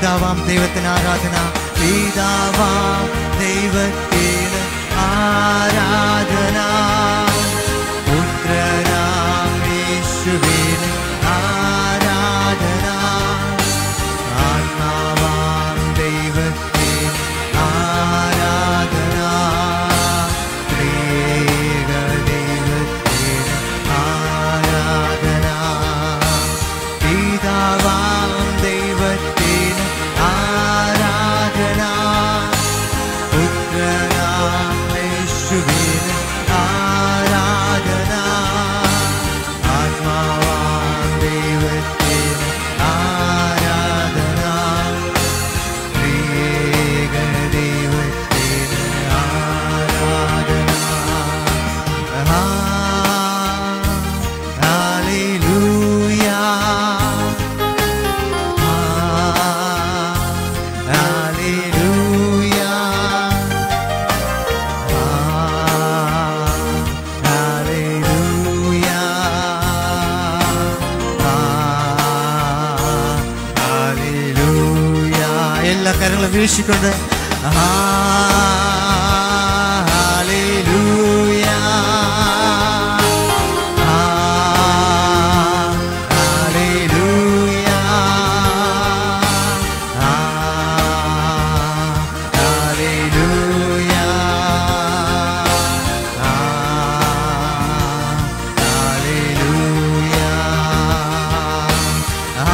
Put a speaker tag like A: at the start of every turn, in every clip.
A: പിതാവാം ദൈവത്തിന് ആരാധന പിതാവാം ദൈവത്തിന് ആരാധന പുത്രനാം യേശുവിന് ആരാധന ആത്മാവാം ദൈവത്തിന് ആരാധന ത്രിയേക ദൈവത്തിന് ആരാധന പിതാവാം ദൈവത്തിന് ആരാധന പുത്രനാം യേശുവിന് ആരാധന ആത്മാവാം ദൈവത്തിന് ആരാധന ത്രിയേക ദൈവത്തിന് ആരാധന ആ ഹല്ലേലൂയ ആ ഹല്ലേലൂയ ആ ഹല്ലേലൂയ ആ ഹല്ലേലൂയ എല്ലാ കരങ്ങളും വീക്ഷിക്കൊണ്ട് ആ ഹല്ലേലൂയ ആ ഹല്ലേലൂയ ആ ഹല്ലേലൂയ ആ ഹല്ലേലൂയ ആ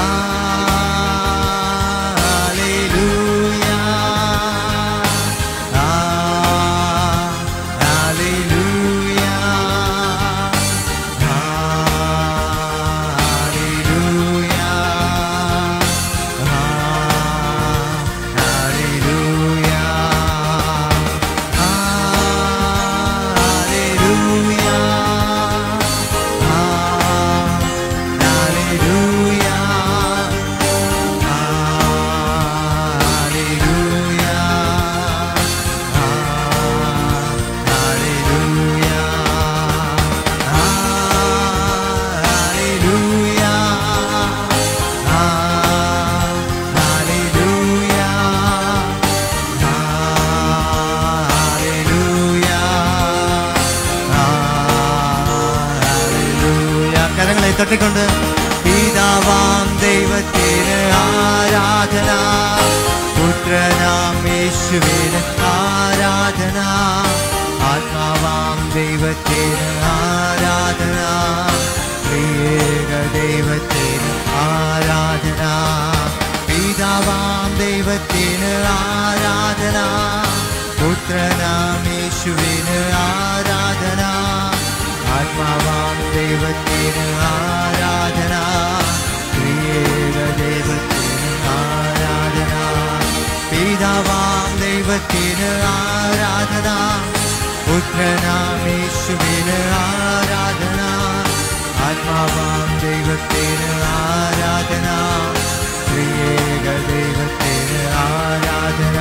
A: ഹല്ലേലൂയ ആ ഹല്ലേലൂയ കരങ്ങളെ തട്ടിക്കൊണ്ട് പിതാവാം ദൈവത്തിന് ആരാധന പുത്രനാം യേശുവിന് ആരാധന ആത്മാവാം ദൈവത്തിന് ആരാധന പ്രിയേക ദൈവത്തിന് ആരാധന പിതാവാം ദൈവത്തിന് ആരാധന പുത്രനാം യേശുവിന് ആരാധന ആത്മാവാം ദൈവത്തിന് ആരാധന പ്രിയേക ദൈവത്തിന് ആരാധന പിതാവാം ദൈവത്തിന് ആരാധന പുത്രനാം യേശുവിന് ആരാധന ആത്മാവാം ദൈവത്തിന് ആരാധന പ്രിയേക ദൈവത്തിന് ആരാധന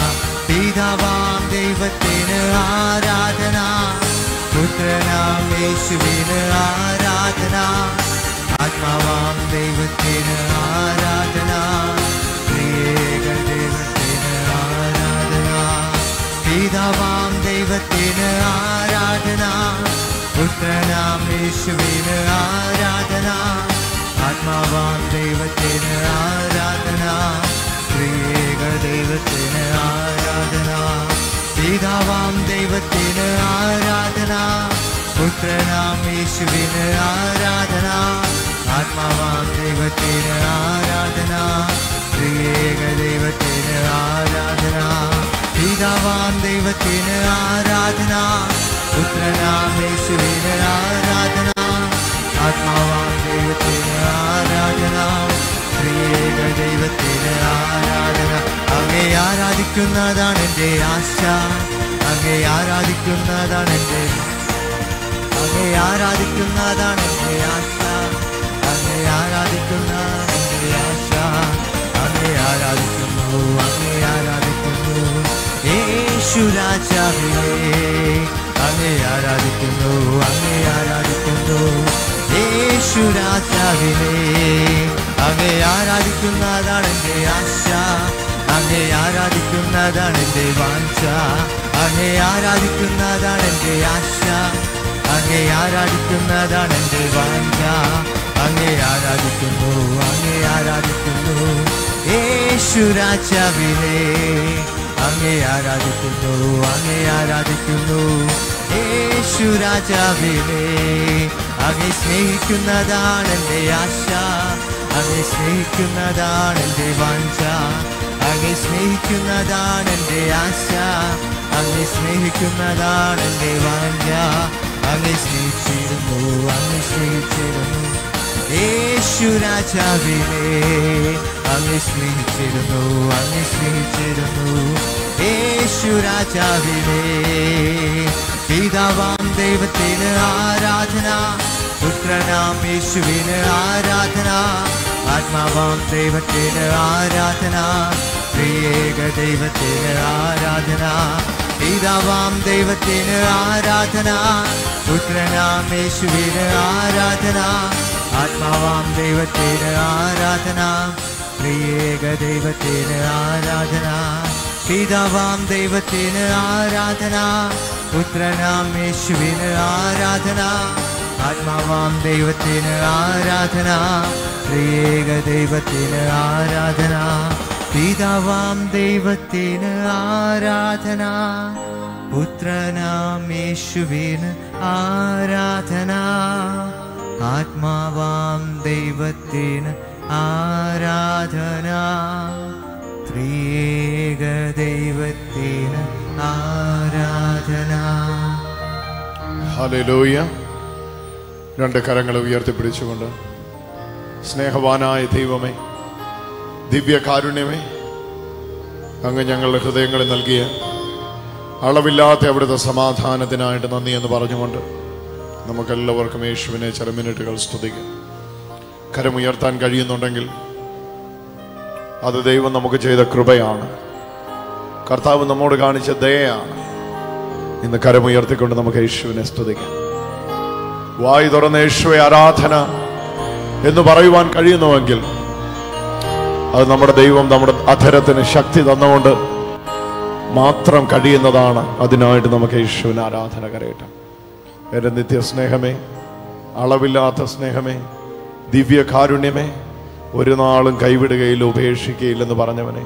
A: പിതാവാം ദൈവത്തിന് ആരാധന പുത്രനാം യേശുവിന് ആരാധന ആത്മാവാം ദൈവത്തിന് ആരാധന പ്രിയേക ദൈവത്തിന് ആരാധന പിതാവാം ദൈവത്തിന് ആരാധന പുത്രനാം യേശുവിന് ആരാധന ആത്മാവാം ദൈവത്തിന് ആരാധന പ്രിയേക ദൈവത്തിന് ആരാധന പിതാവാം ദൈവത്തിന് ആരാധന പുത്രനാം യേശുവിന് ആരാധന ആത്മാവാം ദൈവത്തിന് ആരാധന പ്രിയേക ദൈവത്തിന് ആരാധന പിതാവാം ദൈവത്തിന് ആരാധന പുത്രനാം യേശുവിന് ആരാധന ആത്മാവാം ദൈവത്തിന് ആരാധന പ്രിയേക ദൈവത്തിന് ആരാധന അങ്ങേ ആരാധിക്കുന്നതാണ് എൻ്റെ ആശ അങ്ങേ ആരാധിക്കുന്നതാണ് എൻ്റെ അങ്ങേ ആരാധിക്കുന്നതാണ് എൻ്റെ ആശ അങ്ങേ ആരാധിക്കുന്ന എൻ്റെ ആശ അങ്ങേ ആരാധിക്കുന്നു അങ്ങേ ആരാധിക്കുന്നു യേശു രാജാവേ അങ്ങേ ആരാധിക്കുന്നു അങ്ങേ ആരാധിക്കുന്നു യേശു രാജാവിനെ അങ്ങേ ആരാധിക്കുന്നതാണ് എൻ്റെ ആശ അങ്ങേ ആരാധിക്കുന്നതാണ് എൻ്റെ വാഞ്ച അങ്ങേ ആരാധിക്കുന്നതാണ് എൻ്റെ ആശ അങ്ങേ ആരാധിക്കുന്നതാണ് എൻ്റെ വാഞ്ച അങ്ങേ ആരാധിക്കുന്നു അങ്ങേ ആരാധിക്കുന്നു യേശു രാജാവിനെ അങ്ങേ ആരാധിക്കുന്നു അങ്ങേ ആരാധിക്കുന്നു യേശു രാജാവിനെ അങ്ങേ സ്നേഹിക്കുന്നതാണ് എൻ്റെ ആശ അങ്ങേ സ്നേഹിക്കുന്നതാണ് എൻ്റെ വാഞ്ച അങ്ങേ സ്നേഹിക്കുന്നതാണ് എൻ്റെ ആശ അങ്ങേ സ്നേഹിക്കുന്നതാണ് എൻ്റെ വാഞ്ച അങ്ങേ സ്നേഹിച്ചിരുന്നു അങ്ങേ സ്നേഹിച്ചിരുന്നു യേശു രാജാവിനെ അങ്ങ് സ്നേഹിച്ചിരുന്നു അങ്ങ് സ്നേഹിച്ചിരുന്നു യേശു രാജാവിനെ പിതാവാം ദൈവത്തിന് ആരാധന പുത്രനാം യേശുവിന് ആരാധന ആത്മാവാം ദൈവത്തിന് ആരാധന പ്രിയേക ദൈവത്തിന് ആരാധന പിതാവാം ദൈവത്തിന് ആരാധന പുത്രനാം യേശുവിന് ആരാധന ആത്മാവാം ദൈവത്തിന് ആരാധന പ്രിയേക ദൈവത്തിന് ആരാധന പിതാവാം ദൈവത്തിന് ആരാധന പുത്രനാം യേശുവിന് ആരാധന ആത്മാവാം ദൈവത്തിന് ആരാധന പ്രിയേക ദൈവത്തിന് ആരാധന പിതാവാം ദൈവത്തിന് ആരാധന പുത്രനാം യേശുവിന് ആരാധന ആത്മാവാം ദൈവത്തിന് ആരാധന ത്രിയേക ദൈവത്തിന് ആരാധന
B: ഹല്ലേലൂയ രണ്ട് കരങ്ങൾ ഉയർത്തിപ്പിടിച്ചുകൊണ്ട് സ്നേഹവാനായ ദൈവമേ ദിവ്യകാരുണ്യമേ അങ്ങ് ഞങ്ങളുടെ ഹൃദയങ്ങളിൽ നൽകിയ അളവില്ലാത്ത അവിടുത്തെ സമാധാനത്തിനായിട്ട് നന്ദി എന്ന് പറഞ്ഞുകൊണ്ട് നമുക്കെല്ലാവർക്കും യേശുവിനെ ചില മിനിറ്റുകൾ സ്തുതിക്കാം കരമുയർത്താൻ കഴിയുന്നുണ്ടെങ്കിൽ അത് ദൈവം നമുക്ക് ചെയ്ത കൃപയാണ് കർത്താവ് നമ്മോട് കാണിച്ച ദയയാണ് ഇന്ന് കരമുയർത്തിക്കൊണ്ട് നമുക്ക് യേശുവിനെ സ്തുതിക്കാം വായി തുറന്ന യേശുവെ ആരാധന എന്ന് പറയുവാൻ കഴിയുന്നുവെങ്കിൽ അത് നമ്മുടെ ദൈവം നമ്മുടെ അധരത്തിന് ശക്തി തന്നുകൊണ്ട് മാത്രം കഴിയുന്നതാണ് അതിനായിട്ട് നമുക്ക് യേശുവിന് ആരാധന കരയട്ടെ എൻ്റെ നിത്യസ്നേഹമേ അളവില്ലാത്ത സ്നേഹമേ ദിവ്യകാരുണ്യമേ ഒരു നാളും കൈവിടുകയില്ല ഉപേക്ഷിക്കുകയില്ലെന്ന് പറഞ്ഞവനെ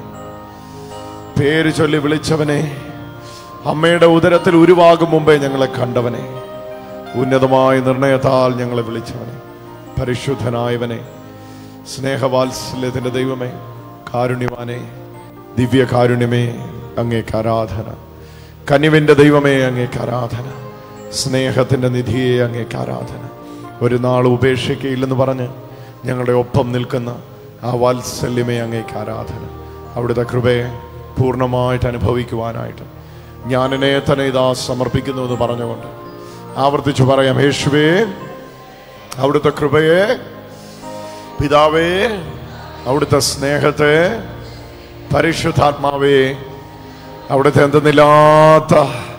B: പേര് ചൊല്ലി വിളിച്ചവനെ അമ്മയുടെ ഉദരത്തിൽ ഉരുവാകും മുമ്പേ ഞങ്ങളെ കണ്ടവനെ ഉന്നതമായ നിർണയത്താൽ ഞങ്ങളെ വിളിച്ചവനെ പരിശുദ്ധനായവനെ സ്നേഹവാത്സല്യത്തിന്റെ ദൈവമേ കാരുണ്യവാനെ ദിവ്യകാരുണ്യമേ അങ്ങേക്ക് ആരാധന കനിവിന്റെ ദൈവമേ അങ്ങേക്ക് ആരാധന സ്നേഹത്തിന്റെ നിധിയെ അങ്ങേക്ക് ആരാധന ഒരു നാൾ ഉപേക്ഷിക്കയില്ലെന്ന് പറഞ്ഞ് ഞങ്ങളുടെ ഒപ്പം നിൽക്കുന്ന ആ വാത്സല്യമേ അങ്ങേക്ക് ആരാധന അവിടുത്തെ കൃപയെ പൂർണ്ണമായിട്ട് അനുഭവിക്കുവാനായിട്ട് ഞാൻ എന്നെ തന്നെ ഇതാ സമർപ്പിക്കുന്നു എന്ന് പറഞ്ഞുകൊണ്ട് ആവർത്തിച്ചു പറയാം യേശുവേ അവിടുത്തെ കൃപയെ പിതാവേ അവിടുത്തെ സ്നേഹത്തെ പരിശുദ്ധാത്മാവേ അവിടുത്തെ എന്തെന്നില്ലാത്ത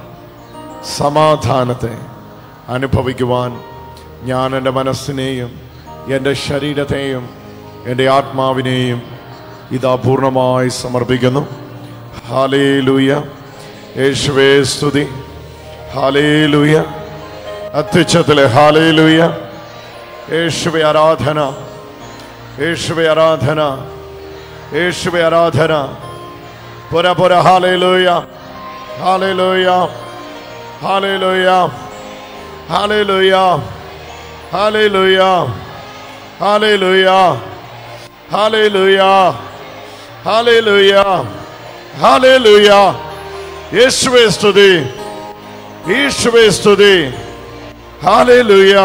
B: സമാധാനത്തെ അനുഭവിക്കുവാൻ ഞാൻ എൻ്റെ മനസ്സിനെയും എൻ്റെ ശരീരത്തെയും എൻ്റെ ആത്മാവിനെയും ഇതാ പൂർണ്ണമായി സമർപ്പിക്കുന്നു ഹാലേ ലൂയ യേശുവേ സ്തുതി ഹാലേ ലൂയ അത്യുച്ചത്തിലെ ഹാലേ ലൂയ യേശുവെ ആരാധന യേശുവെ ആരാധന യേശുവെ ആരാധന പുര പുര ഹാലയിലൂയ ഹാലയിലൂയ ഹാലയിലൂയ ഹാലയിലൂയ ഹാലയിലൂയ ഹാലയിലൂയ ഹാലയിലൂയ ഹാലയിലൂയ ഹാലയിലൂയ യേശുവെ സ്തുതി യേശുവെ സ്തുതി ഹാലയിലൂയ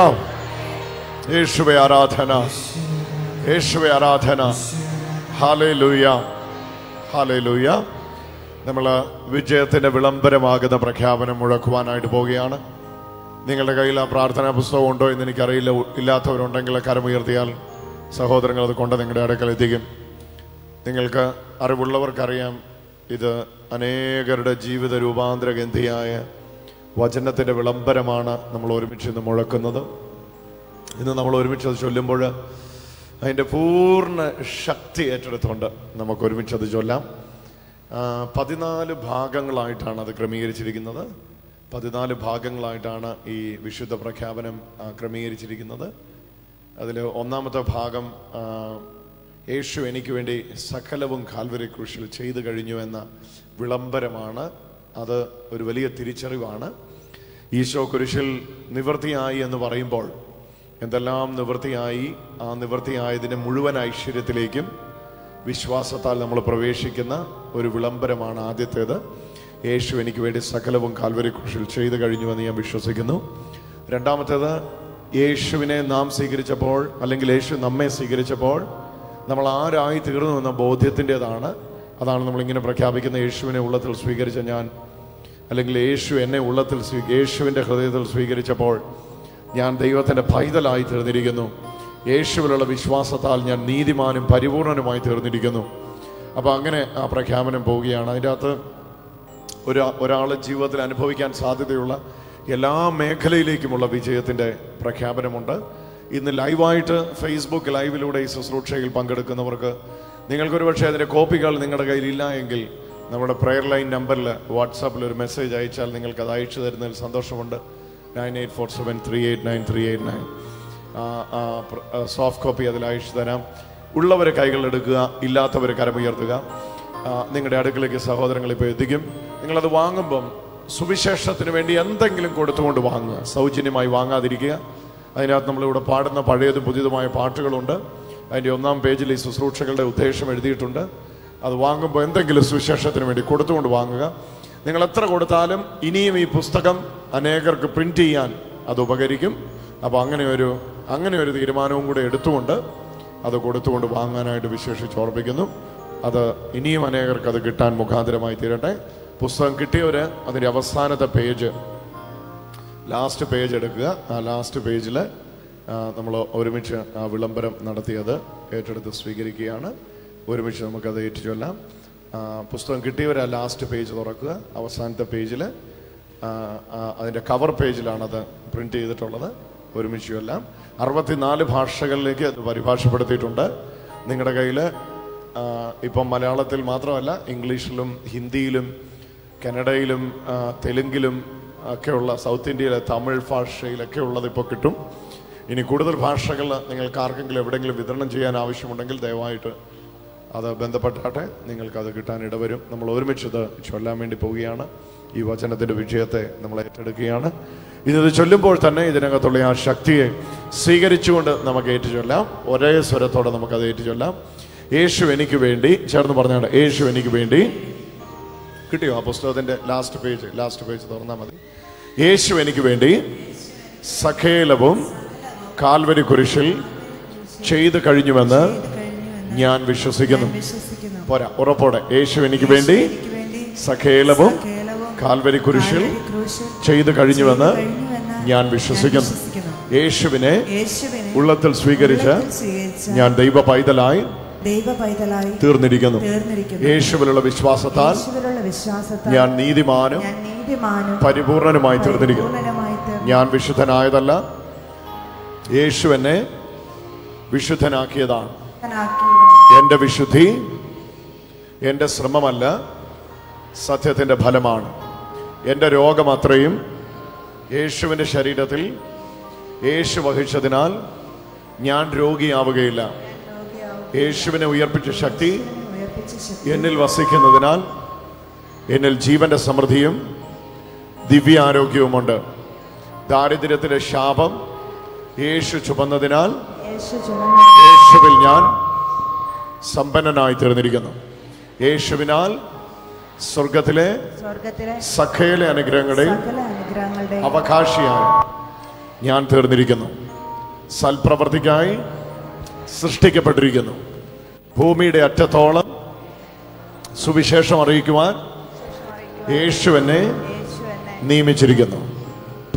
B: യേശുവെ ആരാധന യേശുവെ ആരാധന ഹാലയിലൂയ ഹാലയിലൂയ നമ്മൾ വിജയത്തിന്റെ വിളംബരമാകുന്ന പ്രഖ്യാപനം മുഴക്കുവാനായിട്ട് പോവുകയാണ് നിങ്ങളുടെ കയ്യിൽ ആ പ്രാർത്ഥനാ പുസ്തകം ഉണ്ടോ എന്ന് എനിക്കറിയില്ല ഇല്ലാത്തവരുണ്ടെങ്കിൽ കരമുയർത്തിയാൽ സഹോദരങ്ങൾ അത് കൊണ്ട് നിങ്ങളുടെ അടുക്കൽ എത്തിക്കും നിങ്ങൾക്ക് അറിവുള്ളവർക്കറിയാം ഇത് അനേകരുടെ ജീവിത രൂപാന്തരഗന്ധിയായ വചനത്തിൻ്റെ വിളംബരമാണ് നമ്മൾ ഒരുമിച്ച് ഇന്ന് മുഴക്കുന്നത് ഇന്ന് നമ്മൾ ഒരുമിച്ച് അത് ചൊല്ലുമ്പോൾ അതിൻ്റെ പൂർണ്ണ ശക്തി ഏറ്റെടുത്തുകൊണ്ട് നമുക്ക് ഒരുമിച്ച് അത് ചൊല്ലാം ആ, പതിനാല് ഭാഗങ്ങളായിട്ടാണ് അത് ക്രമീകരിച്ചിരിക്കുന്നത് പതിനാല് ഭാഗങ്ങളായിട്ടാണ് ഈ വിശുദ്ധ പ്രഖ്യാപനം ആ, ക്രമീകരിച്ചിരിക്കുന്നത് അതിൽ ഒന്നാമത്തെ ഭാഗം ആ, യേശു എനിക്ക് വേണ്ടി സകലവും കാൽവരി ക്രൂശിൽ ചെയ്തു കഴിഞ്ഞു എന്ന വിളംബരമാണ് അത് ഒരു വലിയ തിരിച്ചറിവാണ് ഈശോ കുരിശിൽ നിവൃത്തിയായി എന്ന് പറയുമ്പോൾ എന്തെല്ലാം നിവൃത്തിയായി ആ നിവൃത്തിയായതിൻ്റെ മുഴുവൻ ഐശ്വര്യത്തിലേക്കും വിശ്വാസത്താൽ നമ്മൾ പ്രവേശിക്കുന്ന ഒരു വിളംബരമാണ് ആദ്യത്തേത് യേശു എനിക്ക് വേണ്ടി സകലവും കാൽവരി ക്രൂശിൽ ചെയ്തു കഴിഞ്ഞുവെന്ന് ഞാൻ വിശ്വസിക്കുന്നു രണ്ടാമത്തേത് യേശുവിനെ നാം സ്വീകരിച്ചപ്പോൾ അല്ലെങ്കിൽ യേശു നമ്മെ സ്വീകരിച്ചപ്പോൾ നമ്മൾ ആരായി തീർന്നു എന്ന ബോധ്യത്തിൻ്റെതാണ് അതാണ് നമ്മളിങ്ങനെ പ്രഖ്യാപിക്കുന്ന യേശുവിനെ ഉള്ളത്തിൽ സ്വീകരിച്ച ഞാൻ അല്ലെങ്കിൽ യേശു എന്നെ ഉള്ളത്തിൽ സ്വീ യേശുവിൻ്റെ ഹൃദയത്തിൽ സ്വീകരിച്ചപ്പോൾ ഞാൻ ദൈവത്തിൻ്റെ പൈതലായി തീർന്നിരിക്കുന്നു യേശുവിലുള്ള വിശ്വാസത്താൽ ഞാൻ നീതിമാനും പരിപൂർണനുമായി തീർന്നിരിക്കുന്നു അപ്പോൾ അങ്ങനെ ആ പ്രഖ്യാപനം പോവുകയാണ് അതിൻ്റെ അകത്ത് ഒരു ഒരാൾ ജീവിതത്തിൽ അനുഭവിക്കാൻ സാധ്യതയുള്ള എല്ലാ മേഖലയിലേക്കുമുള്ള വിജയത്തിൻ്റെ പ്രഖ്യാപനമുണ്ട് ഇന്ന് ലൈവായിട്ട് ഫേസ്ബുക്ക് ലൈവിലൂടെ ഈ ശുശ്രൂഷയിൽ പങ്കെടുക്കുന്നവർക്ക് നിങ്ങൾക്കൊരു പക്ഷേ അതിൻ്റെ കോപ്പികൾ നിങ്ങളുടെ കയ്യിലില്ല എങ്കിൽ നമ്മുടെ പ്രെയർ ലൈൻ നമ്പറിൽ വാട്സാപ്പിൽ ഒരു മെസ്സേജ് അയച്ചാൽ നിങ്ങൾക്ക് അത് അയച്ചു തരുന്നതിൽ സന്തോഷമുണ്ട് nine eight four seven three eight nine three eight nine soft copy അതിൽ അയച്ചു തരാം ഉള്ളവരെ കൈകൾ എടുക്കുക ഇല്ലാത്തവരെ കരമുയർത്തുക ആ, നിങ്ങളുടെ അടുക്കിലേക്ക് സഹോദരങ്ങൾ ഇപ്പോൾ എത്തിക്കും നിങ്ങളത് വാങ്ങുമ്പം സുവിശേഷത്തിന് വേണ്ടി എന്തെങ്കിലും കൊടുത്തുകൊണ്ട് വാങ്ങുക സൗജന്യമായി വാങ്ങാതിരിക്കുക അതിനകത്ത് നമ്മളിവിടെ പാടുന്ന പഴയതും പുതിയതുമായ പാട്ടുകളുണ്ട് അതിൻ്റെ ഒന്നാം പേജിൽ ഈ ശുശ്രൂഷകളുടെ ഉദ്ദേശം എഴുതിയിട്ടുണ്ട് അത് വാങ്ങുമ്പോൾ എന്തെങ്കിലും സുവിശേഷത്തിന് വേണ്ടി കൊടുത്തുകൊണ്ട് വാങ്ങുക നിങ്ങൾ എത്ര കൊടുത്താലും ഇനിയും ഈ പുസ്തകം അനേകർക്ക് പ്രിന്റ് ചെയ്യാൻ അത് ഉപകരിക്കും അപ്പോൾ അങ്ങനെ ഒരു അങ്ങനെ ഒരു തീരുമാനവും കൂടെ എടുത്തുകൊണ്ട് അത് കൊടുത്തുകൊണ്ട് വാങ്ങാനായിട്ട് വിശേഷിച്ച് ഓർപ്പിക്കുന്നു അത് ഇനിയും അനേകർക്ക് അത് കിട്ടാൻ മുഖാന്തരമായി തീരട്ടെ പുസ്തകം കിട്ടിയവര് അതിൻ്റെ അവസാനത്തെ പേജ് ലാസ്റ്റ് പേജ് എടുക്കുക ആ ലാസ്റ്റ് പേജിൽ നമ്മൾ ഒരുമിച്ച് ആ വിളംബരം നടത്തിയത് ഏറ്റെടുത്ത് സ്വീകരിക്കുകയാണ് ഒരുമിച്ച് നമുക്കത് ഏറ്റുചൊല്ലാം ആ, പുസ്തകം കിട്ടിയവർ ആ ലാസ്റ്റ് പേജ് തുറക്കുക അവസാനത്തെ പേജിൽ അതിൻ്റെ കവർ പേജിലാണത് പ്രിന്റ് ചെയ്തിട്ടുള്ളത് ഒരുമിച്ച് ചൊല്ലാം അറുപത്തിനാല് ഭാഷകളിലേക്ക് അത് പരിഭാഷപ്പെടുത്തിയിട്ടുണ്ട് നിങ്ങളുടെ കയ്യിൽ ഇപ്പം മലയാളത്തിൽ മാത്രമല്ല ഇംഗ്ലീഷിലും ഹിന്ദിയിലും കന്നഡയിലും ആ, തെലുങ്കിലും ഒക്കെയുള്ള സൗത്ത് ഇന്ത്യയിലെ തമിഴ് ഭാഷയിലൊക്കെ ഉള്ളത് ഇപ്പോൾ കിട്ടും ഇനി കൂടുതൽ ഭാഷകൾ നിങ്ങൾക്ക് ആർക്കെങ്കിലും എവിടെയെങ്കിലും വിതരണം ചെയ്യാൻ ആവശ്യമുണ്ടെങ്കിൽ ദയവായിട്ട് അത് ബന്ധപ്പെട്ടാട്ടെ നിങ്ങൾക്ക് അത് കിട്ടാൻ ഇടവരും നമ്മൾ ഒരുമിച്ച് ഇത് ചൊല്ലാൻ വേണ്ടി പോവുകയാണ് ഈ വചനത്തിന്റെ വിജയത്തെ നമ്മൾ ഏറ്റെടുക്കുകയാണ് ഇത് ചൊല്ലുമ്പോൾ തന്നെ ഇതിനകത്തുള്ള ആ ശക്തിയെ സ്വീകരിച്ചുകൊണ്ട് നമുക്ക് ഏറ്റു ചൊല്ലാം ഒരേ സ്വരത്തോടെ നമുക്കത് ഏറ്റു ചൊല്ലാം യേശു എനിക്ക് വേണ്ടി ചേർന്ന് പറഞ്ഞാണ് യേശു എനിക്ക് വേണ്ടി കിട്ടിയോ ആ പുസ്തകത്തിന്റെ ലാസ്റ്റ് പേജ് ലാസ്റ്റ് പേജ് തുറന്നാൽ മതി യേശു എനിക്ക് വേണ്ടി സഖേലവും കാൽവരി കുരിശിൽ ചെയ്തു കഴിഞ്ഞുവെന്ന് ഞാൻ വിശ്വസിക്കുന്നു
C: വിശ്വസിക്കുന്നു
B: പോരാ ഉറപ്പോടെ യേശു എനിക്ക് വേണ്ടി
C: എനിക്ക് വേണ്ടി
B: സഖേലവും
C: കേളവും
B: കാൽവരി കുരിശിൽ
C: ക്രൂശിൽ
B: ചെയ്തു കഴിഞ്ഞുവെന്ന്
C: കഴിഞ്ഞുവെന്ന്
B: ഞാൻ വിശ്വസിക്കുന്നു
C: വിശ്വസിക്കുന്നു.
B: യേശുവിനെ
C: യേശുവിനെ
B: ഉള്ളത്തിൽ സ്വീകരിച്ച്
C: ഉള്ളത്തിൽ സ്വീകരിച്ച
B: ഞാൻ ദൈവ പൈതലായി
C: ദൈവ പൈതലായി
B: തീർന്നിരിക്കുന്നു
C: തീർന്നിരിക്കുന്നു
B: യേശുവിലുള്ള വിശ്വാസത്താൽ
C: യേശുവിലുള്ള വിശ്വാസത്താൽ
B: ഞാൻ നീതിമാനും
C: ഞാൻ നീതിമാനും
B: പരിപൂർണനുമായി തീർന്നിരിക്കുന്നു
C: പൂർണ്ണനുമായി തീർന്നു
B: ഞാൻ വിശുദ്ധനായതല്ല യേശു എന്നെ വിശുദ്ധനാക്കിയതാണ് എൻ്റെ വിശുദ്ധി എൻ്റെ ശ്രമമല്ല സത്യത്തിൻ്റെ ഫലമാണ് എൻ്റെ രോഗം അത്രയും യേശുവിൻ്റെ ശരീരത്തിൽ യേശു വഹിച്ചതിനാൽ ഞാൻ രോഗിയാവുകയില്ല യേശുവിനെ ഉയർപ്പിച്ച ശക്തി
C: ഉയർപ്പിച്ച ശക്തി
B: എന്നിൽ വസിക്കുന്നതിനാൽ എന്നിൽ ജീവന്റെ സമൃദ്ധിയും ദിവ്യാരോഗ്യവുമുണ്ട് ദാരിദ്ര്യത്തിലെ ശാപം യേശു ചുമന്നതിനാൽ
C: യേശു ചുമന്ന
B: യേശുവിൽ ഞാൻ സമ്പന്നനായി തീർന്നിരിക്കുന്നു യേശുവിനാൽ സ്വർഗത്തിലെ
C: സ്വർഗത്തിലെ
B: സഖയിലെ അനുഗ്രഹങ്ങളുടെയും
C: സകല അനുഗ്രഹങ്ങളുടെ
B: അവകാശിയായി ഞാൻ തീർന്നിരിക്കുന്നു സൽപ്രവർത്തിക്കായി സൃഷ്ടിക്കപ്പെട്ടിരിക്കുന്നു ഭൂമിയുടെ അറ്റത്തോളം സുവിശേഷം അറിയിക്കുവാൻ യേശു എന്നെ
C: യേശു എന്നെ
B: നിയമിച്ചിരിക്കുന്നു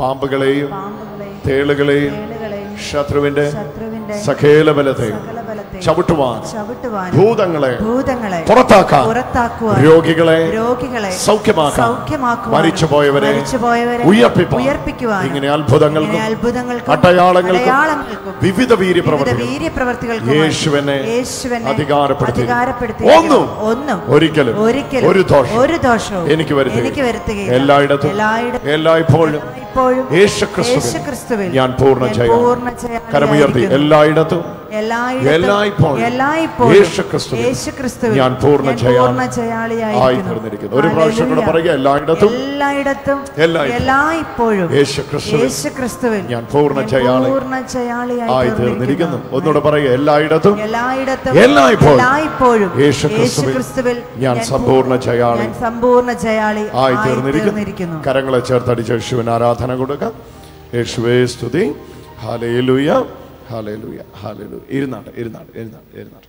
B: പാമ്പുകളെയും
C: പാമ്പുകളെയും
B: തേളുകളെയും
C: തേളുകളെയും
B: ശത്രുവിന്റെ
C: ശത്രുവിന്റെ
B: സഖേല ബലത്തെയും
C: സകല ബലത്തെ ദൈവത്തെ
B: ചവിട്ടുവാൻ
C: ചവിട്ടുവാൻ
B: ഭൂതങ്ങളെ
C: ഭൂതങ്ങളെ
B: പുറത്താക്കാൻ
C: പുറത്താക്കുവാൻ
B: രോഗികളെ
C: രോഗികളെ
B: സൗഖ്യമാക്കാൻ
C: സൗഖ്യമാക്കുവാൻ
B: മരിച്ചുപോയവരെ
C: മരിച്ചുപോയവരെ
B: ഉയർപ്പിപ്പാൻ
C: ഉയർപ്പിക്കുവാൻ
B: ഇങ്ങനെ അത്ഭുതങ്ങൾക്കും
C: ഇങ്ങനെ അത്ഭുതങ്ങൾക്കും
B: അടയാളങ്ങൾക്കും
C: അടയാളങ്ങൾക്കും
B: വിവിധ
C: വിവിധ
B: വീര്യപ്രവർത്തികൾ
C: വീര്യപ്രവർത്തികൾക്കും
B: യേശുവിനെ
C: യേശുവിനെ
B: അധികാരപ്പെടുത്തി
C: അധികാരപ്പെടുത്തി
B: ഒന്നും
C: ഒന്നും
B: ഒരിക്കലും
C: ഒരിക്കലും
B: ഒരു ദോഷം
C: ഒരു ദോഷവും
B: എനിക്ക് വരുത്തുകയില്ല.
C: എനിക്ക് വരുത്തുകയില്ല
B: എല്ലായിടത്തും
C: എല്ലായിടത്തും
B: എല്ലായ്പ്പോഴും
C: ഇപ്പോഴും
B: യേശുക്രിസ്തുവിൽ
C: യേശുക്രിസ്തുവിൽ
B: ഞാൻ പൂർണ്ണ
C: ഞാൻ
B: ജയം
C: പൂർണ്ണ ജയാളിയായിരിക്കുന്നു.
B: കരമുയർത്തി എല്ലായിടത്തും
C: എല്ലായിടത്തും
B: എല്ലായ്പ്പോഴും
C: എല്ലായ്പ്പോഴും
B: യേശുക്രിസ്തുവിൽ
C: യേശുക്രിസ്തുവിൽ
B: ഞാൻ പൂർണ്ണ
C: ഞാൻ
B: ജയാ-
C: പൂർണ്ണ ജയാളിയായിരിക്കുന്നു.
B: ആയി തീർന്നിരിക്കുന്നു. ഒരു പ്രാവശ്യം കൂടെ
C: ഹല്ലേലൂയ.
B: പറയുക, എല്ലായിടത്തും
C: എല്ലായിടത്തും
B: എല്ലായ്പ്പോഴും
C: എല്ലായ്പ്പോഴും
B: യേശുക്രിസ്തുവിൽ
C: യേശുക്രിസ്തുവിൽ
B: ഞാൻ പൂർണ്ണ
C: ഞാൻ
B: ജയാളി
C: പൂർണ്ണ ജയാളിയായി
B: ആയി തീർന്നിരിക്കുന്നു ഒന്നുകൂടെ പറയുക എല്ലായിടത്തും
C: എല്ലായിടത്തും
B: എല്ലായ്പ്പോഴും
C: എല്ലായ്പ്പോഴും
B: യേശുക്രിസ്തുവിൽ
C: യേശുക്രിസ്തുവിൽ
B: ഞാൻ സമ്പൂർണ്ണ ജയാളി
C: ഞാൻ സമ്പൂർണ്ണ ജയാളി
B: ആയി
C: ആയി
B: തീർന്നിരിക്കുന്നു
C: തീർന്നിരിക്കുന്നു
B: കരങ്ങളെ ചേർത്തടിച്ച് യേശുവിന് ആരാധന കൊടുക്കാം യേശുവേ സ്തുതി ഹാലേലൂയ ഹാലേലൂയ ഹാലേലൂയ ഇരുന്നാട്ട് ഇരുന്നാട്ട് ഇരുന്നാട്ട് ഇരുന്നാട്ട്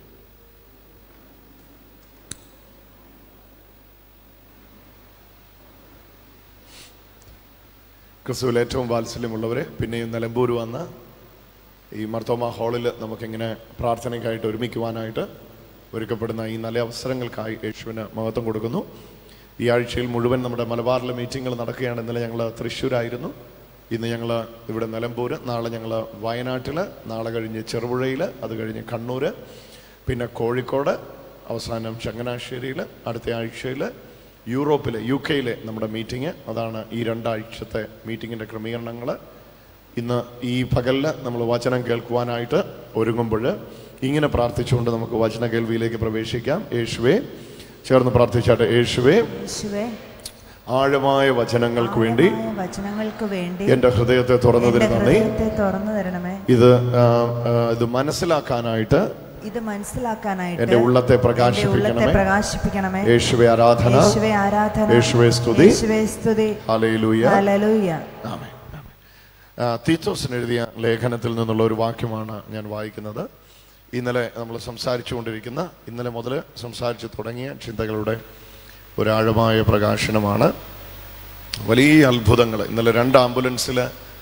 B: ക്രിസ്തുവിൽ ഏറ്റവും വാത്സല്യമുള്ളവരെ പിന്നെയും നിലമ്പൂർ വന്ന് ഈ മർത്തോമ ഹാളിൽ നമുക്കിങ്ങനെ പ്രാർത്ഥനയ്ക്കായിട്ട് ഒരുമിക്കുവാനായിട്ട് ഒരുക്കപ്പെടുന്ന ഈ നല്ല അവസരങ്ങൾക്കായി യേശുവിന് മഹത്വം കൊടുക്കുന്നു ഈ ആഴ്ചയിൽ മുഴുവൻ നമ്മുടെ മലബാറിലെ മീറ്റിങ്ങുകൾ നടക്കുകയാണ് ഇന്നലെ ഞങ്ങൾ തൃശ്ശൂരായിരുന്നു ഇന്ന് ഞങ്ങൾ ഇവിടെ നിലമ്പൂർ നാളെ ഞങ്ങൾ വയനാട്ടിൽ നാളെ കഴിഞ്ഞ് ചെറുപുഴയിൽ അത് കഴിഞ്ഞ് കണ്ണൂർ പിന്നെ കോഴിക്കോട് അവസാനം ചങ്ങനാശ്ശേരിയിൽ അടുത്ത ആഴ്ചയിൽ യൂറോപ്പിലെ യു കെയിലെ നമ്മുടെ മീറ്റിംഗ് അതാണ് ഈ രണ്ടാഴ്ചത്തെ മീറ്റിങ്ങിൻ്റെ ക്രമീകരണങ്ങൾ ഇന്ന് ഈ പകലിൽ നമ്മൾ വചനം കേൾക്കുവാനായിട്ട് ഒരുങ്ങുമ്പോൾ ഇങ്ങനെ പ്രാർത്ഥിച്ചുകൊണ്ട് നമുക്ക് വചന കേൾവിയിലേക്ക് പ്രവേശിക്കാം യേശുവേ ചേർന്ന് പ്രാർത്ഥിച്ചാട്ടെ യേശുവേ
C: യേശുവേ
B: ആഴമായ വചനങ്ങൾക്ക് വേണ്ടി
C: ആഴമായ വചനങ്ങൾക്ക് വേണ്ടി
B: എൻ്റെ ഹൃദയത്തെ തുറന്നതിന്
C: എന്റെ
B: നന്ദി
C: ഹൃദയത്തെ തുറന്നു തരണമേ
B: ഇത് ആ, ആ, ഇത് മനസ്സിലാക്കാനായിട്ട്
C: ഇത് മനസ്സിലാക്കാനായിട്ട്
B: എൻ്റെ ഉള്ളത്തെ
C: എന്റെ ഉള്ളത്തെ
B: പ്രകാശിപ്പിക്കണമേ
C: പ്രകാശിപ്പിക്കണമേ
B: യേശുവെ ആരാധന
C: യേശുവേ ആരാധന
B: യേശുവേ സ്തുതി
C: യേശുവേ സ്തുതി
B: ഹല്ലേലൂയ
C: ഹല്ലേലൂയ
B: ആമേൻ, ആമേൻ. ആ, തീത്തോസിന് എഴുതിയ ലേഖനത്തിൽ നിന്നുള്ള ഒരു വാക്യമാണ് ഞാൻ വായിക്കുന്നത് ഇന്നലെ നമ്മൾ സംസാരിച്ചുകൊണ്ടിരിക്കുന്ന ഇന്നലെ മുതൽ സംസാരിച്ചു തുടങ്ങിയ ചിന്തകളുടെ ഒരാഴമായ പ്രകാശനമാണ് വലിയ അത്ഭുതങ്ങൾ ഇന്നലെ രണ്ട് ആംബുലൻസിൽ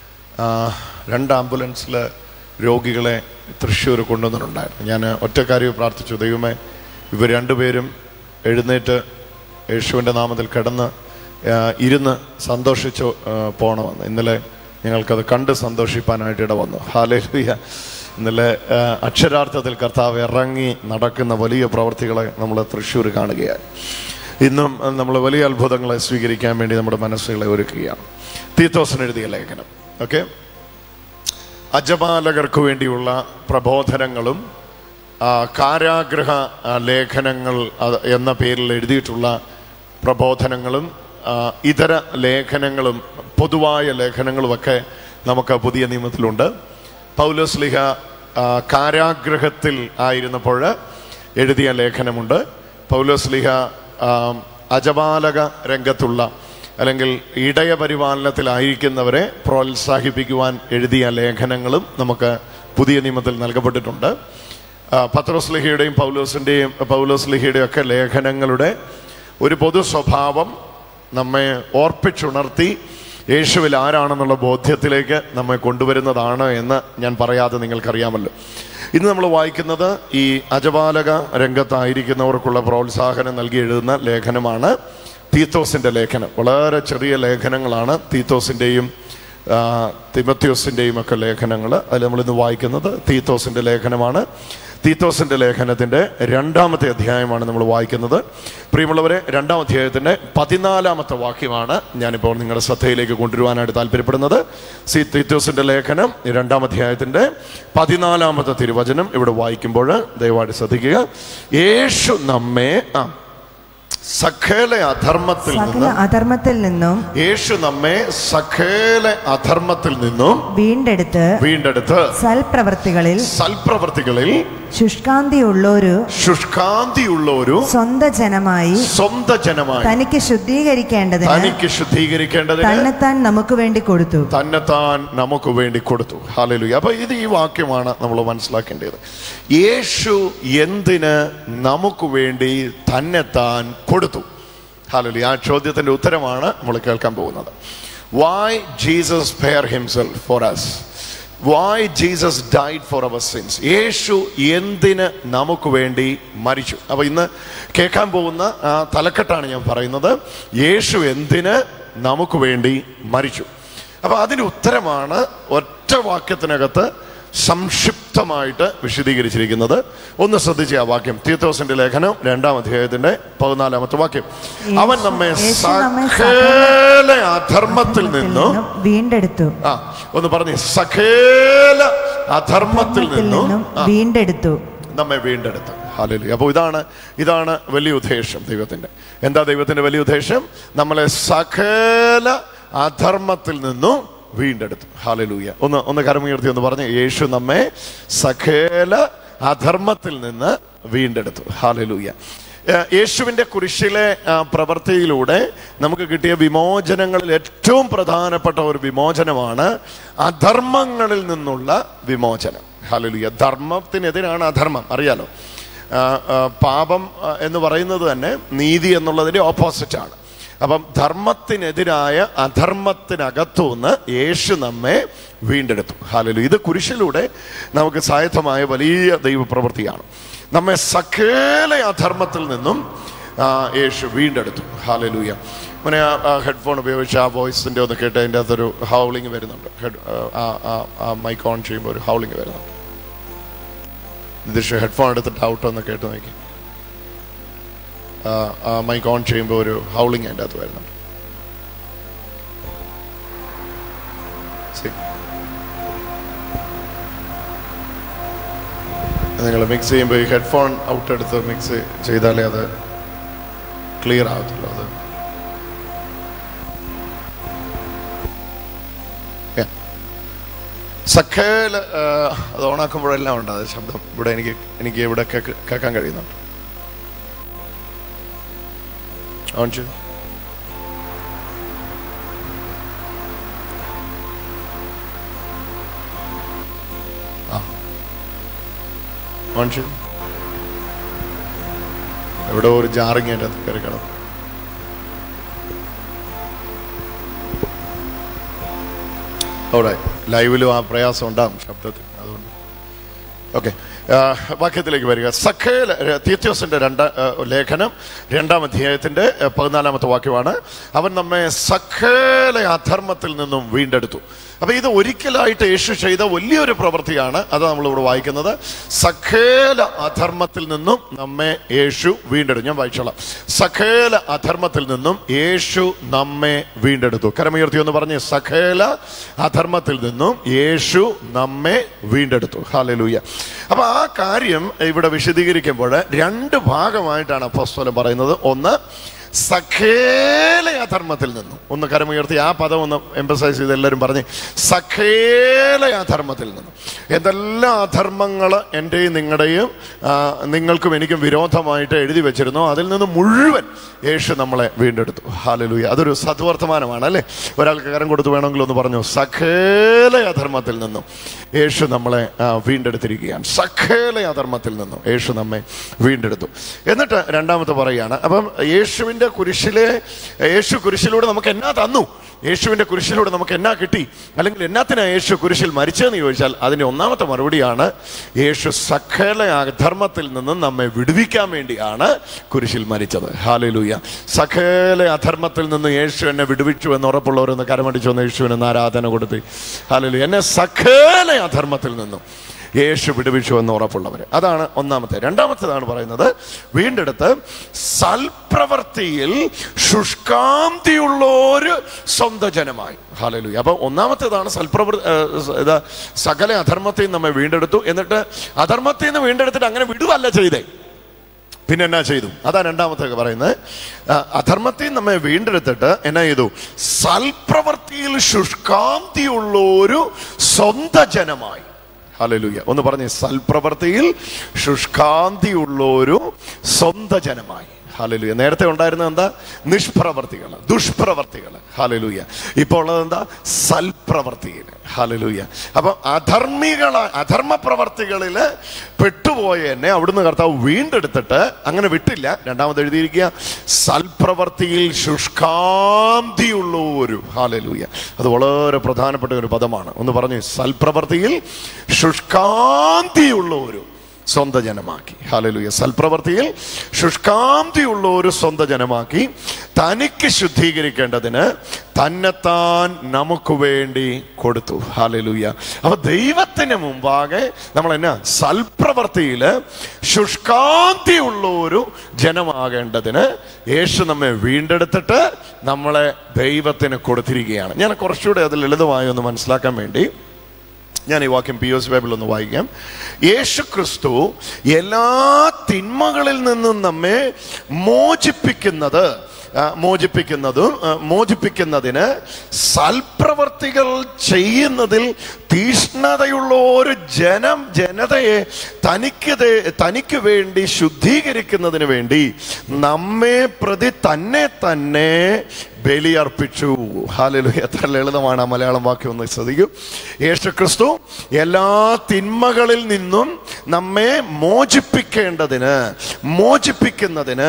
B: രണ്ട് ആംബുലൻസിൽ രോഗികളെ തൃശ്ശൂർ കൊണ്ടുവന്നിട്ടുണ്ടായിരുന്നു ഞാൻ ഒറ്റക്കാര്യം പ്രാർത്ഥിച്ചു ദൈവമേ ഇവർ രണ്ടുപേരും എഴുന്നേറ്റ് യേശുവിൻ്റെ നാമത്തിൽ കിടന്ന് ആ, ഇരുന്ന് സന്തോഷിച്ചു ആ, പോകണമെന്ന് ഇന്നലെ ഞങ്ങൾക്കത് കണ്ട് സന്തോഷിപ്പാനായിട്ട് ഇട വന്നു ഹാലേലുയ ഇന്നലെ ആ, അക്ഷരാർത്ഥത്തിൽ കർത്താവ് ഇറങ്ങി നടക്കുന്ന വലിയ പ്രവർത്തികളെ നമ്മൾ തൃശ്ശൂർ കാണുകയായി ഇന്നും നമ്മൾ വലിയ അത്ഭുതങ്ങളെ സ്വീകരിക്കാൻ വേണ്ടി നമ്മുടെ മനസ്സുകളെ ഒരുക്കുകയാണ് തീത്തോസിന് എഴുതിയ ലേഖനം ഓക്കെ അജപാലകർക്ക് വേണ്ടിയുള്ള പ്രബോധനങ്ങളും ആ, കാരാഗ്രഹ ആ, ലേഖനങ്ങൾ അത് എന്ന പേരിൽ എഴുതിയിട്ടുള്ള പ്രബോധനങ്ങളും ആ, ഇതര ലേഖനങ്ങളും പൊതുവായ ലേഖനങ്ങളുമൊക്കെ നമുക്ക് പുതിയ നിയമത്തിലുണ്ട് പൗലോസ് ലിഹ ആ, കാരാഗ്രഹത്തിൽ ആയിരുന്നപ്പോൾ എഴുതിയ ലേഖനമുണ്ട് പൗലോസ് ലിഹ ആ, അജപാലക രംഗത്തുള്ള അല്ലെങ്കിൽ ഇടയപരിപാലനത്തിലായിരിക്കുന്നവരെ പ്രോത്സാഹിപ്പിക്കുവാൻ എഴുതിയ ലേഖനങ്ങളും നമുക്ക് പുതിയ നിയമത്തിൽ നൽകപ്പെട്ടിട്ടുണ്ട് ആ, പത്രോസ് ലിഹയുടെയും പൗലോസിൻ്റെയും പൗലോസ് ലിഹയുടെയും ഒക്കെ ലേഖനങ്ങളുടെ ഒരു പൊതു സ്വഭാവം നമ്മെ ഓർപ്പിച്ചുണർത്തി യേശുവിൽ ആരാണെന്നുള്ള ബോധ്യത്തിലേക്ക് നമ്മെ കൊണ്ടുവരുന്നതാണ് എന്ന് ഞാൻ പറയാതെ നിങ്ങൾക്കറിയാമല്ലോ ഇന്ന് നമ്മൾ വായിക്കുന്നത് ഈ അജപാലക രംഗത്തായിരിക്കുന്നവർക്കുള്ള പ്രോത്സാഹനം നൽകി എഴുതുന്ന ലേഖനമാണ് തീത്തോസിന്റെ ലേഖനം വളരെ ചെറിയ ലേഖനങ്ങളാണ് തീത്തോസിന്റെയും ആ, തിമത്യോസിന്റെയും ഒക്കെ ലേഖനങ്ങൾ അതിൽ നമ്മൾ ഇന്ന് വായിക്കുന്നത് തീത്തോസിന്റെ ലേഖനമാണ് തീത്തോസിന്റെ ലേഖനത്തിന്റെ രണ്ടാമത്തെ അധ്യായമാണ് നമ്മൾ വായിക്കുന്നത് പ്രിയമുള്ളവരെ രണ്ടാം അധ്യായത്തിന്റെ പതിനാലാമത്തെ വാക്യമാണ് ഞാനിപ്പോൾ നിങ്ങളുടെ ശ്രദ്ധയിലേക്ക് കൊണ്ടുവരുവാനായിട്ട് താല്പര്യപ്പെടുന്നത് സി തീത്തോസിന്റെ ലേഖനം രണ്ടാം അധ്യായത്തിന്റെ പതിനാലാമത്തെ തിരുവചനം ഇവിടെ വായിക്കുമ്പോൾ ദയവായിട്ട് ശ്രദ്ധിക്കുക യേശു നമ്മെ ആ സഖേല അധർമ്മത്തിൽ
C: സകല
B: നിന്ന്
C: അധർമ്മത്തിൽ നിന്നും
B: യേശു നമ്മെ സഖേല അധർമ്മത്തിൽ നിന്നും
C: വീണ്ടെടുത്ത്
B: വീണ്ടെടുത്ത്
C: സൽപ്രവർത്തികളിൽ
B: സൽപ്രവർത്തികളിൽ
C: ശുഷ്കാന്തിയുള്ളൊരു
B: ശുഷ്കാന്തിയുള്ള ഒരു
C: സ്വന്ത ജനമായി
B: സ്വന്തം ജനമായി
C: തനിക്ക് ശുദ്ധീകരിക്കേണ്ടതിന്
B: തനിക്ക് ശുദ്ധീകരിക്കേണ്ടതിന്
C: തന്നെത്താൻ നമുക്ക് വേണ്ടി കൊടുത്തു
B: തന്നെത്താൻ നമുക്ക് വേണ്ടി കൊടുത്തു ഹാലലു അപ്പൊ ഇത് ഈ വാക്യമാണ് നമ്മൾ മനസ്സിലാക്കേണ്ടത് യേശു എന്തിന് നമുക്ക് വേണ്ടി തന്നെത്താൻ കൊടുത്തു ഹാലലു ആ ചോദ്യത്തിന്റെ ഉത്തരമാണ് നമ്മൾ കേൾക്കാൻ പോകുന്നത് why Jesus fair himself for us why Jesus died for our sins യേശു എന്തിന് നമുക്ക് വേണ്ടി മരിച്ചു അപ്പോൾ ഇന്ന് കേൾക്കാൻ പോകുന്ന ആ, തലക്കെട്ടാണ് ഞാൻ പറയുന്നത് യേശു എന്തിന് നമുക്ക് വേണ്ടി മരിച്ചു അപ്പോൾ അതിന് ഉത്തരമാണ് ഒറ്റ വാക്യത്തിനകത്ത് സംക്ഷിപ്തമായിട്ട് വിശദീകരിച്ചിരിക്കുന്നത് ഒന്ന് ശ്രദ്ധിച്ച ആ വാക്യം തീത്തോസിന്റെ ലേഖനം രണ്ടാം അധ്യായത്തിന്റെ പതിനാലാമത്തെ വാക്യം അവൻ നമ്മെ
C: യേശു നമ്മെ
B: സകല അധർമ്മത്തിൽ നിന്നും
C: വീണ്ടെടുത്തു
B: ആ ഒന്ന് പറഞ്ഞേ സകല അധർമ്മത്തിൽ
C: ത്തിൽ
B: നിന്നും
C: നിന്നും
B: ആ,
C: വീണ്ടെടുത്തു
B: നമ്മെ വീണ്ടെടുത്തു ഹാലലു അപ്പോൾ ഇതാണ് ഇതാണ് വലിയ ഉദ്ദേശം ദൈവത്തിന്റെ എന്താ ദൈവത്തിന്റെ വലിയ ഉദ്ദേശം നമ്മളെ സകല അധർമ്മത്തിൽ നിന്നും വീണ്ടെടുത്തു ഹാലലൂയ ഒന്ന് ഒന്ന് കരമുയർത്തി ഒന്ന് പറഞ്ഞ് യേശു നമ്മെ സകല അധർമ്മത്തിൽ നിന്ന് വീണ്ടെടുത്തു ഹാലലൂയ ഏഹ് യേശുവിൻ്റെ കുരിശിലെ ആ, പ്രവൃത്തിയിലൂടെ നമുക്ക് കിട്ടിയ വിമോചനങ്ങളിൽ ഏറ്റവും പ്രധാനപ്പെട്ട ഒരു വിമോചനമാണ് അധർമ്മങ്ങളിൽ നിന്നുള്ള വിമോചനം ഹലലുയ ധർമ്മത്തിനെതിരാണ് അധർമ്മം അറിയാലോ ആ, ആ, പാപം ആ, എന്ന് പറയുന്നത് തന്നെ നീതി എന്നുള്ളതിൻ്റെ ഓപ്പോസിറ്റാണ് അപ്പം ധർമ്മത്തിനെതിരായ അധർമ്മത്തിനകത്തുനിന്ന് യേശു നമ്മെ വീണ്ടെടുത്തു ഹാലലു ഇത് കുരിശിലൂടെ നമുക്ക് സായത്തമായ വലിയ ദൈവപ്രവൃത്തിയാണ് നമ്മെ സകല അധർമ്മത്തിൽ നിന്നും ആ, യേശു വീണ്ടെടുത്തു ഹാലലൂയ അങ്ങനെ ആ ഹെഡ്ഫോൺ ഉപയോഗിച്ച് ആ വോയിസിൻ്റെ ഒന്ന് കേട്ട് അതിൻ്റെ അകത്തൊരു ഹൗളിങ് വരുന്നുണ്ട് ഹെഡ് ആ ആ മൈക്ക് ഓൺ ചെയ്യുമ്പോൾ ഒരു ഹൗളിങ് വരുന്നുണ്ട് നിതീഷ് ഹെഡ്ഫോൺ എടുത്തിട്ട് ഔട്ട് ഒന്ന് കേട്ട് നോക്കി മൈക്ക് ഓൺ ചെയ്യുമ്പോൾ ഒരു ഹൗളിങ് അതിൻ്റെ അകത്ത് വരുന്നുണ്ട് നിങ്ങൾ മിക്സ് ചെയ്യുമ്പോൾ ഈ ഹെഡ്ഫോൺ ഔട്ട് എടുത്ത് മിക്സ് ചെയ്താലേ അത് ക്ലിയർ ആകത്തുള്ളൂ അത് Yeah. സഖേല ആ, അത് ഓണാക്കുമ്പോഴെല്ലാം ഉണ്ട് അത് ശബ്ദം ഇവിടെ എനിക്ക് എനിക്ക് ഇവിടെ കേക്ക്- കേൾക്കാൻ കഴിയുന്നുണ്ട് ഓൺ ചെയ്തു ആ ഓൺ ചെയ്തു എവിടെ ഒരു ജാറിങ് അതിൻ്റെ അകത്ത് കയറി കിടന്നു അവിടെ ലൈവിലും ആ പ്രയാസം ഉണ്ടാകും ശബ്ദത്തിൽ അതുകൊണ്ട് ഓക്കെ വാക്യത്തിലേക്ക് വരിക സഖേല തീത്യോസിന്റെ രണ്ട് ആ, ലേഖനം രണ്ടാം അധ്യായത്തിന്റെ ആ, പതിനാലാമത്തെ വാക്യമാണ് അവൻ നമ്മെ സഖേല അധർമ്മത്തിൽ നിന്നും വീണ്ടെടുത്തു അപ്പൊ ഇത് ഒരിക്കലായിട്ട് യേശു ചെയ്ത വലിയൊരു പ്രവൃത്തിയാണ് അത് നമ്മളിവിടെ വായിക്കുന്നത് സഖേല അധർമ്മത്തിൽ നിന്നും നമ്മെ യേശു വീണ്ടെടുത്തു ഞാൻ വായിച്ചോളാം സഖേല അധർമ്മത്തിൽ നിന്നും യേശു നമ്മെ വീണ്ടെടുത്തു കരമുയർത്തി എന്ന് പറഞ്ഞ് സഖേല അധർമ്മത്തിൽ നിന്നും യേശു നമ്മെ വീണ്ടെടുത്തു ഹാലലൂയ അപ്പൊ ആ കാര്യം ഇവിടെ വിശദീകരിക്കുമ്പോൾ രണ്ട് ഭാഗമായിട്ടാണ് അപ്പോസ്തലൻ പറയുന്നത് ഒന്ന് സഖേല അധർമ്മത്തിൽ നിന്നും ഒന്ന് കരമുയർത്തി ആ പദം ഒന്ന് എംബസൈസ് ചെയ്ത് എല്ലാവരും പറഞ്ഞ് സഖേല അധർമ്മത്തിൽ നിന്നും എന്തെല്ലാം അധർമ്മങ്ങൾ എൻ്റെയും നിങ്ങളുടെയും ആ, നിങ്ങൾക്കും എനിക്കും വിരോധമായിട്ട് എഴുതി വെച്ചിരുന്നോ അതിൽ നിന്ന് മുഴുവൻ യേശു നമ്മളെ വീണ്ടെടുത്തു ഹാലലൂയ അതൊരു സദ്വർത്തമാനമാണ് അല്ലേ ഒരാൾക്ക് കരം കൊടുത്ത് വേണമെങ്കിൽ ഒന്ന് പറഞ്ഞു സഖേല അധർമ്മത്തിൽ നിന്നും യേശു നമ്മളെ ആ, വീണ്ടെടുത്തിരിക്കുകയാണ് സഖേല അധർമ്മത്തിൽ നിന്നും യേശു നമ്മെ വീണ്ടെടുത്തു എന്നിട്ട് രണ്ടാമത്തെ പറയുകയാണ് അപ്പം യേശുവിൻ്റെ കുരിശിലെ യേശു കുരിശിലൂടെ നമുക്ക് എന്നാ തന്നു യേശുവിൻ്റെ കുരിശിലൂടെ നമുക്ക് എന്നാ കിട്ടി അല്ലെങ്കിൽ എന്നാത്തിനാ യേശു കുരിശിൽ മരിച്ചതെന്ന് ചോദിച്ചാൽ അതിൻ്റെ ഒന്നാമത്തെ മറുപടിയാണ് യേശു സകല അധർമ്മത്തിൽ നിന്നും നമ്മെ വിടുവിക്കാൻ വേണ്ടിയാണ് കുരിശിൽ മരിച്ചത് ഹാലലൂയ സകല അധർമ്മത്തിൽ നിന്ന് യേശു എന്നെ വിടുവിച്ചു എന്ന് ഉറപ്പുള്ളവരൊന്ന് കരമടിച്ചു വന്ന് യേശുവിന് ഒന്ന് ആരാധന കൊടുത്ത് ഹാലലു എന്നെ സകല അധർമ്മത്തിൽ നിന്നും യേശു വിടുവിച്ചു എന്ന് ഉറപ്പുള്ളവർ അതാണ് ഒന്നാമത്തെ രണ്ടാമത്തേതാണ് പറയുന്നത് വീണ്ടെടുത്ത് സൽപ്രവർത്തിയിൽ ശുഷ്കാന്തിയുള്ള ഒരു സ്വന്തം ജനമായി ഹാലലു അപ്പൊ ഒന്നാമത്തേതാണ് സൽപ്രവൃ ഏഹ് സ- ഇത് സകല അധർമ്മത്തെയും നമ്മെ വീണ്ടെടുത്തു എന്നിട്ട് അധർമ്മത്തിൽ നിന്ന് വീണ്ടെടുത്തിട്ട് അങ്ങനെ വിടുവല്ല ചെയ്തേ പിന്നെ എന്നാ ചെയ്തു അതാ രണ്ടാമത്തെ പറയുന്നത് ആ, അധർമ്മത്തിൽ നമ്മെ വീണ്ടെടുത്തിട്ട് എന്നാ ചെയ്തു സൽപ്രവൃത്തിയിൽ ശുഷ്കാന്തിയുള്ള ഒരു സ്വന്ത ജനമായി ഹല്ലേലൂയ ഒന്ന് പറഞ്ഞേ സൽപ്രവൃത്തിയിൽ ശുഷ്കാന്തിയുള്ള ഒരു സ്വന്ത ജനമായി ഹാലലൂയ നേരത്തെ ഉണ്ടായിരുന്നത് എന്താ നിഷ്പ്രവർത്തികൾ ദുഷ്പ്രവർത്തികൾ ഹാലലൂയ ഇപ്പോൾ ഉള്ളത് എന്താ സൽപ്രവർത്തികൾ ഹാലലൂയ അപ്പൊ അധർമ്മികള അധർമ്മ പ്രവർത്തികളിൽ പെട്ടുപോയ എന്നെ അവിടുന്ന് കർത്താവ് വീണ്ടെടുത്തിട്ട് അങ്ങനെ വിട്ടില്ല രണ്ടാമത് എഴുതിയിരിക്കുക സൽപ്രവർത്തിയിൽ ശുഷ്കാന്തിയുള്ള ഒരു ഹാലലൂയ അത് വളരെ പ്രധാനപ്പെട്ട ഒരു പദമാണ് ഒന്ന് പറഞ്ഞു സൽപ്രവർത്തിയിൽ ശുഷ്കാന്തിയുള്ള ഒരു സ്വന്ത ജനമാക്കി ഹാലലുയ സൽപ്രവർത്തിയിൽ ശുഷ്കാന്തിയുള്ള ഒരു സ്വന്ത ജനമാക്കി തനിക്ക് ശുദ്ധീകരിക്കേണ്ടതിന് തന്നെത്താൻ നമുക്ക് വേണ്ടി കൊടുത്തു ഹാലലുയ അപ്പൊ ദൈവത്തിന് മുമ്പാകെ നമ്മൾ എന്നാ സൽപ്രവർത്തിയിൽ ശുഷ്കാന്തിയുള്ള ഒരു ജനമാകേണ്ടതിന് യേശു നമ്മെ വീണ്ടെടുത്തിട്ട് നമ്മളെ ദൈവത്തിന് കൊടുത്തിരിക്കുകയാണ് ഞാൻ കുറച്ചുകൂടെ അത് ലളിതമായി ഒന്ന് മനസ്സിലാക്കാൻ വേണ്ടി ഞാൻ ഈ വാക്യം പി എസ് ബൈബിൾ ഒന്ന് വായിക്കാം യേശു ക്രിസ്തു എല്ലാ തിന്മകളിൽ നിന്നും നമ്മെ മോചിപ്പിക്കുന്നത് ആ, മോചിപ്പിക്കുന്നതും ആ, മോചിപ്പിക്കുന്നതിന് സൽപ്രവർത്തികൾ ചെയ്യുന്നതിൽ തീഷ്ണതയുള്ള ഒരു ജനം ജനതയെ തനിക്ക് ദേ- തനിക്ക് വേണ്ടി ശുദ്ധീകരിക്കുന്നതിന് വേണ്ടി നമ്മെ പ്രതി തന്നെ തന്നെ ബലിയർപ്പിച്ചു ഹാലലു എത്ര ലളിതമാണ് ആ മലയാളം വാക്യം ഒന്ന് ശ്രദ്ധിക്കൂ യേശു ക്രിസ്തു എല്ലാ തിന്മകളിൽ നിന്നും നമ്മെ മോചിപ്പിക്കേണ്ടതിന് മോചിപ്പിക്കുന്നതിന്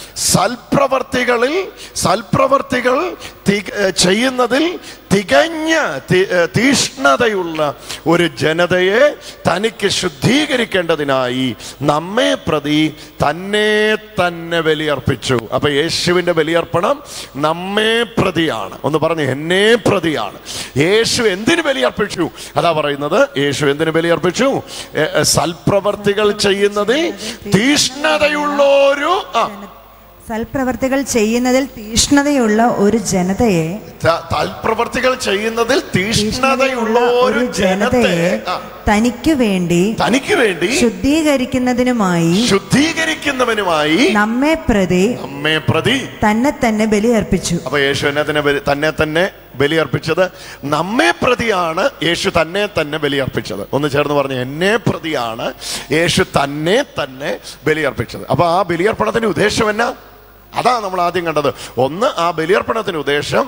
B: സൽപ്രവർത്തികളിൽ സൽപ്രവർത്തികൾ തി- ഏ, ചെയ്യുന്നതിൽ തികഞ്ഞ തി- ഏ, തീഷ്ണതയുള്ള ഒരു ജനതയെ തനിക്ക് ശുദ്ധീകരിക്കേണ്ടതിനായി നമ്മെ പ്രതി തന്നെ തന്നെ ബലിയർപ്പിച്ചു അപ്പൊ യേശുവിന്റെ ബലിയർപ്പണം നമ്മെ പ്രതിയാണ് ഒന്ന് പറഞ്ഞു എന്നെ പ്രതിയാണ് യേശു എന്തിനു ബലിയർപ്പിച്ചു അതാ പറയുന്നത് യേശു എന്തിനു ബലിയർപ്പിച്ചു ഏ, ഏ, സൽപ്രവർത്തികൾ ചെയ്യുന്നതിൽ തീഷ്ണതയുള്ള ഒരു ആ
C: സൽപ്രവർത്തികൾ ചെയ്യുന്നതിൽ തീഷ്ണതയുള്ള ഒരു ജനതയെ
B: ത- തൽപ്രവർത്തികൾ ചെയ്യുന്നതിൽ തീഷ്ണതയുള്ള ഒരു ജനത്തെ ആ,
C: തനിക്ക് വേണ്ടി
B: തനിക്ക് വേണ്ടി
C: ശുദ്ധീകരിക്കുന്നതിനുമായി
B: ശുദ്ധീകരിക്കുന്നവനുമായി
C: നമ്മെ പ്രതി
B: നമ്മെ പ്രതി
C: തന്നെ തന്നെ ബലിയർപ്പിച്ചു
B: അപ്പൊ യേശു എന്നെ തന്നെ ബലി- തന്നെ തന്നെ ബലിയർപ്പിച്ചത് നമ്മെ പ്രതിയാണ് യേശു തന്നെ തന്നെ ബലിയർപ്പിച്ചത് ഒന്ന് ചേർന്ന് പറഞ്ഞു എന്നെ പ്രതിയാണ് യേശു തന്നെ തന്നെ ബലിയർപ്പിച്ചത് അപ്പൊ ആ ബലിയർപ്പണത്തിന്റെ ഉദ്ദേശം എന്നാ അതാ നമ്മൾ ആദ്യം കണ്ടത് ഒന്ന് ആ ബലിയർപ്പണത്തിന് ഉദ്ദേശം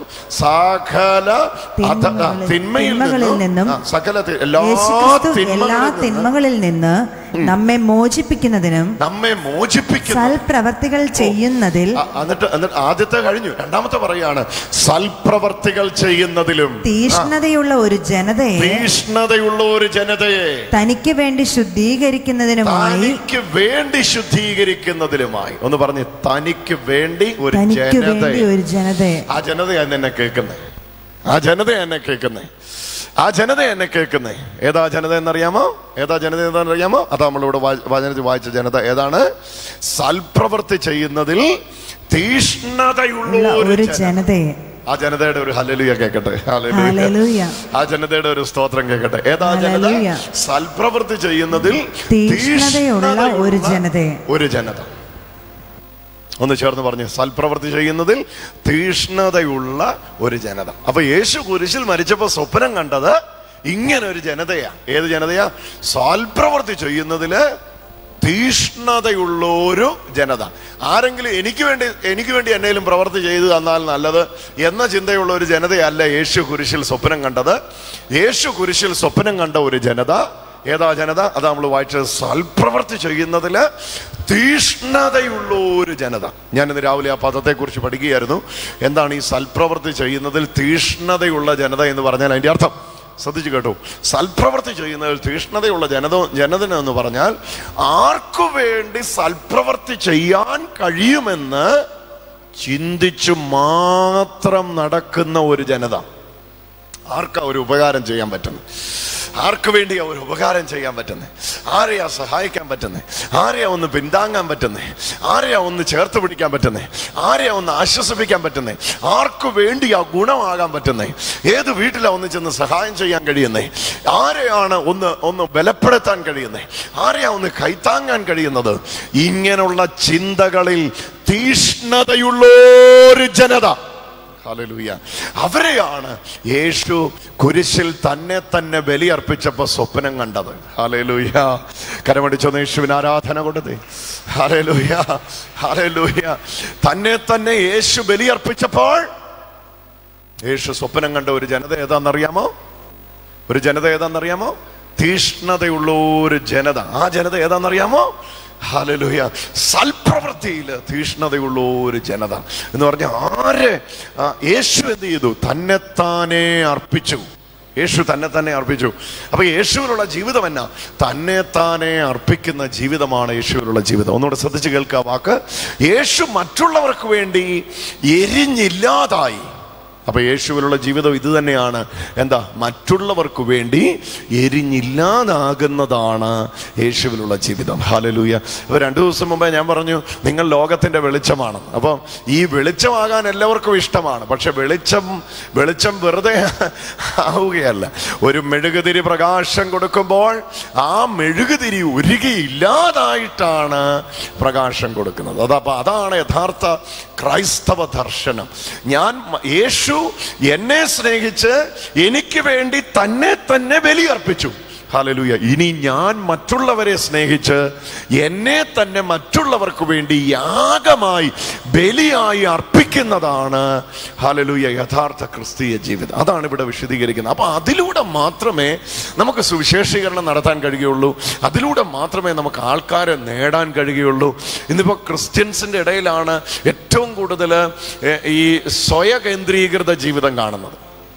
B: സകല അധ- ആ,
C: തിന്മകളിൽ-
B: തിന്മയിൽ
C: തിന്മകളിൽ
B: നിന്നും
C: നിന്നും
B: ആ, സകല തി- എല്ലാ
C: യേശുക്രിസ്തു എല്ലാ
B: തിന്മകളിൽ നിന്ന്
C: തിന്മകളിൽ നിന്ന് നമ്മെ മോചിപ്പിക്കുന്നതിനും
B: നമ്മെ മോചിപ്പിക്കുന്ന
C: സൽപ്രവർത്തികൾ ചെയ്യുന്നതിൽ
B: ആ, എന്നിട്ട് എന്നിട്ട് ആദ്യത്തെ കഴിഞ്ഞു രണ്ടാമത്തെ പറയാണ് സൽപ്രവർത്തികൾ ചെയ്യുന്നതിലും
C: തീഷ്ണതയുള്ള ഒരു ജനതയെ
B: തീഷ്ണതയുള്ള ഒരു ജനതയെ
C: തനിക്ക് വേണ്ടി ശുദ്ധീകരിക്കുന്നതിനുമായി
B: തനിക്ക് വേണ്ടി ശുദ്ധീകരിക്കുന്നതിലുമായി ഒന്ന് പറഞ്ഞ് തനിക്ക് വേണ്ടി ഒരു
C: തനിക്ക് വേണ്ടി
B: ജനതയെ
C: ഒരു ജനതയെ
B: ആ ജനതയാണ് എന്നെ കേൾക്കുന്നേ ആ ജനത എന്നെ കേൾക്കുന്നേ ആ ജനത എന്നെ കേൾക്കുന്നേ ഏതാ ജനത എന്നറിയാമോ ഏതാ ജനത എന്നറിയാമോ അതാ നമ്മളിവിടെ വാ- വചനത്തിൽ വായിച്ച ജനത ഏതാണ് സൽപ്രവൃത്തി ചെയ്യുന്നതിൽ തീഷ്ണതയുള്ള
C: ഉള്ള
B: ഒരു
C: ഒരു
B: ജനത
C: ജനതയെ
B: ആ ജനതയുടെ ഒരു ഹല്ലേലൂയ കേൾക്കട്ടെ ഹല്ലേലൂയ
C: ഹല്ലേലൂയ.
B: ആ ജനതയുടെ ഒരു സ്തോത്രം കേൾക്കട്ടെ ഏതാ ജനത
C: ഹല്ലേലൂയ.
B: സൽപ്രവൃത്തി ചെയ്യുന്നതിൽ
C: തീഷ്ണതയുള്ള ഒരു ജനതയെ
B: ഒരു ജനത ഒന്ന് ചേർന്ന് പറഞ്ഞു സൽപ്രവൃത്തി ചെയ്യുന്നതിൽ തീഷ്ണതയുള്ള ഒരു ജനത അപ്പൊ യേശു കുരിശിൽ മരിച്ചപ്പോ സ്വപ്നം കണ്ടത് ഇങ്ങനെ ഒരു ജനതയാ ഏത് ജനതയാ സൽപ്രവൃത്തി ചെയ്യുന്നതില് തീഷ്ണതയുള്ള ഒരു ജനത ആരെങ്കിലും എനിക്ക് വേണ്ടി എനിക്ക് വേണ്ടി എന്തെങ്കിലും പ്രവൃത്തി ചെയ്തു തന്നാൽ നല്ലത് എന്ന ചിന്തയുള്ള ഒരു ജനതയല്ല യേശു കുരിശിൽ സ്വപ്നം കണ്ടത് യേശു കുരിശിൽ സ്വപ്നം കണ്ട ഒരു ജനത ഏതാ ജനത അതാ നമ്മൾ വായിച്ചത് സൽപ്രവൃത്തി ചെയ്യുന്നതില് തീഷ്ണതയുള്ള ഒരു ജനത ഞാൻ ഇന്ന് രാവിലെ ആ പദത്തെക്കുറിച്ച് പഠിക്കുകയായിരുന്നു എന്താണ് ഈ സൽപ്രവൃത്തി ചെയ്യുന്നതിൽ തീഷ്ണതയുള്ള ജനത എന്ന് പറഞ്ഞാൽ അതിന്റെ അർത്ഥം ശ്രദ്ധിച്ചു കേട്ടോ സൽപ്രവൃത്തി ചെയ്യുന്നതിൽ തീഷ്ണതയുള്ള ജനത ജനതന എന്ന് പറഞ്ഞാൽ ആർക്കു വേണ്ടി സൽപ്രവൃത്തി ചെയ്യാൻ കഴിയുമെന്ന് ചിന്തിച്ചു മാത്രം നടക്കുന്ന ഒരു ജനത ആർക്കാ ഒരു ഉപകാരം ചെയ്യാൻ പറ്റുന്നത് ആർക്ക് വേണ്ടിയാ ഒരു ഉപകാരം ചെയ്യാൻ പറ്റുന്നത് ആരെയാ സഹായിക്കാൻ പറ്റുന്നത് ആരെയാ ഒന്ന് പിന്താങ്ങാൻ പറ്റുന്നത് ആരെയാ ഒന്ന് ചേർത്ത് പിടിക്കാൻ പറ്റുന്നത് ആരെയാ ഒന്ന് ആശ്വസിപ്പിക്കാൻ പറ്റുന്നത് ആർക്ക് വേണ്ടിയാ ഗുണമാകാൻ പറ്റുന്നത് ഏത് വീട്ടിലാ ഒന്ന് ചെന്ന് സഹായം ചെയ്യാൻ കഴിയുന്നത് ആരെയാണ് ഒന്ന് ഒന്ന് ബലപ്പെടുത്താൻ കഴിയുന്നത് ആരെയാ ഒന്ന് കൈത്താങ്ങാൻ കഴിയുന്നത് ഇങ്ങനെയുള്ള ചിന്തകളിൽ തീഷ്ണതയുള്ള ഒരു ജനത ഹല്ലേലൂയ അവരെയാണ് യേശു കുരിശിൽ തന്നെ തന്നെ ബലിയർപ്പിച്ചപ്പോൾ സ്വപ്നം കണ്ടത് ഹല്ലേലൂയ കരമടിച്ചൊന്ന് യേശുവിന് ആരാധന കൊടുത്തേ ഹല്ലേലൂയ ഹല്ലേലൂയ തന്നെ തന്നെ യേശു ബലിയർപ്പിച്ചപ്പോൾ യേശു സ്വപ്നം കണ്ട ഒരു ജനത ഏതാണെന്നറിയാമോ ഒരു ജനത ഏതാണെന്നറിയാമോ തീഷ്ണതയുള്ള ഒരു ജനത ആ ജനത ഏതാണെന്നറിയാമോ ഹാലലുയ സൽപ്രവൃത്തിയിൽ തീഷ്ണതയുള്ള ഒരു ജനത എന്ന് പറഞ്ഞ ആര് ആ, യേശു എന്ത് ചെയ്തു തന്നെത്താനെ അർപ്പിച്ചു യേശു തന്നെ തന്നെ അർപ്പിച്ചു അപ്പൊ യേശുവിനുള്ള ജീവിതം എന്നാ തന്നെ താനെ അർപ്പിക്കുന്ന ജീവിതമാണ് യേശുവിനുള്ള ജീവിതം ഒന്നുകൂടെ ശ്രദ്ധിച്ച് കേൾക്കുക ആ വാക്ക് യേശു മറ്റുള്ളവർക്ക് വേണ്ടി എരിഞ്ഞില്ലാതായി അപ്പൊ യേശുവിലുള്ള ജീവിതം ഇത് തന്നെയാണ് എന്താ മറ്റുള്ളവർക്ക് വേണ്ടി എരിഞ്ഞില്ലാതാകുന്നതാണ് യേശുവിലുള്ള ജീവിതം ഹാലലൂയ അപ്പൊ രണ്ടു ദിവസം മുമ്പേ ഞാൻ പറഞ്ഞു നിങ്ങൾ ലോകത്തിന്റെ വെളിച്ചമാണ് അപ്പം ഈ വെളിച്ചമാകാൻ എല്ലാവർക്കും ഇഷ്ടമാണ് പക്ഷെ വെളിച്ചം വെളിച്ചം വെറുതെ ആവുകയല്ല ഒരു മെഴുകുതിരി പ്രകാശം കൊടുക്കുമ്പോൾ ആ മെഴുകുതിരി ഉരുകിയില്ലാതായിട്ടാണ് പ്രകാശം കൊടുക്കുന്നത് അതപ്പോ അതാണ് യഥാർത്ഥ ക്രൈസ്തവ ദർശനം ഞാൻ മ- യേശു എന്നെ സ്നേഹിച്ച് എനിക്ക് വേണ്ടി തന്നെ തന്നെ ബലിയർപ്പിച്ചു ഹാലലൂയ ഇനി ഞാൻ മറ്റുള്ളവരെ സ്നേഹിച്ച് എന്നെ തന്നെ മറ്റുള്ളവർക്ക് വേണ്ടി യാഗമായി ബലിയായി അർപ്പിക്കുന്നതാണ് ഹാലലൂയ യഥാർത്ഥ ക്രിസ്തീയ ജീവിതം അതാണ് ഇവിടെ വിശദീകരിക്കുന്നത് അപ്പൊ അതിലൂടെ മാത്രമേ നമുക്ക് സുവിശേഷീകരണം നടത്താൻ കഴിയുള്ളൂ അതിലൂടെ മാത്രമേ നമുക്ക് ആൾക്കാരെ നേടാൻ കഴിയുള്ളൂ ഇന്നിപ്പോ ക്രിസ്ത്യൻസിന്റെ ഇടയിലാണ് ഏറ്റവും കൂടുതൽ ഈ സ്വയകേന്ദ്രീകൃത ജീവിതം കാണുന്നത്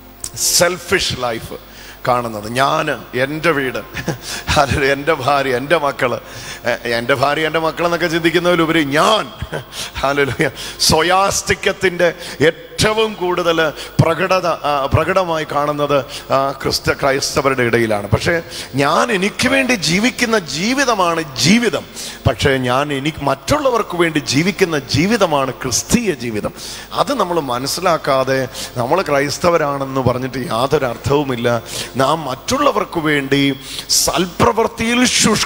B: സെൽഫിഷ് ലൈഫ് കാണുന്നത് ഞാൻ എൻ്റെ വീട് അത് എൻ്റെ ഭാര്യ എൻ്റെ മക്കള് എ- എൻ്റെ ഭാര്യ എൻ്റെ മക്കളെന്നൊക്കെ ചിന്തിക്കുന്നതിലുപരി ഞാൻ ഹല്ലേലൂയ സ്വയാസ്തിക്യത്തിൻ്റെ ഏറ്റവും കൂടുതൽ പ്രകടത ആ, പ്രകടമായി കാണുന്നത് ആ, ക്രിസ്ത ക്രൈസ്തവരുടെ ഇടയിലാണ് പക്ഷേ ഞാൻ എനിക്ക് വേണ്ടി ജീവിക്കുന്ന ജീവിതമാണ് ജീവിതം പക്ഷേ ഞാൻ എനിക്ക് മറ്റുള്ളവർക്ക് വേണ്ടി ജീവിക്കുന്ന ജീവിതമാണ് ക്രിസ്തീയ ജീവിതം അത് നമ്മൾ മനസ്സിലാക്കാതെ നമ്മൾ ക്രൈസ്തവരാണെന്ന് പറഞ്ഞിട്ട് യാതൊരു അർത്ഥവുമില്ല നാം മറ്റുള്ളവർക്ക് വേണ്ടി സൽപ്രവൃത്തിയിൽ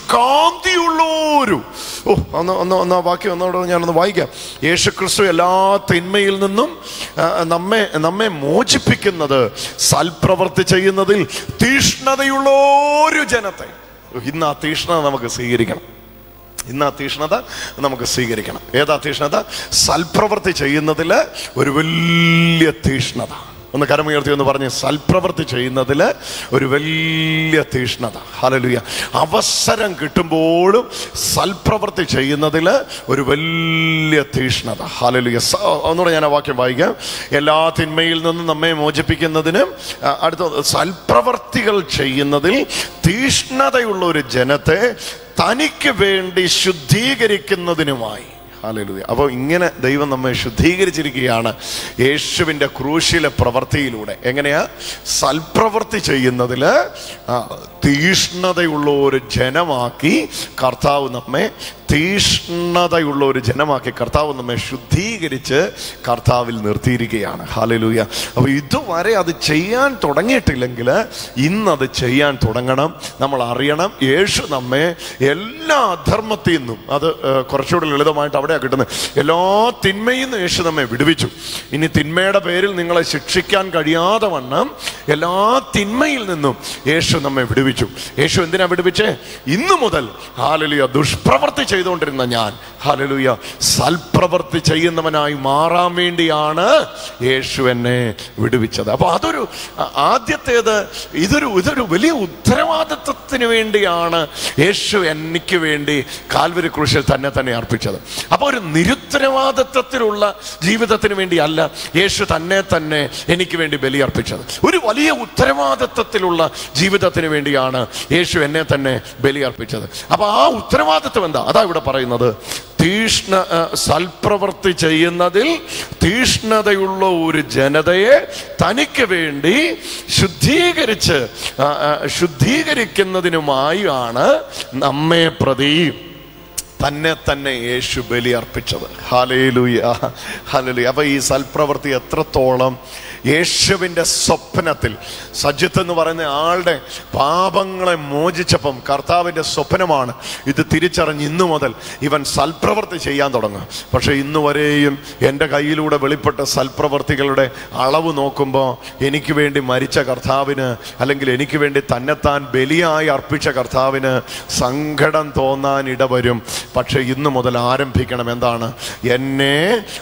B: ശുഷ്കാന്തിയുള്ളൊരു ഓ ഒന്ന് ഒന്ന് ഒന്ന് ആ വാക്യം ഒന്നോടെ ഞാനൊന്ന് വായിക്കാം യേശു ക്രിസ്തു എല്ലാ തിന്മയിൽ നിന്നും ആ, നമ്മെ നമ്മെ മോചിപ്പിക്കുന്നത് സൽപ്രവൃത്തി ചെയ്യുന്നതിൽ തീഷ്ണതയുള്ള ഒരു ജനത്തെ ഇന്ന് ആ തീഷ്ണത നമുക്ക് സ്വീകരിക്കണം ഇന്ന് ആ തീഷ്ണത നമുക്ക് സ്വീകരിക്കണം ഏതാ തീഷ്ണത സൽപ്രവൃത്തി ചെയ്യുന്നതിൽ ഒരു വലിയ തീഷ്ണത ഒന്ന് കരമുയർത്തി എന്ന് പറഞ്ഞ് സൽപ്രവൃത്തി ചെയ്യുന്നതിൽ ഒരു വലിയ തീഷ്ണത ഹലലുയ അവസരം കിട്ടുമ്പോഴും സൽപ്രവൃത്തി ചെയ്യുന്നതിൽ ഒരു വലിയ തീഷ്ണത ഹലലുയ ഒന്നുകൂടെ ഞാൻ ആ വാക്യം വായിക്കാം എല്ലാ തിന്മയിൽ നിന്നും നമ്മെ മോചിപ്പിക്കുന്നതിനും ആ, അടുത്ത സൽപ്രവർത്തികൾ ചെയ്യുന്നതിൽ തീഷ്ണതയുള്ള ഒരു ജനത്തെ തനിക്ക് വേണ്ടി ശുദ്ധീകരിക്കുന്നതിനുമായി ഹാലലൂയ അപ്പോൾ ഇങ്ങനെ ദൈവം നമ്മെ ശുദ്ധീകരിച്ചിരിക്കുകയാണ് യേശുവിൻ്റെ ക്രൂശിലെ പ്രവൃത്തിയിലൂടെ എങ്ങനെയാ സൽപ്രവൃത്തി ചെയ്യുന്നതിൽ തീഷ്ണതയുള്ള ഒരു ജനമാക്കി കർത്താവ് നമ്മെ തീഷ്ണതയുള്ള ഒരു ജനമാക്കി കർത്താവ് നമ്മെ ശുദ്ധീകരിച്ച് കർത്താവിൽ നിർത്തിയിരിക്കുകയാണ് ഹാലലൂയ അപ്പോൾ ഇതുവരെ അത് ചെയ്യാൻ തുടങ്ങിയിട്ടില്ലെങ്കിൽ ഇന്നത് ചെയ്യാൻ തുടങ്ങണം നമ്മൾ അറിയണം യേശു നമ്മെ എല്ലാ അധർമ്മത്തിൽ നിന്നും അത് ഏഹ്, കുറച്ചുകൂടി ലളിതമായിട്ട് അവിടെയാണ് കിട്ടുന്നത് എല്ലാ തിന്മയിൽ നിന്ന് യേശു നമ്മെ വിടുവിച്ചു ഇനി തിന്മയുടെ പേരിൽ നിങ്ങളെ ശിക്ഷിക്കാൻ കഴിയാതെ വണ്ണം എല്ലാ തിന്മയിൽ നിന്നും യേശു നമ്മെ വിടുവിച്ചു യേശു എന്തിനാ വിടുവിച്ചേ ഇന്നു മുതൽ ഹാലലുയ ദുഷ്പ്രവൃത്തി ചെയ്തുകൊണ്ടിരുന്ന ഞാൻ ഹാലലുയ സൽപ്രവൃത്തി ചെയ്യുന്നവനായി മാറാൻ വേണ്ടിയാണ് യേശു എന്നെ വിടുവിച്ചത് അപ്പൊ അതൊരു ആ- ആദ്യത്തേത് ഇതൊരു ഇതൊരു വലിയ ഉത്തരവാദിത്വത്തിന് വേണ്ടിയാണ് യേശു എനിക്ക് വേണ്ടി കാൽവരി ക്രൂശിൽ തന്നെ തന്നെ അർപ്പിച്ചത് അപ്പൊ ഒരു നിരുത്തരവാദിത്വത്തിലുള്ള ജീവിതത്തിന് വേണ്ടിയല്ല യേശു തന്നെ തന്നെ എനിക്ക് വേണ്ടി ബലിയർപ്പിച്ചത് ഒരു വലിയ ഉത്തരവാദിത്വത്തിലുള്ള ജീവിതത്തിന് വേണ്ടിയാണ് യേശു എന്നെ തന്നെ ബലിയർപ്പിച്ചത് അപ്പൊ ആ ഉത്തരവാദിത്വം എന്താ അതാ ഇവിടെ പറയുന്നത് തീഷ്ണ ആ, സൽപ്രവൃത്തി ചെയ്യുന്നതിൽ തീഷ്ണതയുള്ള ഒരു ജനതയെ തനിക്ക് വേണ്ടി ശുദ്ധീകരിച്ച് ആ, ആ, ശുദ്ധീകരിക്കുന്നതിനുമായാണ് നമ്മെ പ്രതി തന്നെ തന്നെ യേശു ബലി അർപ്പിച്ചത് ഹാലേലൂയ ഹാലലൂയ അപ്പൊ ഈ സൽപ്രവൃത്തി എത്രത്തോളം യേശുവിൻ്റെ സ്വപ്നത്തിൽ സജിത്ത് എന്ന് പറയുന്ന ആളുടെ പാപങ്ങളെ മോചിച്ചപ്പം കർത്താവിൻ്റെ സ്വപ്നമാണ് ഇത് തിരിച്ചറിഞ്ഞ് ഇന്നു മുതൽ ഇവൻ സൽപ്രവൃത്തി ചെയ്യാൻ തുടങ്ങും പക്ഷെ ഇന്ന് വരെയും എൻ്റെ കയ്യിലൂടെ വെളിപ്പെട്ട സൽപ്രവർത്തികളുടെ അളവ് നോക്കുമ്പോൾ എനിക്ക് വേണ്ടി മരിച്ച കർത്താവിന് അല്ലെങ്കിൽ എനിക്ക് വേണ്ടി തന്നെത്താൻ ബലിയായി അർപ്പിച്ച കർത്താവിന് സങ്കടം തോന്നാൻ ഇടവരും പക്ഷെ ഇന്ന് മുതൽ ആരംഭിക്കണം എന്താണ് എന്നെ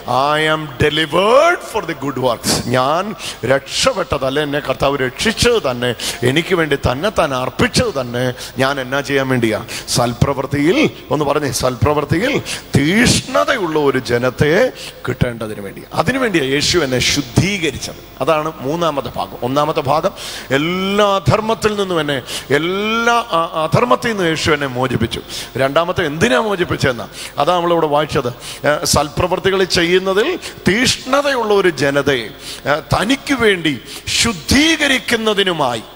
B: I am delivered for the good works ഞാൻ രക്ഷപ്പെട്ടതല്ല എന്നെ കർത്താവ് രക്ഷിച്ചത് തന്നെ എനിക്ക് വേണ്ടി തന്നെത്താൻ അർപ്പിച്ചത് തന്നെ ഞാൻ എന്നാ ചെയ്യാൻ വേണ്ടിയാ സൽപ്രവൃത്തിയിൽ ഒന്ന് പറഞ്ഞേ സൽപ്രവൃത്തിയിൽ തീഷ്ണതയുള്ള ഒരു ജനത്തെ കിട്ടേണ്ടതിന് വേണ്ടി അതിനുവേണ്ടിയാ യേശു എന്നെ ശുദ്ധീകരിച്ചത് അതാണ് മൂന്നാമത്തെ ഭാഗം ഒന്നാമത്തെ ഭാഗം എല്ലാ അധർമ്മത്തിൽ നിന്നും എന്നെ എല്ലാ അ- അധർമ്മത്തിൽ നിന്ന് യേശു എന്നെ മോചിപ്പിച്ചു രണ്ടാമത്തെ എന്തിനാ മോചിപ്പിച്ചതെന്ന അതാ നമ്മളിവിടെ വായിച്ചത് ഏഹ് സൽപ്രവൃത്തികൾ ചെയ്യുന്നതിൽ തീഷ്ണതയുള്ള ഒരു ജനതയെ ഏഹ് തനിക്ക് വേണ്ടി ശുദ്ധീകരിക്കുന്നതിനുമായി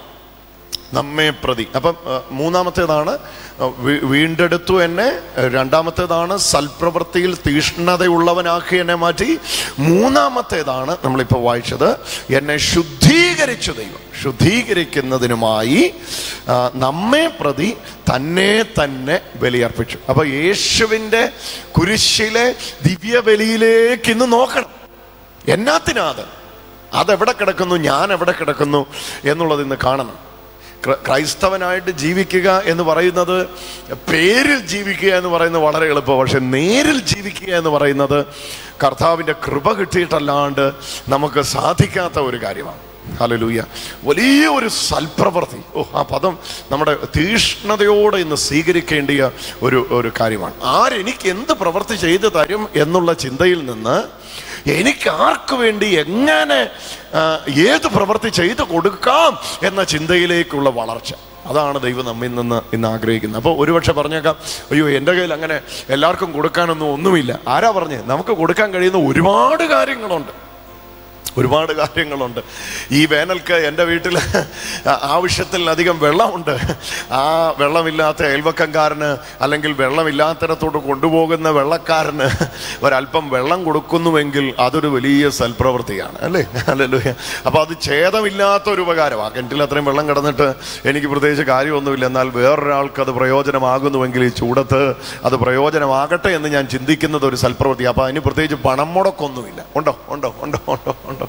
B: നമ്മെ പ്രതി അപ്പം ഏഹ്, മൂന്നാമത്തേതാണ് ഏഹ്, വീ- വീണ്ടെടുത്തു എന്നെ ഏഹ്, രണ്ടാമത്തേതാണ് സൽപ്രവൃത്തിയിൽ തീഷ്ണതയുള്ളവനാക്കി എന്നെ മാറ്റി മൂന്നാമത്തേതാണ് നമ്മളിപ്പോൾ വായിച്ചത് എന്നെ ശുദ്ധീകരിച്ചു ദൈവം ശുദ്ധീകരിക്കുന്നതിനുമായി ആ, നമ്മെ പ്രതി തന്നെ തന്നെ ബലിയർപ്പിച്ചു അപ്പൊ യേശുവിൻ്റെ കുരിശിലെ ദിവ്യ ബലിയിലേക്ക് ഇന്ന് നോക്കണം എന്നാത്തിനാ അത് അതെവിടെ കിടക്കുന്നു ഞാൻ എവിടെ കിടക്കുന്നു എന്നുള്ളത് ഇന്ന് കാണണം ക്ര- ക്രൈസ്തവനായിട്ട് ജീവിക്കുക എന്ന് പറയുന്നത് പേരിൽ ജീവിക്കുക എന്ന് പറയുന്നത് വളരെ എളുപ്പം പക്ഷെ നേരിൽ ജീവിക്കുക എന്ന് പറയുന്നത് കർത്താവിൻ്റെ കൃപ കിട്ടിയിട്ടല്ലാണ്ട് നമുക്ക് സാധിക്കാത്ത ഒരു കാര്യമാണ് ഹലലൂയ വലിയ ഒരു സൽപ്രവൃത്തി ഓ ആ പദം നമ്മുടെ തീഷ്ണതയോടെ ഇന്ന് സ്വീകരിക്കേണ്ടിയ ഒരു ഒരു കാര്യമാണ് ആരെനിക്ക് എന്ത് പ്രവൃത്തി ചെയ്തു തരും എന്നുള്ള ചിന്തയിൽ നിന്ന് എനിക്ക് ആർക്ക് വേണ്ടി എങ്ങനെ ആ, ഏത് പ്രവൃത്തി ചെയ്തു കൊടുക്കാം എന്ന ചിന്തയിലേക്കുള്ള വളർച്ച അതാണ് ദൈവം നമ്മിൽ നിന്ന് ഇന്ന് ആഗ്രഹിക്കുന്നത് അപ്പോൾ ഒരുപക്ഷെ പറഞ്ഞേക്കാം അയ്യോ എൻ്റെ കയ്യിൽ അങ്ങനെ എല്ലാവർക്കും കൊടുക്കാനൊന്നും ഒന്നുമില്ല ആരാ പറഞ്ഞേ നമുക്ക് കൊടുക്കാൻ കഴിയുന്ന ഒരുപാട് കാര്യങ്ങളുണ്ട് ഒരുപാട് കാര്യങ്ങളുണ്ട് ഈ വേനൽക്ക് എൻ്റെ വീട്ടിൽ ആവശ്യത്തിലധികം വെള്ളമുണ്ട് ആ വെള്ളമില്ലാത്ത അയൽവക്കംകാരന് അല്ലെങ്കിൽ വെള്ളമില്ലാത്തിടത്തോട്ട് കൊണ്ടുപോകുന്ന വെള്ളക്കാരന് ഒരല്പം വെള്ളം കൊടുക്കുന്നുവെങ്കിൽ അതൊരു വലിയ സൽപ്രവൃത്തിയാണ് അല്ലേ അല്ലല്ലോ അപ്പോൾ അത് ഛേദമില്ലാത്ത ഒരു ഉപകാരം ആ കിണറ്റിൽ അത്രയും വെള്ളം കിടന്നിട്ട് എനിക്ക് പ്രത്യേകിച്ച് കാര്യമൊന്നുമില്ല എന്നാൽ വേറൊരാൾക്ക് അത് പ്രയോജനമാകുന്നുവെങ്കിൽ ഈ ചൂടത്ത് അത് പ്രയോജനമാകട്ടെ എന്ന് ഞാൻ ചിന്തിക്കുന്നത് ഒരു സൽപ്രവൃത്തി അപ്പോൾ അതിന് പ്രത്യേകിച്ച് പണം മുടക്കൊന്നുമില്ല ഉണ്ടോ ഉണ്ടോ ഉണ്ടോ ഉണ്ടോ ഉണ്ടോ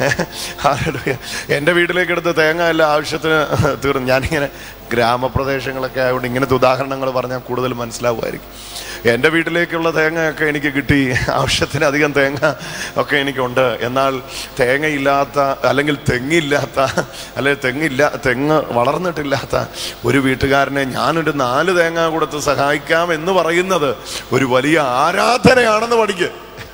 B: ഹല്ലേലൂയ. എൻ്റെ വീട്ടിലേക്ക് എടുത്ത് തേങ്ങ എല്ലാം ആവശ്യത്തിന് തീർന്നു ഞാനിങ്ങനെ ഗ്രാമപ്രദേശങ്ങളൊക്കെ ആയതുകൊണ്ട് ഇങ്ങനത്തെ ഉദാഹരണങ്ങൾ പറഞ്ഞാൽ കൂടുതൽ മനസ്സിലാവുമായിരിക്കും എൻ്റെ വീട്ടിലേക്കുള്ള തേങ്ങയൊക്കെ എനിക്ക് കിട്ടി ആവശ്യത്തിലധികം തേങ്ങ ഒക്കെ എനിക്കുണ്ട് എന്നാൽ തേങ്ങയില്ലാത്ത അല്ലെങ്കിൽ തെങ്ങില്ലാത്ത അല്ലെങ്കിൽ തെങ്ങില്ല തെങ്ങ് വളർന്നിട്ടില്ലാത്ത ഒരു വീട്ടുകാരനെ ഞാനൊരു നാല് തേങ്ങ കൊടുത്ത് സഹായിക്കാം എന്ന് പറയുന്നത് ഒരു വലിയ ആരാധനയാണെന്ന് പഠിക്കുക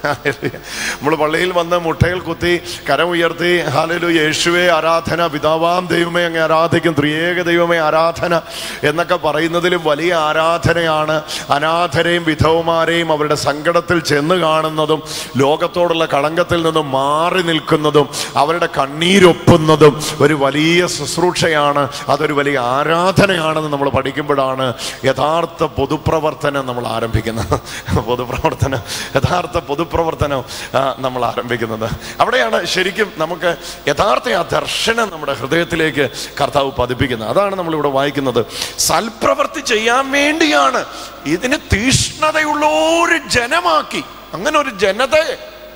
B: നമ്മൾ പള്ളിയിൽ വന്ന് മുട്ടയിൽ കുത്തി കരം ഉയർത്തി ഹാലലു യേശുവെ ആരാധന പിതാവാം ദൈവമേ അങ്ങ് ആരാധിക്കും ത്രിയേക ദൈവമേ ആരാധന എന്നൊക്കെ പറയുന്നതിലും വലിയ ആരാധനയാണ് അനാഥരെയും വിധവമാരെയും അവരുടെ സങ്കടത്തിൽ ചെന്ന് കാണുന്നതും ലോകത്തോടുള്ള കളങ്കത്തിൽ നിന്നും മാറി നിൽക്കുന്നതും അവരുടെ കണ്ണീരൊപ്പുന്നതും ഒരു വലിയ ശുശ്രൂഷയാണ് അതൊരു വലിയ ആരാധനയാണെന്ന് നമ്മൾ പഠിക്കുമ്പോഴാണ് യഥാർത്ഥ പൊതുപ്രവർത്തനം നമ്മൾ ആരംഭിക്കുന്നത് പൊതുപ്രവർത്തനം യഥാർത്ഥ പൊതുപ്രവർത്തനം ആ, നമ്മൾ ആരംഭിക്കുന്നത് അവിടെയാണ് ശരിക്കും നമുക്ക് യഥാർത്ഥ ആ ദർശനം നമ്മുടെ ഹൃദയത്തിലേക്ക് കർത്താവ് പതിപ്പിക്കുന്നത് അതാണ് നമ്മളിവിടെ വായിക്കുന്നത് സൽപ്രവൃത്തി ചെയ്യാൻ വേണ്ടിയാണ് ഇതിന് തീഷ്ണതയുള്ള ഒരു ജനമാക്കി അങ്ങനെ ഒരു ജനതയെ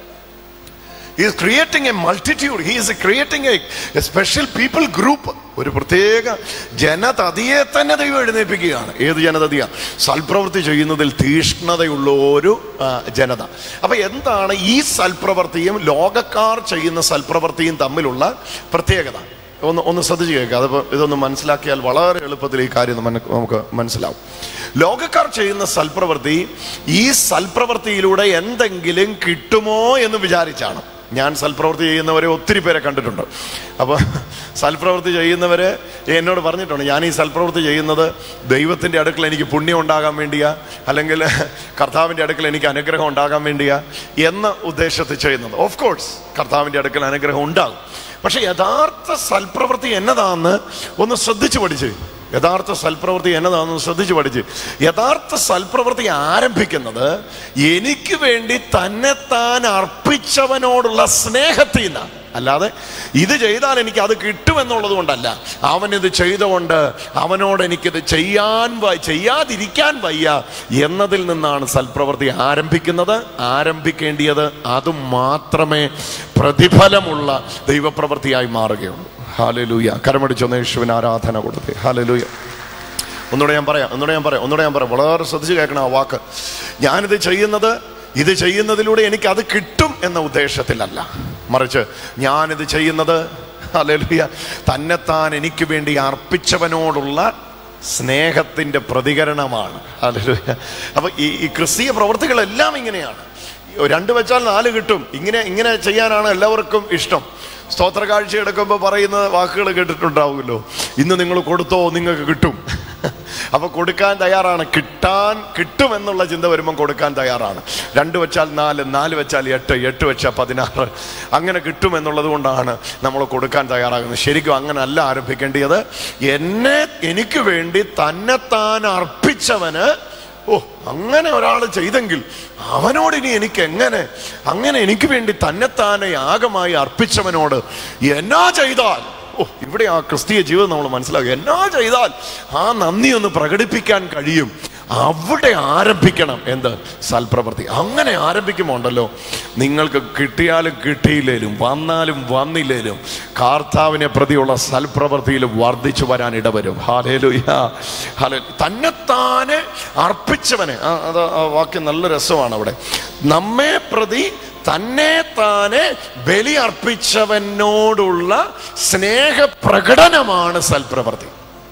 B: He is creating a multitude. He is creating a, a special people group. ഒരു പ്രത്യേക ജനതതിയെ തന്നെ ദൈവം എഴുന്നേൽപ്പിക്കുകയാണ് ഏത് ജനതതിയാ സൽപ്രവൃത്തി ചെയ്യുന്നതിൽ തീഷ്ണതയുള്ള ഒരു ആ, ജനത അപ്പൊ എന്താണ് ഈ സൽപ്രവൃത്തിയും ലോകക്കാർ ചെയ്യുന്ന സൽപ്രവൃത്തിയും തമ്മിലുള്ള പ്രത്യേകത ഒന്ന് ഒന്ന് ശ്രദ്ധിച്ച് കേൾക്കുക അതിപ്പോൾ ഇതൊന്ന് മനസ്സിലാക്കിയാൽ വളരെ എളുപ്പത്തിൽ ഈ കാര്യം നമുക്ക് നമുക്ക് മനസ്സിലാവും ലോകക്കാർ ചെയ്യുന്ന സൽപ്രവൃത്തി ഈ സൽപ്രവൃത്തിയിലൂടെ എന്തെങ്കിലും കിട്ടുമോ എന്ന് വിചാരിച്ചാണ് ഞാൻ സൽപ്രവൃത്തി ചെയ്യുന്നവരെ ഒത്തിരി പേരെ കണ്ടിട്ടുണ്ട് അപ്പോൾ സൽപ്രവൃത്തി ചെയ്യുന്നവര് എന്നോട് പറഞ്ഞിട്ടുണ്ട് ഞാൻ ഈ സൽപ്രവൃത്തി ചെയ്യുന്നത് ദൈവത്തിൻ്റെ അടുക്കൽ എനിക്ക് പുണ്യം ഉണ്ടാകാൻ വേണ്ടിയാ അല്ലെങ്കിൽ കർത്താവിൻ്റെ അടുക്കൽ എനിക്ക് അനുഗ്രഹം ഉണ്ടാകാൻ വേണ്ടിയാ എന്ന ഉദ്ദേശത്തിൽ ചെയ്യുന്നത് ഓഫ് കോഴ്സ് കർത്താവിൻ്റെ അടുക്കൽ അനുഗ്രഹം ഉണ്ടാകും പക്ഷെ യഥാർത്ഥ സൽപ്രവൃത്തി എന്നതാന്ന് ഒന്ന് ശ്രദ്ധിച്ചു പഠിച്ച് യഥാർത്ഥ സൽപ്രവൃത്തി എന്നതാണെന്ന് ശ്രദ്ധിച്ചു പഠിച്ച് യഥാർത്ഥ സൽപ്രവൃത്തി ആരംഭിക്കുന്നത് എനിക്ക് എനിക്ക് വേണ്ടി തന്നെത്താൻ അർപ്പിച്ചവനോടുള്ള സ്നേഹത്തിൽ നിന്നാണ് അല്ലാതെ ഇത് ചെയ്താൽ എനിക്ക് അത് കിട്ടുമെന്നുള്ളത് കൊണ്ടല്ല അവൻ ഇത് ചെയ്തുകൊണ്ട് അവനോട് എനിക്കിത് ചെയ്യാൻ വ- ചെയ്യാതിരിക്കാൻ വയ്യ എന്നതിൽ നിന്നാണ് സൽപ്രവൃത്തി ആരംഭിക്കുന്നത് ആരംഭിക്കേണ്ടിയത് അത് മാത്രമേ പ്രതിഫലമുള്ള ദൈവപ്രവൃത്തിയായി മാറുകയുള്ളൂ ഹാലലൂയ കരമടിച്ചൊന്ന് യേശുവിന് ആരാധന കൊടുത്തേ ഹാലലൂയ ഒന്നുകൂടെ ഞാൻ പറയാം ഒന്നുകൂടെ ഞാൻ പറയാം ഒന്നുകൂടെ ഞാൻ പറയാം വളരെ ശ്രദ്ധിച്ച് കേൾക്കണം ആ വാക്ക് ഞാനിത് ചെയ്യുന്നത് ഇത് ചെയ്യുന്നതിലൂടെ എനിക്ക് അത് കിട്ടും എന്ന ഉദ്ദേശത്തിലല്ല മറിച്ച് ഞാനിത് ചെയ്യുന്നത് അല്ലേലൂയ തന്നെത്താൻ എനിക്ക് വേണ്ടി അർപ്പിച്ചവനോടുള്ള സ്നേഹത്തിന്റെ പ്രതികരണമാണ് അല്ലേലൂയ അപ്പൊ ഈ ഈ ക്രിസ്തീയ പ്രവർത്തികളെല്ലാം ഇങ്ങനെയാണ് രണ്ട് വെച്ചാൽ നാല് കിട്ടും ഇങ്ങനെ ഇങ്ങനെ ചെയ്യാനാണ് എല്ലാവർക്കും ഇഷ്ടം സ്തോത്ര കാഴ്ച എടുക്കുമ്പോൾ പറയുന്ന വാക്കുകൾ കേട്ടിട്ടുണ്ടാവുമല്ലോ ഇന്ന് നിങ്ങൾ കൊടുത്തോ നിങ്ങൾക്ക് കിട്ടും അപ്പൊ കൊടുക്കാൻ തയ്യാറാണ് കിട്ടാൻ കിട്ടും എന്നുള്ള ചിന്ത വരുമ്പോൾ കൊടുക്കാൻ തയ്യാറാണ് രണ്ട് വെച്ചാൽ നാല് നാല് വെച്ചാൽ എട്ട് എട്ട് വെച്ചാൽ പതിനാറ് അങ്ങനെ കിട്ടും എന്നുള്ളത് കൊണ്ടാണ് നമ്മൾ കൊടുക്കാൻ തയ്യാറാകുന്നത് ശരിക്കും അങ്ങനെ അല്ല ആരംഭിക്കേണ്ടത് എന്നെ എനിക്ക് വേണ്ടി തന്നെത്താൻ അർപ്പിച്ചവന് ഓ അങ്ങനെ ഒരാൾ ചെയ്തെങ്കിൽ അവനോട് ഇനി എനിക്ക് എങ്ങനെ അങ്ങനെ എനിക്ക് വേണ്ടി തന്നെത്താനെ യാഗമായി അർപ്പിച്ചവനോട് എന്നാ ചെയ്താൽ ഓ ഇവിടെ ആ ക്രിസ്തീയ ജീവിതം നമ്മൾ മനസ്സിലാക്കുക എന്നാ ചെയ്താൽ ആ നന്ദി ഒന്ന് പ്രകടിപ്പിക്കാൻ കഴിയും അവിടെ ആരംഭിക്കണം എന്ത് സൽപ്രവൃത്തി അങ്ങനെ ആരംഭിക്കുമ്പോൾ ഉണ്ടല്ലോ നിങ്ങൾക്ക് കിട്ടിയാലും കിട്ടിയില്ലേലും വന്നാലും വന്നില്ലേലും കാർത്താവിനെ പ്രതിയുള്ള സൽപ്രവൃത്തിയിൽ വർദ്ധിച്ചു വരാൻ ഇടവരും ഹാലേലുയ ഹാലേ തന്നെത്താനെ അർപ്പിച്ചവനെ ആ, അത് ആ വാക്യം നല്ല രസമാണ് അവിടെ നമ്മെ പ്രതി തന്നെ താനെ ബലി അർപ്പിച്ചവനോടുള്ള സ്നേഹ പ്രകടനമാണ് സൽപ്രവൃത്തി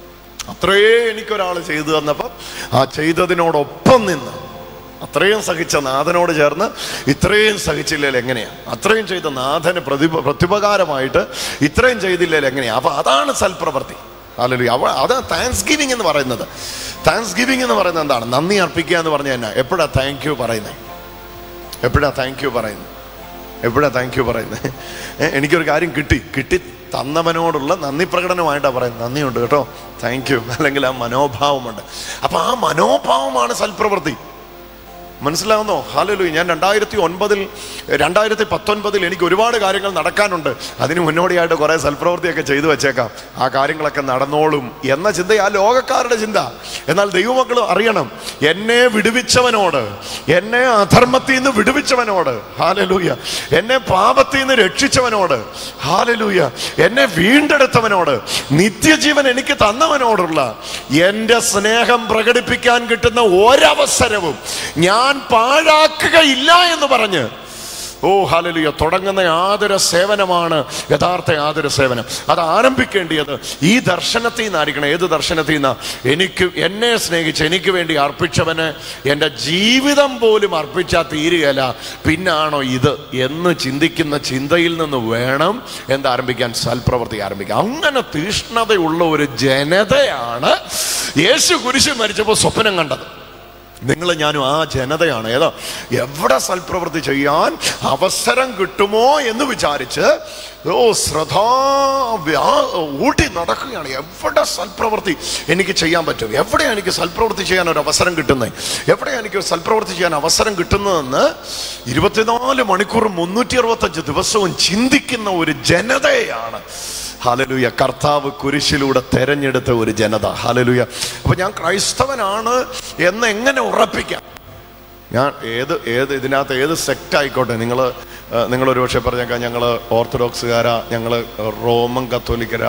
B: അത്രയേ എനിക്കൊരാൾ ചെയ്തു തന്നപ്പം ആ ചെയ്തതിനോടൊപ്പം നിന്ന് അത്രയും സഹിച്ച നാഥനോട് ചേർന്ന് ഇത്രയും സഹിച്ചില്ലേൽ എങ്ങനെയാ അത്രയും ചെയ്ത നാഥന് പ്രതി പ്രത്യുപകാരമായിട്ട് ഇത്രയും ചെയ്തില്ലേൽ എങ്ങനെയാ അപ്പൊ അതാണ് സൽപ്രവൃത്തി അല്ലെങ്കിൽ അവ അത് താങ്ക്സ് ഗിവിംഗ് എന്ന് പറയുന്നത് താങ്ക്സ് ഗിവിംഗ് എന്ന് പറയുന്നത് എന്താണ് നന്ദി അർപ്പിക്കുക എന്ന് പറഞ്ഞാൽ എന്നാ എപ്പോഴാ താങ്ക് യു പറയുന്നത് എപ്പോഴാ താങ്ക് യു പറയുന്നത് എപ്പോഴാ താങ്ക് യു പറയുന്നത് ഏ, എനിക്കൊരു കാര്യം കിട്ടി കിട്ടി തന്നവനോടുള്ള നന്ദി പ്രകടനമായിട്ടാണ് പറയുന്നത് നന്ദിയുണ്ട് കേട്ടോ താങ്ക് യു അല്ലെങ്കിൽ ആ മനോഭാവമുണ്ട് അപ്പൊ ആ മനോഭാവമാണ് സൽപ്രവൃത്തി മനസ്സിലാവുന്നോ ഹാലലു ഞാൻ രണ്ടായിരത്തി ഒൻപതിൽ രണ്ടായിരത്തി പത്തൊൻപതിൽ എനിക്ക് ഒരുപാട് കാര്യങ്ങൾ നടക്കാനുണ്ട് അതിന് മുന്നോടിയായിട്ട് കുറെ സൽപ്രവൃത്തിയൊക്കെ ചെയ്തു വെച്ചേക്കാം ആ കാര്യങ്ങളൊക്കെ നടന്നോളും എന്ന ചിന്ത ആ ലോകക്കാരുടെ ചിന്ത എന്നാൽ ദൈവമക്കൾ അറിയണം എന്നെ വിടുവിച്ചവനോട് എന്നെ അധർമ്മത്തിൽ നിന്ന് വിടുവിച്ചവനോട് ഹാലലൂയ എന്നെ പാപത്തിൽ നിന്ന് രക്ഷിച്ചവനോട് ഹാലലൂയ എന്നെ വീണ്ടെടുത്തവനോട് നിത്യജീവൻ എനിക്ക് തന്നവനോടുള്ള എൻ്റെ സ്നേഹം പ്രകടിപ്പിക്കാൻ കിട്ടുന്ന ഒരവസരവും ഞാൻ പാഴാക്കുകയില്ല എന്ന് പറഞ്ഞ് ഓ ഹാലലുയ തുടങ്ങുന്ന ആതുര സേവനമാണ് യഥാർത്ഥ ആതുര സേവനം അത് ആരംഭിക്കേണ്ടിയത് ഈ ദർശനത്തിൽ നിന്നായിരിക്കണം ഏത് ദർശനത്തിൽ നിന്നാ എനിക്ക് എന്നെ സ്നേഹിച്ച് എനിക്ക് വേണ്ടി അർപ്പിച്ചവന് എൻ്റെ ജീവിതം പോലും അർപ്പിച്ചാൽ തീരുകയല്ല പിന്നാണോ ഇത് എന്ന് ചിന്തിക്കുന്ന ചിന്തയിൽ നിന്ന് വേണം എന്താരംഭിക്കാൻ സൽപ്രവൃത്തി ആരംഭിക്കാൻ അങ്ങനെ തീഷ്ണതയുള്ള ഒരു ജനതയാണ് യേശു കുരിശ് മരിച്ചപ്പോൾ സ്വപ്നം കണ്ടത് നിങ്ങൾ ഞാനും ആ ജനതയാണ് ഏതാ എവിടെ സൽപ്രവൃത്തി ചെയ്യാൻ അവസരം കിട്ടുമോ എന്ന് വിചാരിച്ച് ഓ ശ്രദ്ധാ വ്യാ- ഊട്ടി നടക്കുകയാണ് എവിടെ സൽപ്രവൃത്തി എനിക്ക് ചെയ്യാൻ പറ്റും എവിടെയാണ് എനിക്ക് സൽപ്രവൃത്തി ചെയ്യാൻ ഒരു അവസരം കിട്ടുന്നത് എവിടെയാണ് എനിക്ക് സൽപ്രവൃത്തി ചെയ്യാൻ അവസരം കിട്ടുന്നതെന്ന് ഇരുപത്തിനാല് മണിക്കൂർ മുന്നൂറ്റി അറുപത്തഞ്ച് ദിവസവും ചിന്തിക്കുന്ന ഒരു ജനതയാണ് ഹാലലുയ കർത്താവ് കുരിശിലൂടെ തെരഞ്ഞെടുത്ത ഒരു ജനത ഹാലലുയ അപ്പൊ ഞാൻ ക്രൈസ്തവനാണ് എന്ന് എങ്ങനെ ഉറപ്പിക്കാം ഞാൻ ഏത് ഏത് ഇതിനകത്ത് ഏത് സെക്റ്റ് ആയിക്കോട്ടെ നിങ്ങൾ നിങ്ങൾ ഒരു പക്ഷേ പറഞ്ഞേക്കാം ഞങ്ങൾ ഓർത്തഡോക്സുകാരാ ഞങ്ങൾ റോമൻ കത്തോലിക്കരാ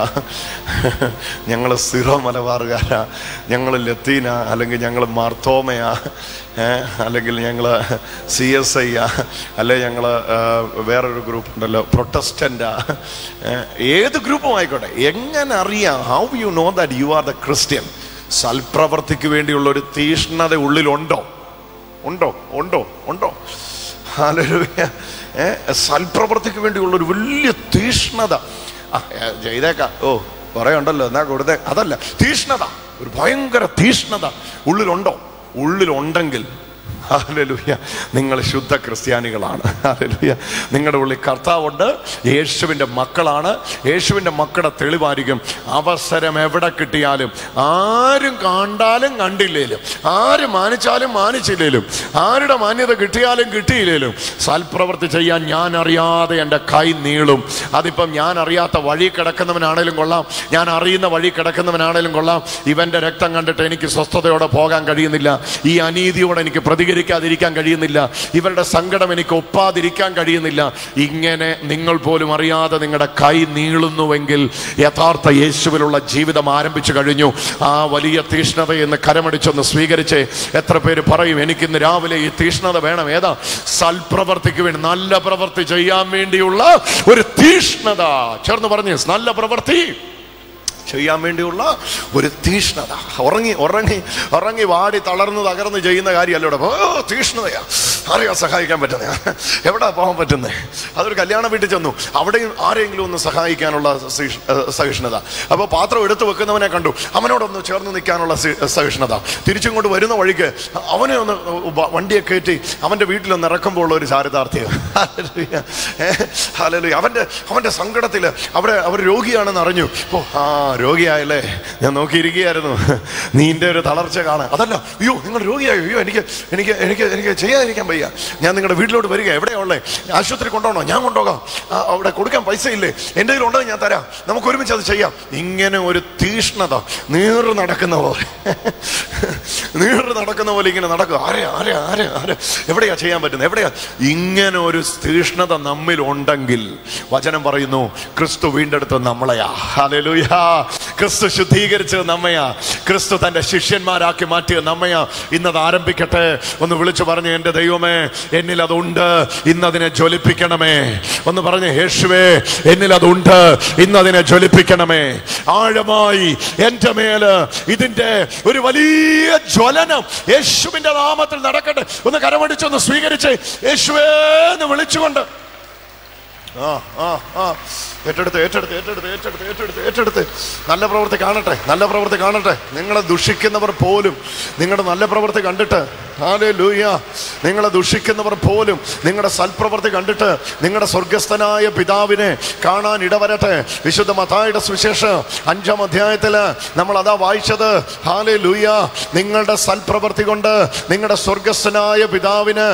B: ഞങ്ങൾ സിറോ മലബാറുകാരാ ഞങ്ങൾ ലത്തീന അല്ലെങ്കിൽ ഞങ്ങൾ മാർത്തോമയാ ഏ, അല്ലെങ്കിൽ ഞങ്ങൾ സി എസ് ഐ അല്ലെ ഞങ്ങൾ വേറൊരു ഗ്രൂപ്പ് ഉണ്ടല്ലോ പ്രൊട്ടസ്റ്റൻ്റാ ഏത് ഗ്രൂപ്പും ആയിക്കോട്ടെ എങ്ങനെ അറിയാം how you know that you are the Christian സൽപ്രവർത്തിക്ക് വേണ്ടിയുള്ള ഒരു തീഷ്ണത ഉള്ളിലുണ്ടോ ഉണ്ടോ ഉണ്ടോ ഉണ്ടോ ഹല്ലേലൂയ. ഏ സൽപ്രവർത്തിക്ക് വേണ്ടിയുള്ള ഒരു വലിയ തീഷ്ണത ആ ഏ, ചെയ്തേക്കാം ഓ കുറേ ഉണ്ടല്ലോ എന്നാ കൊടുത്തേ അതല്ല തീഷ്ണത ഒരു ഭയങ്കര തീഷ്ണത ഉള്ളിലുണ്ടോ ഉള്ളിലുണ്ടെങ്കിൽ ഹല്ലേലൂയ നിങ്ങൾ ശുദ്ധ ക്രിസ്ത്യാനികളാണ് ഹല്ലേലൂയ നിങ്ങളുടെ ഉള്ളിൽ കർത്താവുണ്ട് യേശുവിൻ്റെ മക്കളാണ് യേശുവിൻ്റെ മക്കളുടെ തെളിവായിരിക്കും അവസരം എവിടെ കിട്ടിയാലും ആരും കണ്ടാലും കണ്ടില്ലേലും ആര് മാനിച്ചാലും മാനിച്ചില്ലേലും ആരുടെ മാന്യത കിട്ടിയാലും കിട്ടിയില്ലേലും സൽപ്രവൃത്തി ചെയ്യാൻ ഞാൻ അറിയാതെ എൻ്റെ കൈ നീളും അതിപ്പം ഞാൻ അറിയാത്ത വഴി കിടക്കുന്നവനാണേലും കൊള്ളാം ഞാൻ അറിയുന്ന വഴി കിടക്കുന്നവനാണേലും കൊള്ളാം ഇവൻ്റെ രക്തം കണ്ടിട്ട് എനിക്ക് സ്വസ്ഥതയോടെ പോകാൻ കഴിയുന്നില്ല ഈ അനീതിയോടെ എനിക്ക് പ്രതികരിക്കാതിരിക്കാൻ കഴിയുന്നില്ല ഇവരുടെ സങ്കടം എനിക്ക് ഒപ്പാതിരിക്കാൻ കഴിയുന്നില്ല ഇങ്ങനെ നിങ്ങൾ പോലും അറിയാതെ നിങ്ങളുടെ കൈ നീളുന്നുവെങ്കിൽ യഥാർത്ഥ യേശുവിലുള്ള ജീവിതം ആരംഭിച്ചു കഴിഞ്ഞു ആ വലിയ തീഷ്ണത എന്ന് കരമടിച്ചൊന്ന് സ്വീകരിച്ച് എത്ര പേര് പറയും എനിക്കിന്ന് രാവിലെ ഈ തീഷ്ണത വേണം ഏതാ സൽപ്രവർത്തിക്ക് വേണ്ടി നല്ല പ്രവൃത്തി ചെയ്യാൻ വേണ്ടിയുള്ള ഒരു തീഷ്ണത ചേർന്ന് പറഞ്ഞു നല്ല പ്രവൃത്തി ചെയ്യാൻ വേണ്ടിയുള്ള ഒരു തീഷ്ണത ഉറങ്ങി ഉറങ്ങി ഉറങ്ങി വാടി തളർന്ന് തകർന്ന് ചെയ്യുന്ന കാര്യമല്ല ഇവിടെ ഓ തീഷ്ണതയാ ആരെയാ സഹായിക്കാൻ പറ്റുന്നത് എവിടെ പോകാൻ പറ്റുന്നത് അതൊരു കല്യാണ വീട്ടിൽ ചെന്നു അവിടെയും ആരെങ്കിലും ഒന്ന് സഹായിക്കാനുള്ള സഹിഷ്- ഏഹ് സഹിഷ്ണുത അപ്പോൾ പാത്രം എടുത്തു വെക്കുന്നവനെ കണ്ടു അവനോടൊന്ന് ചേർന്ന് നിൽക്കാനുള്ള സി- സഹിഷ്ണുത തിരിച്ചിങ്ങോട്ട് വരുന്ന വഴിക്ക് അവനെ ഒന്ന് വ- വണ്ടിയെ കയറ്റി അവൻ്റെ വീട്ടിലൊന്ന് ഇറക്കുമ്പോൾ ഉള്ള ഒരു ചാരിതാർത്ഥ്യം ഹല്ലേലൂയ. അവൻ്റെ അവൻ്റെ സങ്കടത്തിൽ അവിടെ അവർ രോഗിയാണെന്ന് അറിഞ്ഞു ഓ ആ രോഗിയായല്ലേ ഞാൻ നോക്കിയിരിക്കുകയായിരുന്നു നീന്റെ ഒരു തളർച്ച കാണാൻ അതല്ല അയ്യോ നിങ്ങൾ രോഗിയായോ അയ്യോ എനിക്ക് എനിക്ക് എനിക്ക് എനിക്ക് ചെയ്യാതിരിക്കാൻ വയ്യ ഞാൻ നിങ്ങളുടെ വീട്ടിലോട്ട് വരിക എവിടെയാ ഉള്ളേ ആശുപത്രി കൊണ്ടുപോകണോ ഞാൻ കൊണ്ടുപോകാം ആ, അവിടെ കൊടുക്കാൻ പൈസ ഇല്ലേ എൻ്റെ കയ്യിലുണ്ടോ ഞാൻ തരാം നമുക്ക് ഒരുമിച്ച് അത് ചെയ്യാം ഇങ്ങനെ ഒരു തീഷ്ണത നീറ് നടക്കുന്ന പോലെ നീറ് നടക്കുന്ന പോലെ ഇങ്ങനെ നടക്കുക ആരെ ആരെ ആരെ ആരെ എവിടെയാ ചെയ്യാൻ പറ്റുന്നത് എവിടെയാ ഇങ്ങനെ ഒരു തീഷ്ണത നമ്മിൽ ഉണ്ടെങ്കിൽ വചനം പറയുന്നു ക്രിസ്തു വീണ്ടെടുത്ത് നമ്മളെയാ ഹല്ലേലൂയ ക്രിസ്തു ശുദ്ധീകരിച്ചത് നമ്മയാ ക്രിസ്തു തന്റെ ശിഷ്യന്മാരാക്കി മാറ്റിയത് നമ്മയാ ഇന്നത് ആരംഭിക്കട്ടെ ഒന്ന് വിളിച്ചു പറഞ്ഞു എൻ്റെ ദൈവമേ എന്നിൽ അതുണ്ട് ഇന്നതിനെ ജ്വലിപ്പിക്കണമേ ഒന്ന് പറഞ്ഞ് യേശുവേ എന്നിൽ അതുണ്ട് ഇന്നതിനെ ജ്വലിപ്പിക്കണമേ ആഴമായി എൻ്റെ മേല് ഇതിന്റെ ഒരു വലിയ ജ്വലനം യേശുവിന്റെ നാമത്തിൽ നടക്കട്ടെ ഒന്ന് കരമടിച്ചൊന്ന് സ്വീകരിച്ച് യേശുവേ എന്ന് വിളിച്ചുകൊണ്ട് ആ ആ ആ ഏറ്റെടുത്ത് ഏറ്റെടുത്ത് ഏറ്റെടുത്ത് ഏറ്റെടുത്ത് ഏറ്റെടുത്ത് ഏറ്റെടുത്ത് നല്ല പ്രവൃത്തി കാണട്ടെ നല്ല പ്രവൃത്തി കാണട്ടെ നിങ്ങളെ ദുഷിക്കുന്നവർ പോലും നിങ്ങളുടെ നല്ല പ്രവൃത്തി കണ്ടിട്ട് ആലേ ലൂയ നിങ്ങളെ ദുഷിക്കുന്നവർ പോലും നിങ്ങളുടെ സൽപ്രവൃത്തി കണ്ടിട്ട് നിങ്ങളുടെ സ്വർഗസ്ഥനായ പിതാവിനെ കാണാൻ ഇടവരട്ടെ വിശുദ്ധ മതായുടെ സുവിശേഷം അഞ്ചാം അധ്യായത്തില് നമ്മൾ അതാ വായിച്ചത് ഹാലേ ലൂയ നിങ്ങളുടെ സൽപ്രവൃത്തി കൊണ്ട് നിങ്ങളുടെ സ്വർഗസ്ഥനായ പിതാവിന്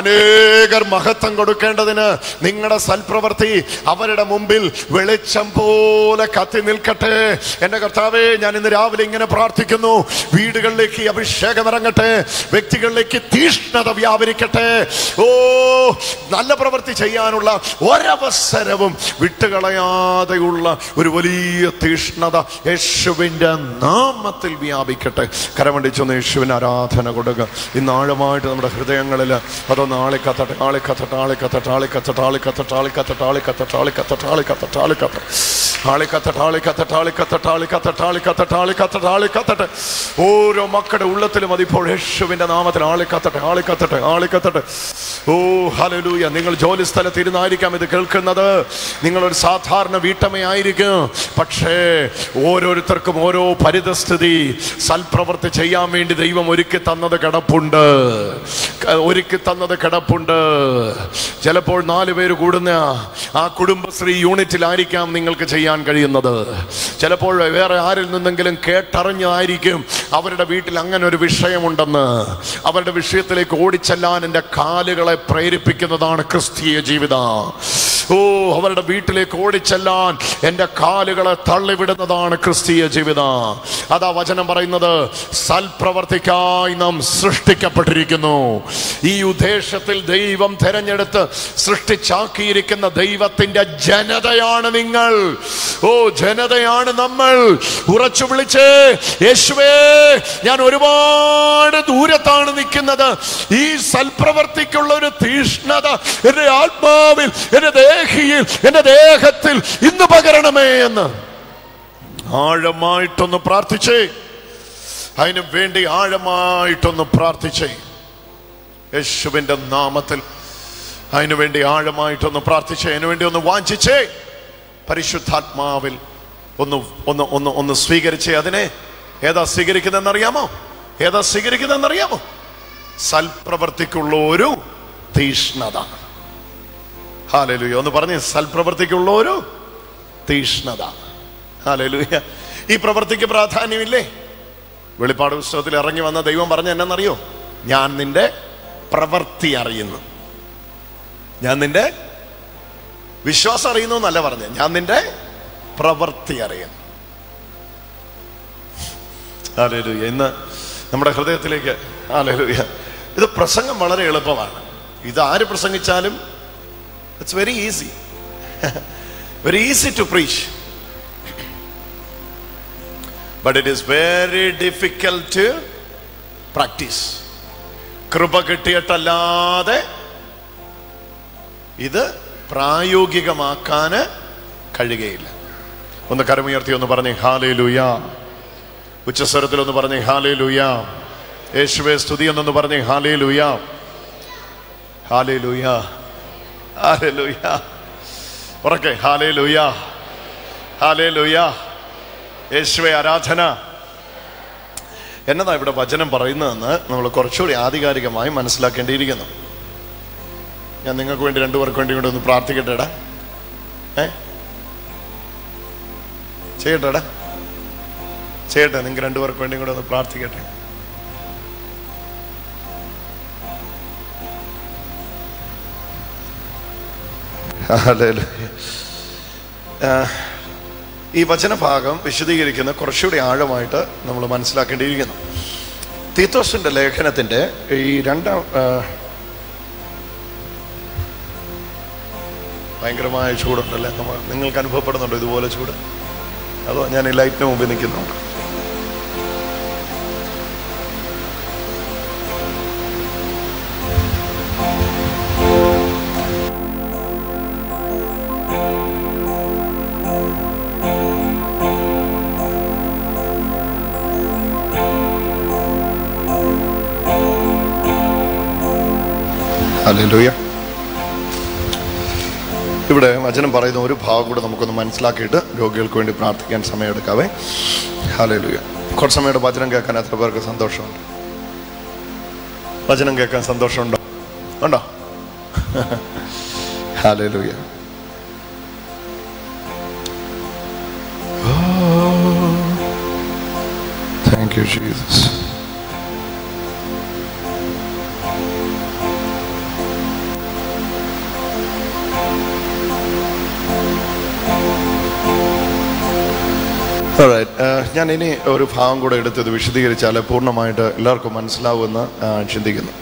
B: അനേകർ മഹത്വം കൊടുക്കേണ്ടതിന് നിങ്ങളുടെ സൽപ്രവൃത്തി അവരുടെ മുമ്പിൽ വെളിച്ചം പോലെ കത്തി നിൽക്കട്ടെ എന്റെ കർത്താവേ ഞാൻ ഇന്ന് രാവിലെ ഇങ്ങനെ പ്രാർത്ഥിക്കുന്നു വീടുകളിലേക്ക് ഈ അഭിഷേകം ഇറങ്ങട്ടെ വ്യക്തികളിലേക്ക് തീഷ്ണത വ്യാപരിക്കട്ടെ ഓ നല്ല പ്രവൃത്തി ചെയ്യാനുള്ള ഒരവസരവും വിട്ടുകളയാതെയുള്ള ഒരു വലിയ തീഷ്ണത യേശുവിൻ്റെ നാമത്തിൽ വ്യാപിക്കട്ടെ കരമണ്ടിച്ചൊന്ന് യേശുവിന് ആരാധന കൊടുക്കുക ഇന്ന് ആഴമായിട്ട് നമ്മുടെ ഹൃദയങ്ങളിൽ അതൊന്ന് ആളെ കത്തട്ടെ ആളെ കത്തട്ടെ ആളെ കത്തട്ടെ ആളെ കത്തട്ടെ ആളെ കത്തട്ടെ ആളെ കത്തട്ടെ ആളെ കത്തട്ടെ ആളെ കത്തട്ടെ ആളെ കത്തട്ടെ ആളെ കത്തട്ടെ ആളെ കത്തട്ടെ ആളെ കത്തട്ടെ ആളെ കത്തട്ടെ ആളെ കത്തട്ടെ ആളെ കത്തട്ടെ ആളെ കത്തട്ടെ ആളെ കത്തട്ടെ ഓരോ മക്കളുടെ ഉള്ളത്തിലും അതിപ്പോൾ യേശുവിന്റെ നാമത്തിൽ ആളെ കത്തട്ടെ ആളെ കത്തട്ടെ ആളെ കത്തട്ടെ ഓ ഹലലൂയ നിങ്ങൾ ജോലി സ്ഥലത്ത് ഇരുന്നായിരിക്കാം ഇത് കേൾക്കുന്നത് നിങ്ങളൊരു സാധാരണ വീട്ടമ്മയായിരിക്കും പക്ഷേ ഓരോരുത്തർക്കും ഓരോ പരിതസ്ഥിതി സൽപ്രവൃത്തി ചെയ്യാൻ വേണ്ടി ദൈവം ഒരുക്കി തന്നത് കിടപ്പുണ്ട് ക- ഒരുക്കി തന്നത് കിടപ്പുണ്ട് ചിലപ്പോൾ നാല് പേര് കൂടുന്ന ആ കുടുംബശ്രീ യൂണിറ്റിലായിരിക്കാം നിങ്ങൾക്ക് ചെയ്യാൻ കഴിയുന്നത് ചിലപ്പോൾ വേറെ ആരിൽ നിന്നെങ്കിലും കേട്ടറിഞ്ഞായിരിക്കും അവരുടെ വീട്ടിൽ അങ്ങനെ ഒരു വിഷയമുണ്ടെന്ന് അവരുടെ വിഷയത്തിലേക്ക് ഓടിച്ചെല്ലാൻ എൻ്റെ കാലുകളെ പ്രേരിപ്പിക്കുന്നതാണ് ക്രിസ്തീയ ജീവിതം ഓ അവരുടെ വീട്ടിലേക്ക് ഓടിച്ചെല്ലാൻ എൻ്റെ കാലുകളെ തള്ളിവിടുന്നതാണ് ക്രിസ്തീയ ജീവിതം അതാ വചനം പറയുന്നത് സൽപ്രവർത്തിക്കായി നാം സൃഷ്ടിക്കപ്പെട്ടിരിക്കുന്നു ഈ ഉദ്ദേശത്തിൽ ദൈവം തെരഞ്ഞെടുത്ത് സൃഷ്ടിച്ചാക്കിയിരിക്കുന്ന ദൈവത്തിന്റെ ജനതയാണ് നിങ്ങൾ ഓ ജനതയാണ് നമ്മൾ ഉറച്ചു വിളിച്ച് യേശുവേ ഞാൻ ഒരുപാട് ദൂരത്താണ് നിൽക്കുന്നത് ഈ സൽപ്രവർത്തിക്കുള്ള ഒരു തീഷ്ണത എന്റെ ആത്മാവിൽ എന്റെ ദേഹിയിൽ എന്റെ ദേഹത്തിൽ ഇന്ന് പകരണമേ എന്ന് ആഴമായിട്ടൊന്ന് പ്രാർത്ഥിച്ചേ അതിനു വേണ്ടി ആഴമായിട്ടൊന്ന് പ്രാർത്ഥിച്ചേ യേശുവിന്റെ നാമത്തിൽ അതിനു വേണ്ടി ആഴമായിട്ടൊന്ന് പ്രാർത്ഥിച്ചേ അതിനു വേണ്ടി ഒന്ന് വാഞ്ചിച്ചേ പരിശുദ്ധാത്മാവിൽ ഒന്ന് ഒന്ന് ഒന്ന് ഒന്ന് സ്വീകരിച്ചേ അതിനെ ഏതാ സ്വീകരിക്കുന്നതെന്നറിയാമോ ഏതാ സ്വീകരിക്കുന്നതെന്നറിയാമോ സൽപ്രവർത്തിക്കുള്ള ഒരു തീഷ്ണത ഹാലലുയ ഒന്ന് പറഞ്ഞ് സൽപ്രവർത്തിക്കുള്ള ഒരു തീഷ്ണത ഹാലലുയ ഈ പ്രവൃത്തിക്ക് പ്രാധാന്യമില്ലേ വെളിപ്പാട് പുസ്തകത്തിൽ ഇറങ്ങി വന്ന ദൈവം പറഞ്ഞ എന്നറിയോ ഞാൻ നിന്റെ പ്രവൃത്തി അറിയുന്നു ഞാൻ നിന്റെ വിശ്വാസം അറിയുന്നു എന്നല്ല പറഞ്ഞത് ഞാൻ നിന്റെ പ്രവൃത്തി അറിയുന്നു ഹാലലുയ ഇന്ന് നമ്മുടെ ഹൃദയത്തിലേക്ക് ഹാലലുയ ഇത് പ്രസംഗം വളരെ എളുപ്പമാണ് ഇത് ആര് പ്രസംഗിച്ചാലും it's very easy very easy to preach but it is very difficult to practise കൃപ കിട്ടിയിട്ടല്ലാതെ ഇത് പ്രായോഗികമാക്കാൻ കഴിയുകയില്ല ഒന്ന് കരമുയർത്തി ഒന്ന് പറഞ്ഞേ ഹാലേ ലൂയാ ഉച്ചസ്വരത്തിൽ ഒന്ന് പറഞ്ഞേ ഹാലേ ലൂയാ യേശുവെ സ്തുതി എന്നൊന്ന് പറഞ്ഞേ ഹാലേ ലൂയാ ഹാലേ ലൂയാ ഹാലേ ലൂയാ ഉറക്കെ ഹാലേ ലൂയാ ഹാലേ ലൂയാ യേശുവെ ആരാധന എന്നതാ ഇവിടെ വചനം പറയുന്നതെന്ന് നമ്മൾ കുറച്ചുകൂടി ആധികാരികമായി മനസ്സിലാക്കേണ്ടിയിരിക്കുന്നു ഞാൻ നിങ്ങൾക്ക് വേണ്ടി രണ്ടുപേർക്ക് വേണ്ടി കൂടെ ഒന്ന് പ്രാർത്ഥിക്കട്ടെടാ ഏ ചെയ്യട്ടെടാ ചെയ്യട്ടെ നിങ്ങൾക്ക് രണ്ടുപേർക്ക് വേണ്ടി കൂടെ ഒന്ന് പ്രാർത്ഥിക്കട്ടെ ഹല്ലേലൂയ. ആ, ഈ വചനഭാഗം വിശദീകരിക്കുന്ന കുറച്ചുകൂടി ആഴമായിട്ട് നമ്മൾ മനസ്സിലാക്കേണ്ടിയിരിക്കുന്നു തീത്തോസിന്റെ ലേഖനത്തിന്റെ ഈ രണ്ടാം ആ, ഭയങ്കരമായ ചൂടുണ്ടല്ലേ നമ്മൾ നിങ്ങൾക്ക് അനുഭവപ്പെടുന്നുണ്ടോ ഇതുപോലെ ചൂട് അതോ ഞാൻ ഈ ലൈറ്റിന് മുമ്പിൽ നിൽക്കുന്നു ഹല്ലേലൂയ ഇവിടെ വചനം പറയുന്ന ഒരു ഭാഗം കൂടെ നമുക്കൊന്ന് മനസ്സിലാക്കിയിട്ട് രോഗികൾക്ക് വേണ്ടി പ്രാർത്ഥിക്കാൻ സമയമെടുക്കാവേ ഹാലലുയ കുറച്ച് സമയത്ത് വചനം കേൾക്കാൻ എത്ര പേർക്ക് സന്തോഷമുണ്ട് വചനം കേൾക്കാൻ സന്തോഷമുണ്ടോ ഉണ്ടോ ഹാലലുയ thank you Jesus Alright, uh, ഞാൻ ഇനി ഒരു ഭാഗം കൂടെ എടുത്തത് വിശദീകരിച്ചാൽ പൂർണ്ണമായിട്ട് എല്ലാവർക്കും മനസ്സിലാവുമെന്ന് ആ, ചിന്തിക്കുന്നു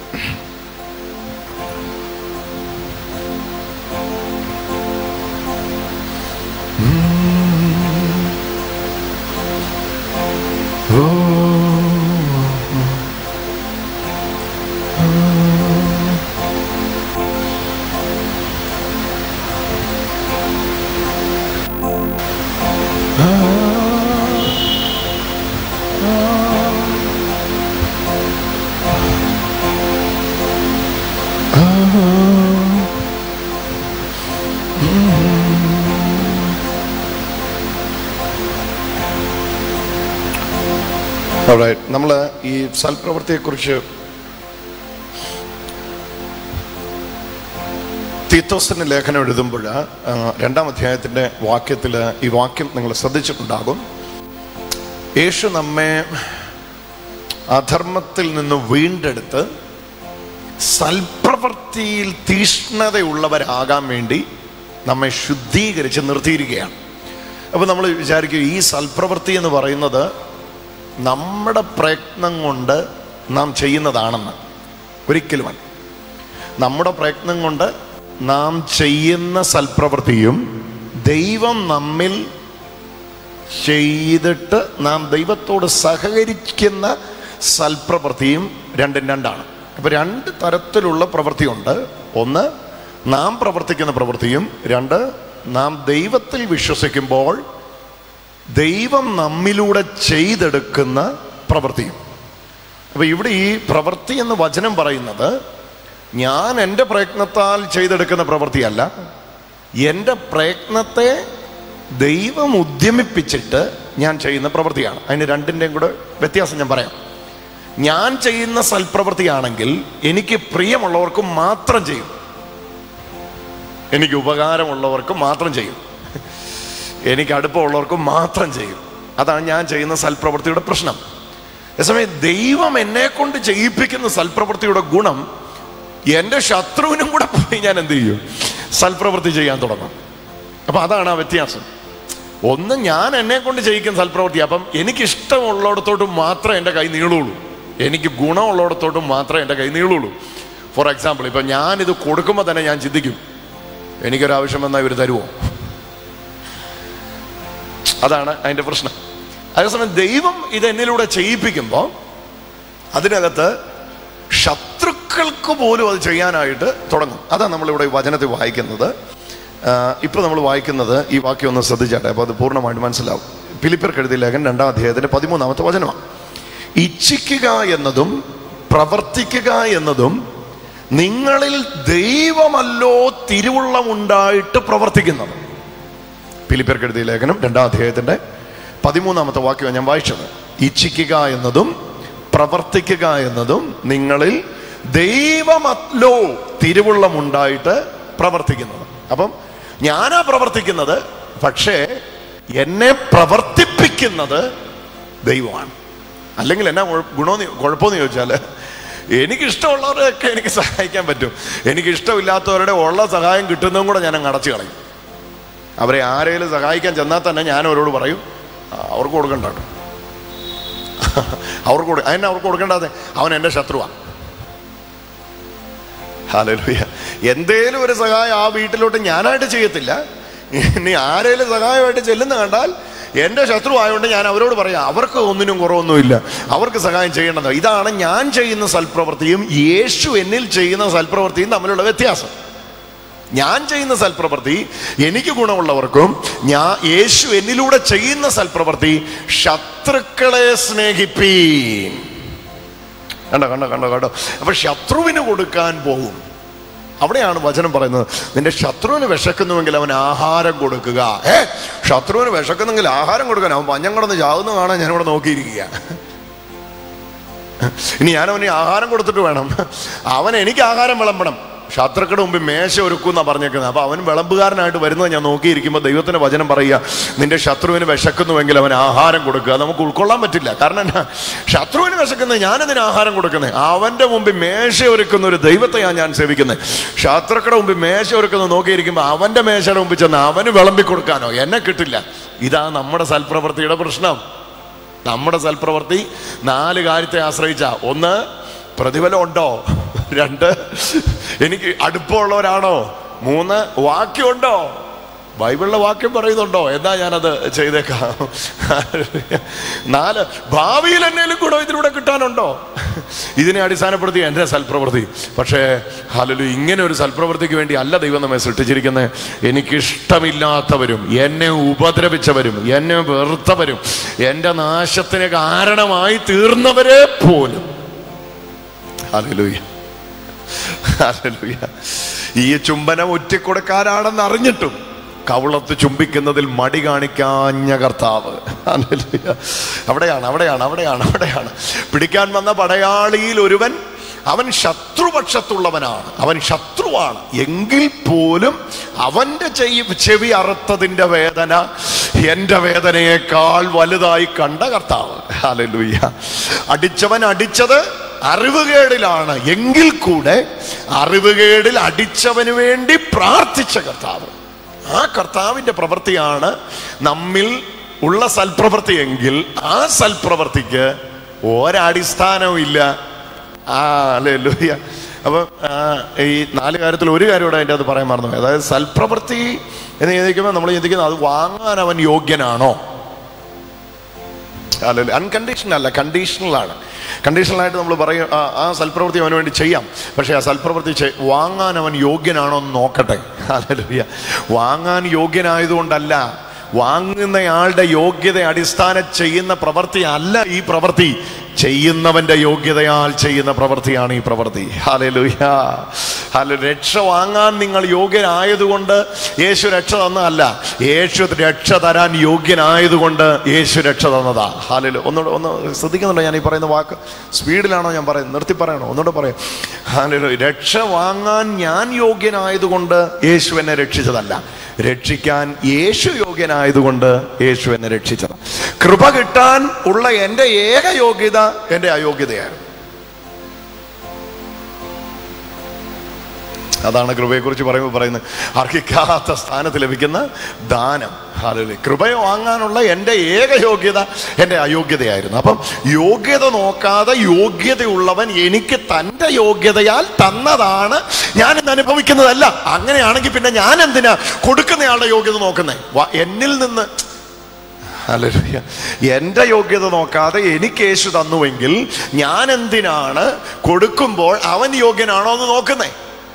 B: നമ്മൾ ഈ സൽപ്രവൃത്തിയെക്കുറിച്ച് തീത്തോസിന്റെ ലേഖനം എഴുതുമ്പോൾ ആ, രണ്ടാം അധ്യായത്തിന്റെ വാക്യത്തിൽ ഈ വാക്യം നിങ്ങൾ ശ്രദ്ധിച്ചിട്ടുണ്ടാകും യേശു നമ്മെ അധർമ്മത്തിൽ നിന്ന് വീണ്ടെടുത്ത് സൽപ്രവൃത്തിയിൽ തീഷ്ണതയുള്ളവരാകാൻ വേണ്ടി നമ്മെ ശുദ്ധീകരിച്ച് നിർത്തിയിരിക്കുകയാണ് അപ്പോൾ നമ്മൾ വിചാരിക്കും ഈ സൽപ്രവൃത്തി എന്ന് പറയുന്നത് നമ്മുടെ പ്രയത്നം കൊണ്ട് നാം ചെയ്യുന്നതാണെന്ന് ഒരിക്കലുമല്ല നമ്മുടെ പ്രയത്നം കൊണ്ട് നാം ചെയ്യുന്ന സൽപ്രവൃത്തിയും ദൈവം നമ്മിൽ ചെയ്തിട്ട് നാം ദൈവത്തോട് സഹകരിക്കുന്ന സൽപ്രവൃത്തിയും രണ്ടും രണ്ടാണ് അപ്പൊ രണ്ട് തരത്തിലുള്ള പ്രവൃത്തിയുണ്ട് ഒന്ന് നാം പ്രവർത്തിക്കുന്ന പ്രവൃത്തിയും രണ്ട് നാം ദൈവത്തിൽ വിശ്വസിക്കുമ്പോൾ ദൈവം നമ്മിലൂടെ ചെയ്തെടുക്കുന്ന പ്രവൃത്തിയും അപ്പൊ ഇവിടെ ഈ പ്രവൃത്തി എന്ന് വചനം പറയുന്നത് ഞാൻ എൻ്റെ പ്രയത്നത്താൽ ചെയ്തെടുക്കുന്ന പ്രവൃത്തിയല്ല എൻ്റെ പ്രയത്നത്തെ ദൈവം ഉദ്യമിപ്പിച്ചിട്ട് ഞാൻ ചെയ്യുന്ന പ്രവൃത്തിയാണ് അതിന് രണ്ടിൻ്റെയും കൂടെ വ്യത്യാസം ഞാൻ പറയാം ഞാൻ ചെയ്യുന്ന സൽപ്രവൃത്തിയാണെങ്കിൽ എനിക്ക് പ്രിയമുള്ളവർക്ക് മാത്രം ചെയ്യും എനിക്ക് ഉപകാരമുള്ളവർക്ക് മാത്രം ചെയ്യും എനിക്ക് അടുപ്പമുള്ളവർക്ക് മാത്രം ചെയ്യും അതാണ് ഞാൻ ചെയ്യുന്ന സൽപ്രവൃത്തിയുടെ പ്രശ്നം അതേസമയം ദൈവം എന്നെ കൊണ്ട് ചെയ്യിപ്പിക്കുന്ന സൽപ്രവൃത്തിയുടെ ഗുണം എൻ്റെ ശത്രുവിനും കൂടെ പോയി ഞാൻ എന്ത് ചെയ്യും സൽപ്രവൃത്തി ചെയ്യാൻ തുടങ്ങും അപ്പൊ അതാണ് ആ വ്യത്യാസം ഒന്ന് ഞാൻ എന്നെ കൊണ്ട് ചെയ്യിക്കുന്ന സൽപ്രവൃത്തി അപ്പം എനിക്ക് ഇഷ്ടമുള്ളിടത്തോട്ട് മാത്രമേ എൻ്റെ കൈ നീളുള്ളൂ എനിക്ക് ഗുണമുള്ളിടത്തോട്ട് മാത്രമേ എൻ്റെ കൈ നീളുള്ളൂ ഫോർ എക്സാമ്പിൾ ഇപ്പം ഞാനിത് കൊടുക്കുമ്പോൾ തന്നെ ഞാൻ ചിന്തിക്കും എനിക്കൊരാവശ്യം വന്നാൽ ഇവർ തരുമോ അതാണ് അതിൻ്റെ പ്രശ്നം അതേസമയം ദൈവം ഇത് എന്നിലൂടെ ചെയ്യിപ്പിക്കുമ്പോൾ അതിനകത്ത് ശത്രുക്കൾക്ക് പോലും അത് ചെയ്യാനായിട്ട് തുടങ്ങും അതാണ് നമ്മളിവിടെ ഈ വചനത്തിൽ വായിക്കുന്നത് ഇപ്പോൾ നമ്മൾ വായിക്കുന്നത് ഈ വാക്യം ഒന്ന് ശ്രദ്ധിച്ചാട്ടെ അപ്പോൾ അത് പൂർണ്ണമായിട്ട് മനസ്സിലാവും ഫിലിപ്പിയർ എഴുതിയ ലേഖൻ രണ്ടാം അധ്യായത്തിന്റെ പതിമൂന്നാമത്തെ വചനമാണ് ഇച്ഛിക്കുക എന്നതും പ്രവർത്തിക്കുക എന്നതും നിങ്ങളിൽ ദൈവമല്ലോ തിരുവുള്ളമുണ്ടായിട്ട് പ്രവർത്തിക്കുന്നത് ഫിലിപ്പിയർ എഴുതിയ ലേഖനം രണ്ടാം അധ്യായത്തിന്റെ പതിമൂന്നാമത്തെ വാക്യമാണ് ഞാൻ വായിച്ചത് ഇച്ഛിക്കുക എന്നതും പ്രവർത്തിക്കുക എന്നതും നിങ്ങളിൽ ദൈവമല്ലോ തിരുവുള്ളമുണ്ടായിട്ട് പ്രവർത്തിക്കുന്നത് അപ്പം ഞാനാ പ്രവർത്തിക്കുന്നത് പക്ഷേ എന്നെ പ്രവർത്തിപ്പിക്കുന്നത് ദൈവമാണ് അല്ലെങ്കിൽ എന്നാ കുഴ- ഗുണമെന്ന് കുഴപ്പമെന്ന് ചോദിച്ചാൽ എനിക്ക് ഇഷ്ടമുള്ളവരെയൊക്കെ എനിക്ക് സഹായിക്കാൻ പറ്റും എനിക്ക് ഇഷ്ടമില്ലാത്തവരുടെ ഉള്ള സഹായം കിട്ടുന്നതും കൂടെ ഞാൻ അങ്ങ് അടച്ചു കളയും അവരെ ആരെങ്കിലും സഹായിക്കാൻ ചെന്നാൽ തന്നെ ഞാൻ അവരോട് പറയും "ആ, അവർക്ക് കൊടുക്കണ്ട കേട്ടോ അവർക്ക് കൊടു അതിനെ അവർക്ക് കൊടുക്കേണ്ടാതെ അവൻ എൻ്റെ ശത്രുവാണ് ഹാലലുയ എന്തേലും ഒരു സഹായം ആ വീട്ടിലോട്ട് ഞാനായിട്ട് ചെയ്യത്തില്ല ഇനി ആരേലും സഹായമായിട്ട് ചെല്ലുന്ന കണ്ടാൽ എൻ്റെ ശത്രു ആയതുകൊണ്ട് ഞാൻ അവരോട് പറയാം അവർക്ക് ഒന്നിനും കുറവൊന്നുമില്ല അവർക്ക് സഹായം ചെയ്യേണ്ടത് ഇതാണ് ഞാൻ ചെയ്യുന്ന സൽപ്രവൃത്തിയും യേശു എന്നിൽ ചെയ്യുന്ന സൽപ്രവൃത്തിയും തമ്മിലുള്ള വ്യത്യാസം ഞാൻ ചെയ്യുന്ന സൽപ്രവൃത്തി എനിക്ക് ഗുണമുള്ളവർക്കും ഞാൻ യേശു എന്നിലൂടെ ചെയ്യുന്ന സൽപ്രവൃത്തി ശത്രുക്കളെ സ്നേഹിപ്പീൻ കണ്ടോ കണ്ടോ കണ്ടോ കണ്ടോ അപ്പൊ ശത്രുവിന് കൊടുക്കാൻ പോകും അവിടെയാണ് വചനം പറയുന്നത് നിന്റെ ശത്രുവിന് വിശക്കുന്നുവെങ്കിൽ അവൻ ആഹാരം കൊടുക്കുക ഏ ശത്രുവിന് വിശക്കുന്നെങ്കിൽ ആഹാരം കൊടുക്കാൻ അവൻ പഞ്ഞം കിടന്ന് ചാവുന്ന കാണാൻ ഞാനിവിടെ നോക്കിയിരിക്കുക ഇനി ഞാൻ അവന് ആഹാരം കൊടുത്തിട്ട് വേണം അവൻ എനിക്ക് ആഹാരം വിളമ്പണം ശത്രുക്കളുടെ മുമ്പിൽ മേശ ഒരുക്കുന്ന പറഞ്ഞേക്കുന്നത് അപ്പൊ അവൻ വിളമ്പുകാരനായിട്ട് വരുന്നത് ഞാൻ നോക്കിയിരിക്കുമ്പോൾ ദൈവത്തിന്റെ വചനം പറയുക നിന്റെ ശത്രുവിന് വിശക്കുന്നുവെങ്കിൽ അവൻ ആഹാരം കൊടുക്കുക അത് നമുക്ക് ഉൾക്കൊള്ളാൻ പറ്റില്ല കാരണം എന്നാ ശത്രുവിന് വിശക്കുന്നത് ഞാനെന്തിന് ആഹാരം കൊടുക്കുന്നത് അവന്റെ മുമ്പിൽ മേശ ഒരുക്കുന്ന ഒരു ദൈവത്തെയാണ് ഞാൻ സേവിക്കുന്നത് ശത്രുക്കളുടെ മുമ്പിൽ മേശ ഒരുക്കുന്നത് നോക്കിയിരിക്കുമ്പോൾ അവന്റെ മേശയുടെ മുമ്പിൽ ചെന്ന് അവന് വിളമ്പി കൊടുക്കാനോ എന്നെ കിട്ടില്ല ഇതാ നമ്മുടെ സൽപ്രവൃത്തിയുടെ പ്രശ്നം നമ്മുടെ സൽപ്രവൃത്തി നാല് കാര്യത്തെ ആശ്രയിച്ച ഒന്ന് പ്രതിഫലം ഉണ്ടോ രണ്ട് എനിക്ക് അടുപ്പമുള്ളവരാണോ മൂന്ന് വാക്യമുണ്ടോ ബൈബിളിലെ വാക്യം പറയുന്നുണ്ടോ എന്നാ ഞാനത് ചെയ്തേക്കാം നാല് ഭാവിയിൽ എന്നേലും ഗുണം ഇതിലൂടെ കിട്ടാനുണ്ടോ ഇതിനെ അടിസ്ഥാനപ്പെടുത്തി എൻ്റെ സൽപ്രവൃത്തി പക്ഷേ ഹലലു ഇങ്ങനെ ഒരു സൽപ്രവൃത്തിക്ക് വേണ്ടി അല്ല ദൈവം നമ്മെ സൃഷ്ടിച്ചിരിക്കുന്നത് എനിക്കിഷ്ടമില്ലാത്തവരും എന്നെ ഉപദ്രവിച്ചവരും എന്നെ വെറുത്തവരും എൻ്റെ നാശത്തിന് കാരണമായി തീർന്നവരെ പോലും ഹല്ലേലൂയ ഹല്ലേലൂയ ഈ ചുംബനം ഒറ്റിക്കൊടുക്കാനാണെന്ന് അറിഞ്ഞിട്ടും കവളത്ത് ചുംബിക്കുന്നതിൽ മടി കാണിക്കാഞ്ഞ കർത്താവ് ഹല്ലേലൂയ. അവിടെയാണ് അവിടെയാണ് അവിടെയാണ് അവിടെയാണ് പിടിക്കാൻ വന്ന പടയാളിയിൽ ഒരുവൻ അവൻ ശത്രുപക്ഷത്തുള്ളവനാണ് അവൻ ശത്രുവാണ് എങ്കിൽ പോലും അവന്റെ ചെവി ചെവി അറുത്തതിന്റെ വേദന എന്റെ വേദനയേക്കാൾ വലുതായി കണ്ട കർത്താവ് ഹല്ലേലൂയ അടിച്ചവൻ അടിച്ചത് അറിവുകേടിലാണ് എങ്കിൽ കൂടെ അറിവുകേടിൽ അടിച്ചവന് വേണ്ടി പ്രാർത്ഥിച്ച കർത്താവ് ആ കർത്താവിന്റെ പ്രവൃത്തിയാണ് നമ്മിൽ ഉള്ള സൽപ്രവൃത്തി എങ്കിൽ ആ സൽപ്രവൃത്തിക്ക് ഒരടിസ്ഥാനവും ഇല്ല ആ അല്ലേ ലൂയ അപ്പം ആ, ഈ നാല് കാര്യത്തിൽ ഒരു കാര്യം കൂടെ അതിൻ്റെ അത് പറയാൻ മറന്നു പോയി. അതായത് സൽപ്രവൃത്തി എന്ന് ചിന്തിക്കുമ്പോൾ നമ്മൾ ചിന്തിക്കുന്നത് അത് വാങ്ങാൻ അവൻ യോഗ്യനാണോ അല്ലല്ലോ അൺകണ്ടീഷണൽ അല്ല കണ്ടീഷണൽ ആണ് കണ്ടീഷണൽ ആയിട്ട് നമ്മൾ പറയും ആ, ആ സൽപ്രവൃത്തി അവന് വേണ്ടി ചെയ്യാം പക്ഷേ ആ സൽപ്രവൃത്തി ചെയ്- വാങ്ങാൻ അവൻ യോഗ്യനാണോ എന്ന് നോക്കട്ടെ അല്ലല്ലോ വാങ്ങാൻ യോഗ്യനായതുകൊണ്ടല്ല വാങ്ങുന്നയാളുടെ യോഗ്യത അടിസ്ഥാനം ചെയ്യുന്ന പ്രവൃത്തി അല്ല ഈ പ്രവൃത്തി ചെയ്യുന്നവന്റെ യോഗ്യതയാൽ ചെയ്യുന്ന പ്രവൃത്തിയാണ് ഈ പ്രവൃത്തി ഹാലലുയ ഹാല രക്ഷ വാങ്ങാൻ നിങ്ങൾ യോഗ്യനായതുകൊണ്ട് യേശു രക്ഷ തന്നതല്ല യേശു രക്ഷ തരാൻ യോഗ്യനായതുകൊണ്ട് യേശു രക്ഷ തന്നതാ ഹാലലു ഒന്നുകൂടെ ഒന്ന് ശ്രദ്ധിക്കുന്നുണ്ടോ ഞാൻ ഈ പറയുന്ന വാക്ക് സ്പീഡിലാണോ ഞാൻ പറയുന്നത് നിർത്തി പറയണോ ഒന്നുകൂടെ പറയാം ഹാലലു രക്ഷ വാങ്ങാൻ ഞാൻ യോഗ്യനായതുകൊണ്ട് യേശു എന്നെ രക്ഷിച്ചതല്ല രക്ഷിക്കാൻ യേശു യോഗ്യനായതുകൊണ്ട് യേശു എന്നെ രക്ഷിച്ചത് കൃപ കിട്ടാൻ ഉള്ള എൻ്റെ ഏക യോഗ്യത എൻ്റെ അയോഗ്യതയാണ് അതാണ് കൃപയെക്കുറിച്ച് പറയുമ്പോൾ പറയുന്നത് അർഹിക്കാത്ത സ്ഥാനത്ത് ലഭിക്കുന്ന ദാനം ഹാലലി കൃപയെ വാങ്ങാനുള്ള എൻ്റെ ഏക യോഗ്യത എൻ്റെ അയോഗ്യതയായിരുന്നു അപ്പം യോഗ്യത നോക്കാതെ യോഗ്യതയുള്ളവൻ എനിക്ക് തൻ്റെ യോഗ്യതയാൽ തന്നതാണ് ഞാൻ ഇന്ന് അനുഭവിക്കുന്നതല്ല അങ്ങനെയാണെങ്കിൽ പിന്നെ ഞാൻ എന്തിനാ കൊടുക്കുന്നയാളുടെ യോഗ്യത നോക്കുന്നേ എന്നിൽ നിന്ന് ഹല്ലേലൂയ. എൻ്റെ യോഗ്യത നോക്കാതെ എനിക്ക് യേശു തന്നുവെങ്കിൽ ഞാൻ എന്തിനാണ് കൊടുക്കുമ്പോൾ അവൻ യോഗ്യനാണോ എന്ന് നോക്കുന്നേ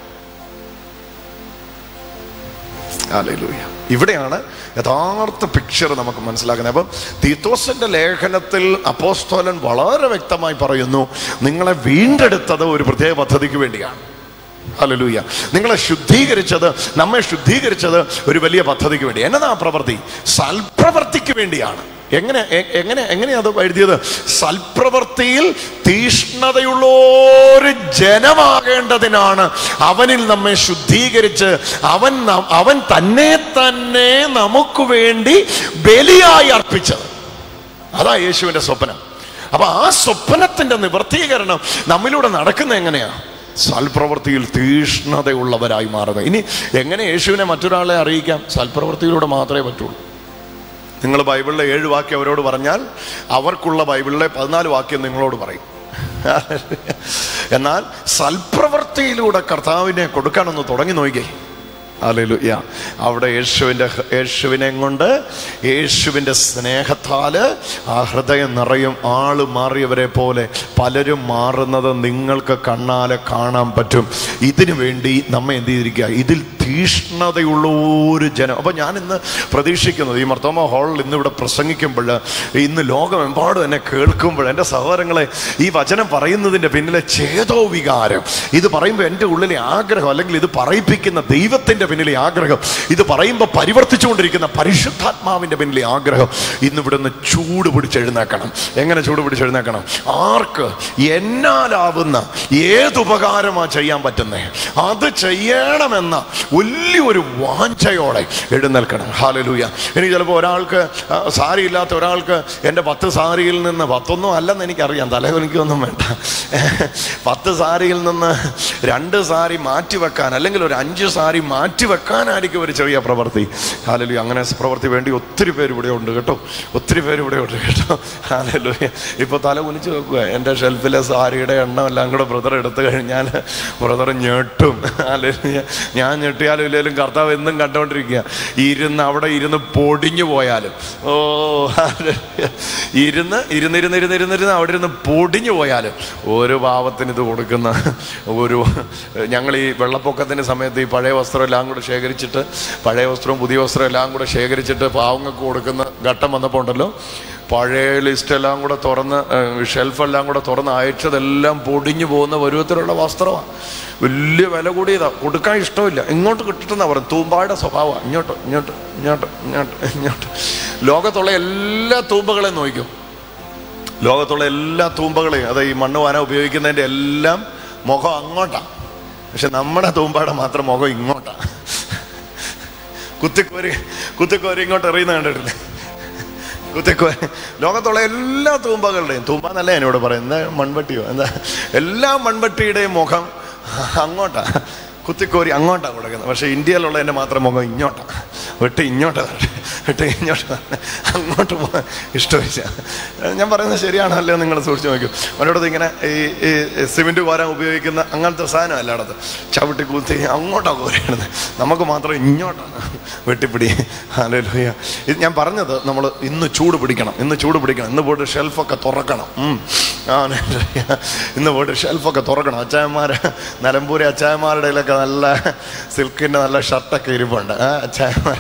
B: ഹല്ലേലൂയ. ഇവിടെയാണ് യഥാർത്ഥ പിക്ചർ നമുക്ക് മനസ്സിലാക്കുന്നത് അപ്പം തീത്തോസിന്റെ ലേഖനത്തിൽ അപ്പോസ്തോലൻ വളരെ വ്യക്തമായി പറയുന്നു നിങ്ങളെ വീണ്ടെടുത്തത് ഒരു പ്രത്യേക പദ്ധതിക്ക് വേണ്ടിയാണ് ഹല്ലേലൂയ നിങ്ങളെ ശുദ്ധീകരിച്ചത് നമ്മെ ശുദ്ധീകരിച്ചത് ഒരു വലിയ പദ്ധതിക്ക് വേണ്ടി എന്നതാ ആ പ്രവൃത്തി സൽപ്രവൃത്തിക്ക് വേണ്ടിയാണ് എങ്ങനെ എ- എങ്ങനെ എങ്ങനെയാ അത് എഴുതിയത് സൽപ്രവൃത്തിയിൽ തീഷ്ണതയുള്ള ഒരു ജനമാകേണ്ടതിനാണ് അവനിൽ നമ്മെ ശുദ്ധീകരിച്ച് അവൻ ന- അവൻ തന്നെ തന്നെ നമുക്ക് വേണ്ടി ബലിയായി അർപ്പിച്ചത് അതാ യേശുവിന്റെ സ്വപ്നം അപ്പൊ ആ സ്വപ്നത്തിന്റെ നിവർത്തീകരണം നമ്മിലൂടെ നടക്കുന്ന എങ്ങനെയാ സൽപ്രവൃത്തിയിൽ തീഷ്ണതയുള്ളവരായി മാറുക ഇനി എങ്ങനെ യേശുവിനെ മറ്റൊരാളെ അറിയിക്കാം സൽപ്രവൃത്തിയിലൂടെ മാത്രമേ പറ്റുള്ളൂ നിങ്ങൾ ബൈബിളിലെ ഏഴ് വാക്യം അവരോട് പറഞ്ഞാൽ അവർക്കുള്ള ബൈബിളിലെ പതിനാല് വാക്യം നിങ്ങളോട് പറയും എന്നാൽ സൽപ്രവൃത്തിയിലൂടെ കർത്താവിനെ കൊടുക്കാനൊന്ന് തുടങ്ങി നോക്കിയേ അല്ലേലൂയ അവിടെ യേശുവിൻ്റെ യേശുവിനെ കൊണ്ട് യേശുവിൻ്റെ സ്നേഹത്താല് ആ ഹൃദയം നിറയും ആള് മാറിയവരെ പോലെ പലരും മാറുന്നത് നിങ്ങൾക്ക് കണ്ണാലെ കാണാൻ പറ്റും ഇതിനു വേണ്ടി നമ്മെ എന്ത് ചെയ്തിരിക്കുക ഇതിൽ തീഷ്ണതയുള്ള ഒരു ജനം അപ്പൊ ഞാൻ ഇന്ന് പ്രതീക്ഷിക്കുന്നത് ഈ മർത്തോമ ഹാളിൽ ഇന്ന് ഇവിടെ പ്രസംഗിക്കുമ്പോൾ ഇന്ന് ലോകമെമ്പാടും എന്നെ കേൾക്കുമ്പോൾ എൻ്റെ സഹോദരങ്ങളെ ഈ വചനം പറയുന്നതിൻ്റെ പിന്നിലെ ചേതോ വികാരം ഇത് പറയുമ്പോൾ എൻ്റെ ഉള്ളിലെ ആഗ്രഹം അല്ലെങ്കിൽ ഇത് പറയിപ്പിക്കുന്ന ദൈവത്തിൻ്റെ പിന്നിലെ ആഗ്രഹം ഇത് പറയുമ്പോൾ പരിവർത്തിച്ചുകൊണ്ടിരിക്കുന്ന പരിശുദ്ധാത്മാവിൻ്റെ പിന്നിലെ ആഗ്രഹം ഇന്ന് ഇവിടുന്ന് ചൂട് പിടിച്ചെഴുന്നേക്കണം എങ്ങനെ ചൂട് പിടിച്ചെഴുന്നേക്കണം ആർക്ക് എന്നാലാവുന്ന ഏതുപകാരമാണ് ചെയ്യാൻ പറ്റുന്നേ അത് ചെയ്യണമെന്ന വലിയൊരു വാഞ്ചയോടെ എഴുന്നേൽക്കണം ഹാലലൂയ ഇനി ചിലപ്പോൾ ഒരാൾക്ക് ആ, സാരി ഇല്ലാത്ത ഒരാൾക്ക് എൻ്റെ പത്ത് സാരിയിൽ നിന്ന് പത്തൊന്നും അല്ലെന്ന് എനിക്കറിയാം തലകുനിക്കൊന്നും വേണ്ട പത്ത് സാരിയിൽ നിന്ന് രണ്ട് സാരി മാറ്റി വെക്കാൻ അല്ലെങ്കിൽ ഒരു അഞ്ച് സാരി മാറ്റി വെക്കാനായിരിക്കും ഒരു ചെറിയ പ്രവൃത്തി ഹാലലൂയ അങ്ങനെ പ്രവൃത്തി വേണ്ടി ഒത്തിരി പേര് ഇവിടെ ഉണ്ട് കേട്ടോ ഒത്തിരി പേര് ഇവിടെ ഉണ്ട് കേട്ടോ ഹാലലൂയ ഇപ്പോൾ തല കുനിച്ച് വെക്കുക എൻ്റെ ഷെൽഫിലെ സാരിയുടെ എണ്ണം എല്ലാം കൂടെ ബ്രദർ എടുത്തു കഴിഞ്ഞാൽ ബ്രദർ ഞെട്ടും ഹാലലൂയ ഞാൻ ഞെട്ടിയാലും ഇല്ലെങ്കിലും കർത്താവ് എന്നും കണ്ടുകൊണ്ടിരിക്കുക ഇരുന്ന് അവിടെ ഇരുന്ന് പൊടിഞ്ഞു പോയാലും ഓ ഹല്ലേലൂയ. ഇരുന്ന് ഇരുന്നിരുന്ന് ഇരുന്നിരുന്നിരുന്ന് അവിടെ ഇരുന്ന് പൊടിഞ്ഞു പോയാലും ഒരു പാവത്തിന് ഇത് കൊടുക്കുന്ന ഒരു ഞങ്ങൾ ഈ വെള്ളപ്പൊക്കത്തിൻ്റെ സമയത്ത് ഈ പഴയ വസ്ത്രം എല്ലാം കൂടെ ശേഖരിച്ചിട്ട് പഴയ വസ്ത്രവും പുതിയ വസ്ത്രവും എല്ലാം കൂടെ ശേഖരിച്ചിട്ട് പാവങ്ങൾക്ക് കൊടുക്കുന്ന ഘട്ടം വന്നപ്പോൾ ഉണ്ടല്ലോ പഴയ ലിസ്റ്റ് എല്ലാം കൂടെ തുറന്ന് ഷെൽഫ് എല്ലാം കൂടെ തുറന്ന് അയച്ചതെല്ലാം പൊടിഞ്ഞു പോകുന്ന പരുവത്തിലുള്ള വസ്ത്രമാണ് വലിയ വില കൂടിയതാ കൊടുക്കാൻ ഇഷ്ടമില്ല ഇങ്ങോട്ട് കിട്ടിട്ടെന്നാ പറയും തൂമ്പായുടെ സ്വഭാവമാണ് ഇങ്ങോട്ട് ഇങ്ങോട്ട് ഇങ്ങോട്ട് ഇങ്ങോട്ട് ഇങ്ങോട്ട് ലോകത്തുള്ള എല്ലാ തൂമ്പകളെയും നോക്കും ലോകത്തുള്ള എല്ലാ തൂമ്പകളെയും അത് ഈ മണ്ണ് വാന ഉപയോഗിക്കുന്നതിൻ്റെ എല്ലാം മുഖം അങ്ങോട്ടാണ് പക്ഷെ നമ്മുടെ തൂമ്പാടെ മാത്രം മുഖം ഇങ്ങോട്ടാണ് കുത്തിക്കോരി കുത്തിക്കോരി ഇങ്ങോട്ട് എറിയുന്ന കണ്ടിട്ടില്ലേ കുത്തിക്കോരി ലോകത്തുള്ള എല്ലാ തൂമ്പകളുടെയും തൂമ്പ എന്നല്ല എന്നോട് പറയുന്നത് എന്താ മൺവെട്ടിയോ എന്താ എല്ലാ മൺവെട്ടിയുടെയും മുഖം അങ്ങോട്ടാ കുത്തിക്കോരി അങ്ങോട്ടാ കൊടുക്കുന്നത് പക്ഷെ ഇന്ത്യയിലുള്ള എൻ്റെ മാത്രം മുഖം ഇങ്ങോട്ടാ വെട്ടി ഇങ്ങോട്ടാ വെട്ടി ഇങ്ങോട്ടാ അങ്ങോട്ട് പോകാൻ ഇഷ്ടമില്ല ഞാൻ പറയുന്നത് ശരിയാണല്ലോ നിങ്ങൾ സൂക്ഷിച്ച് നോക്കൂ അവരോടത് ഇങ്ങനെ ഈ ഈ സിമെന്റ് കോരാൻ ഉപയോഗിക്കുന്ന അങ്ങനത്തെ സാധനം അല്ലാടത്ത് ചവിട്ടി കുത്തി അങ്ങോട്ടാ കോരിയിടുന്നത് നമുക്ക് മാത്രം ഇങ്ങോട്ടാണ് വെട്ടിപ്പിടി ഹല്ലേലൂയ ഇത് ഞാൻ പറഞ്ഞത് നമ്മൾ ഇന്ന് ചൂട് പിടിക്കണം ഇന്ന് ചൂട് പിടിക്കണം ഇന്ന് പോയിട്ട് ഷെൽഫൊക്കെ തുറക്കണം ഉം. ആ, ഹല്ലേലൂയ. ഇന്ന് പോയിട്ട് ഷെൽഫൊക്കെ തുറക്കണം അച്ചായന്മാര് നിലമ്പൂരി അച്ചായന്മാരുടെ ഇടയിലൊക്കെ നല്ല സിൽക്കിന്റെ നല്ല ഷർട്ടൊക്കെ ഇരിപ്പുണ്ട് ആ അച്ചായന്മാർ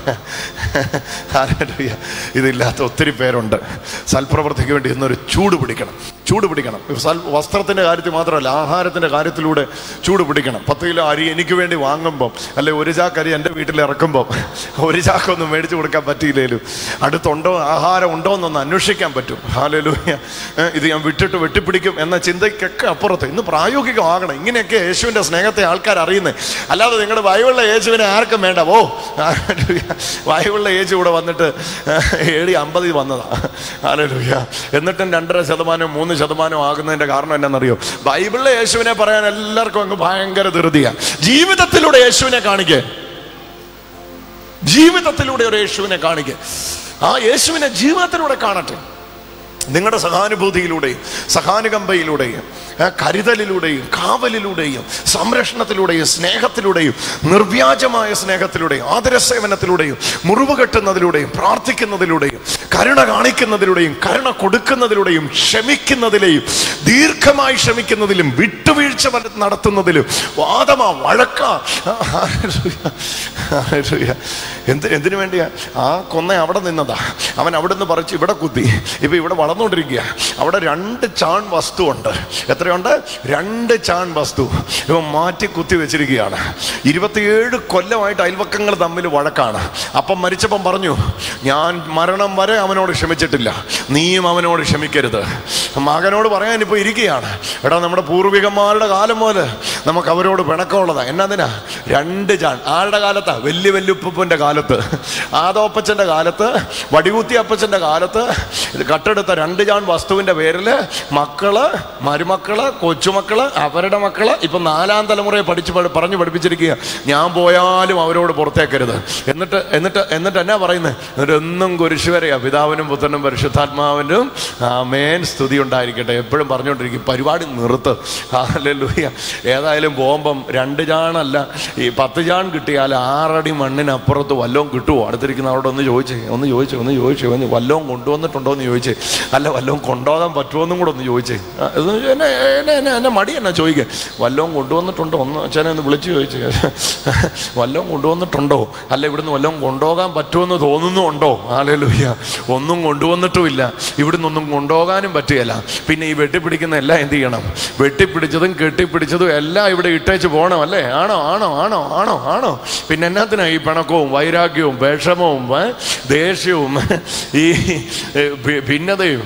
B: ഹല്ലേലൂയ. ഇതില്ലാത്ത ഒത്തിരി പേരുണ്ട് സൽപ്രവൃത്തിക്ക് വേണ്ടി ഇന്നൊരു ചൂട് പിടിക്കണം ചൂട് ചൂട് പിടിക്കണം സൽ- വസ്ത്രത്തിന്റെ കാര്യത്തിൽ മാത്രമല്ല ആഹാരത്തിന്റെ കാര്യത്തിലൂടെ ചൂട് പിടിക്കണം പത്ത് കിലോ അരി എനിക്ക് വേണ്ടി വാങ്ങുമ്പം അല്ലെ ഒരു ചാക്ക് അരി എൻ്റെ വീട്ടിൽ ഇറക്കുമ്പം ഒരു ചാക്കൊന്നും മേടിച്ചു കൊടുക്കാൻ പറ്റിയില്ലേലും അടുത്തുണ്ടോ ആഹാരം ഉണ്ടോ എന്നൊന്ന് അന്വേഷിക്കാൻ പറ്റും ഹാലലൂയ ഇത് ഞാൻ വിട്ടിട്ട് വെട്ടിപ്പിടിക്കും എന്ന ചിന്തയ്ക്കൊക്കെ അപ്പുറത്ത് ഇന്ന് പ്രായോഗികമാകണം ഇങ്ങനെയൊക്കെ യേശുവിൻ്റെ സ്നേഹത്തെ ആൾക്കാർ അറിയുന്നത് അല്ലാതെ നിങ്ങളുടെ വയവുള്ള യേശുവിനെ ആർക്കും വേണ്ട ഓ വയവുള്ള യേശു ഇവിടെ വന്നിട്ട് ഏഴ് അമ്പതിൽ വന്നതാ ഹാലലൂയ എന്നിട്ടും രണ്ടര ശതമാനം മൂന്ന് ശതമാനം ആകുന്നതിന്റെ കാരണം എന്നാണെന്നറിയോ ബൈബിളിലെ യേശുവിനെ പറയാൻ എല്ലാവർക്കും അങ്ങ് ഭയങ്കര ധൃതിയാ ജീവിതത്തിലൂടെ യേശുവിനെ കാണിക്കേ ജീവിതത്തിലൂടെ ഒരു യേശുവിനെ കാണിക്കുക ആ യേശുവിനെ ജീവിതത്തിലൂടെ കാണട്ടെ നിങ്ങളുടെ സഹാനുഭൂതിയിലൂടെയും സഹാനുകമ്പയിലൂടെയും ആ, കരുതലിലൂടെയും കാവലിലൂടെയും സംരക്ഷണത്തിലൂടെയും സ്നേഹത്തിലൂടെയും നിർവ്യാജമായ സ്നേഹത്തിലൂടെയും ആദരസേവനത്തിലൂടെയും മുറിവ് കെട്ടുന്നതിലൂടെയും പ്രാർത്ഥിക്കുന്നതിലൂടെയും കരുണ കാണിക്കുന്നതിലൂടെയും കരുണ കൊടുക്കുന്നതിലൂടെയും ക്ഷമിക്കുന്നതിലെയും ദീർഘമായി ക്ഷമിക്കുന്നതിലും വിട്ടുവീഴ്ച വര- നടത്തുന്നതിലും വാദമാ വഴക്ക എന്ത് എന്തിനു വേണ്ടിയാ ആ കൊന്ന അവിടെ നിന്നതാ അവൻ അവിടെ നിന്ന് പറിച്ച് ഇവിടെ കുത്തി ഇപ്പൊ ഇവിടെ വളർന്നുകൊണ്ടിരിക്കുക അവിടെ രണ്ട് ചാൺ വസ്തു ഉണ്ട് എത്രയുണ്ട് രണ്ട് ചാൺ വസ്തു ഇവ മാറ്റി കുത്തി വെച്ചിരിക്കുകയാണ് ഇരുപത്തിയേഴ് കൊല്ലമായിട്ട് അയൽവക്കങ്ങൾ തമ്മിൽ വഴക്കാണ് അപ്പം മരിച്ചപ്പം പറഞ്ഞു ഞാൻ മരണം വരെ അവനോട് ക്ഷമിച്ചിട്ടില്ല നീയും അവനോട് ക്ഷമിക്കരുത് മകനോട് പറയാൻ ഇപ്പോൾ ഇരിക്കുകയാണ് എടാ നമ്മുടെ പൂർവികന്മാരുടെ കാലം മുതൽ നമുക്ക് അവരോട് പിണക്കമുള്ളതാ എന്നതിനാ രണ്ട് ചാൺ ആരുടെ കാലത്താ വലിയ വല്യുപ്പൻ്റെ കാലത്ത് ആദോപ്പച്ചൻ്റെ കാലത്ത് വടികുത്തി അപ്പച്ചൻ്റെ കാലത്ത് ഇത് കട്ടെടുത്ത രണ്ട് ചാൺ വസ്തുവിൻ്റെ പേരിൽ മക്കള് മരുമക്കള് കൊച്ചുമക്കള് അവരുടെ മക്കള് ഇപ്പം നാലാം തലമുറയെ പഠിച്ച് പഠി- പറഞ്ഞു പഠിപ്പിച്ചിരിക്കുക ഞാൻ പോയാലും അവരോട് പുറത്തേക്കരുത് എന്നിട്ട് എന്നിട്ട് എന്നിട്ട് എന്നാ പറയുന്നത് എന്നിട്ട് എന്നും കുരിശുവരെയാ പിതാവിനും പുത്രനും പരിശുദ്ധാത്മാവിനും മേൻ സ്തുതി ഉണ്ടായിരിക്കട്ടെ എപ്പോഴും പറഞ്ഞുകൊണ്ടിരിക്കും പരിപാടി നിർത്ത് ഹാലൂയ ഏതായാലും പോകുമ്പം രണ്ട് ചാണല്ല ഈ പത്ത് ചാൺ കിട്ടിയാൽ ആറടി മണ്ണിനപ്പുറത്ത് വല്ലവും കിട്ടുമോ അടുത്തിരിക്കുന്ന അവിടെ ഒന്ന് ചോദിച്ചേ ഒന്ന് ചോദിച്ചേ ഒന്ന് ചോദിച്ചേ ഒന്ന് വല്ലവും കൊണ്ടുവന്നിട്ടുണ്ടോ എന്ന് ചോദിച്ചേ അല്ല വല്ലവും കൊണ്ടുപോകാൻ പറ്റുമോ എന്നും കൂടെ ഒന്ന് ചോദിച്ചേ ആ, ഇത് എന്നെ എന്നെ എന്നെ എന്നെ മടി എന്നാ ചോദിക്കുക വല്ലവും കൊണ്ടുവന്നിട്ടുണ്ടോ ഒന്ന് അച്ഛനെ ഒന്ന് വിളിച്ച് ചോദിച്ചേ വല്ലവും കൊണ്ടുവന്നിട്ടുണ്ടോ അല്ല ഇവിടുന്ന് വല്ലവും കൊണ്ടുപോകാൻ പറ്റുമെന്ന് തോന്നുന്നുണ്ടോ ആലലുയ്യ ഒന്നും കൊണ്ടുവന്നിട്ടുമില്ല ഇവിടുന്ന് ഒന്നും കൊണ്ടുപോകാനും പറ്റുകയില്ല പിന്നെ ഈ വെട്ടിപ്പിടിക്കുന്ന എല്ലാം എന്ത് ചെയ്യണം വെട്ടിപ്പിടിച്ചതും കെട്ടിപ്പിടിച്ചതും എല്ലാം ഇവിടെ ഇട്ടേച്ച് പോകണം അല്ലേ ആണോ ആണോ ആണോ ആണോ ആണോ പിന്നെ എന്നാത്തിനാ ഈ പിണക്കവും വൈരാഗ്യവും വിഷമവും ഏ, ദേഷ്യവും ഈ ഏ, ഭി- ഭിന്നതയും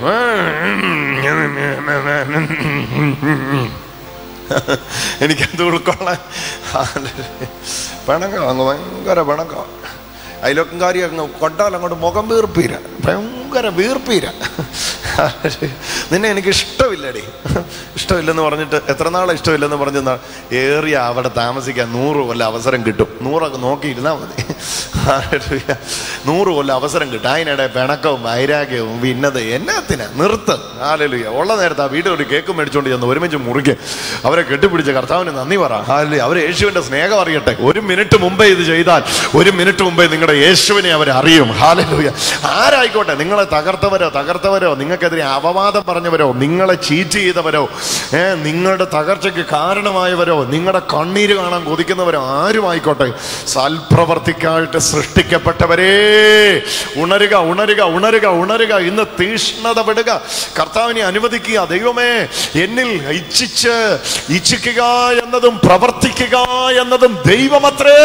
B: എനിക്കത് ഉൾക്കൊള്ളാൻ പിണക്കം അങ്ങ് ഭയങ്കര പിണക്കം അയലോക്കംകാരി അങ്ങ് കൊണ്ടാൽ അങ്ങോട്ട് മുഖം വീർപ്പീര ഭയങ്കര വീർപ്പീര നിന്നെ എനിക്ക് ഇഷ്ടമില്ലടി ഇഷ്ടമില്ലെന്ന് പറഞ്ഞിട്ട് എത്ര നാളെ ഇഷ്ടമില്ലെന്ന് പറഞ്ഞ ഏറിയ അവിടെ താമസിക്കാൻ നൂറ് കൊല്ലം അവസരം കിട്ടും നൂറൊക്കെ നോക്കിയിരുന്നാൽ മതി ഹല്ലേലൂയ. നൂറ് കൊല്ലം അവസരം കിട്ടും അതിനിടെ പിണക്കവും വൈരാഗ്യവും ഭിന്നത എന്നത്തിനാ നിർത്ത് ആലലുയ ഉള്ള നേരത്തെ ആ വീട്ടിൽ ഒരു കേക്ക് മേടിച്ചോണ്ട് ചെന്ന് ഒരുമിച്ച് മുറിക്ക് അവരെ കെട്ടിപ്പിടിച്ച കർത്താവിന് നന്ദി പറ ഹാലി അവർ യേശുവിന്റെ സ്നേഹം അറിയട്ടെ ഒരു മിനിറ്റ് മുമ്പേ ഇത് ചെയ്താൽ ഒരു മിനിറ്റ് മുമ്പേ നിങ്ങളുടെ യേശുവിനെ അവർ അറിയും ഹാലലൂയ ആരായിക്കോട്ടെ നിങ്ങളെ തകർത്തവരോ തകർത്തവരോ നിങ്ങൾക്കെതിരെ അപവാദം പറഞ്ഞവരോ നിങ്ങളെ ചീറ്റ് ചെയ്തവരോ ഏ നിങ്ങളുടെ തകർച്ചയ്ക്ക് കാരണമായവരോ നിങ്ങളുടെ കണ്ണീര് കാണാൻ കൊതിക്കുന്നവരോ ആരും ആയിക്കോട്ടെ സൽപ്രവർത്തിക്കായിട്ട് സൃഷ്ടിക്കപ്പെട്ടവരേ ഉണരുക ഉണരുക ഉണരുക ഉണരുക ഇന്ന് തീഷ്ണത വിടുക കർത്താവിനെ അനുവദിക്കുക ദൈവമേ എന്നിൽ ഇച്ഛിച്ച് ഇച്ഛിക്കുക എന്നതും പ്രവർത്തിക്കുക എന്നതും ദൈവമത്രേ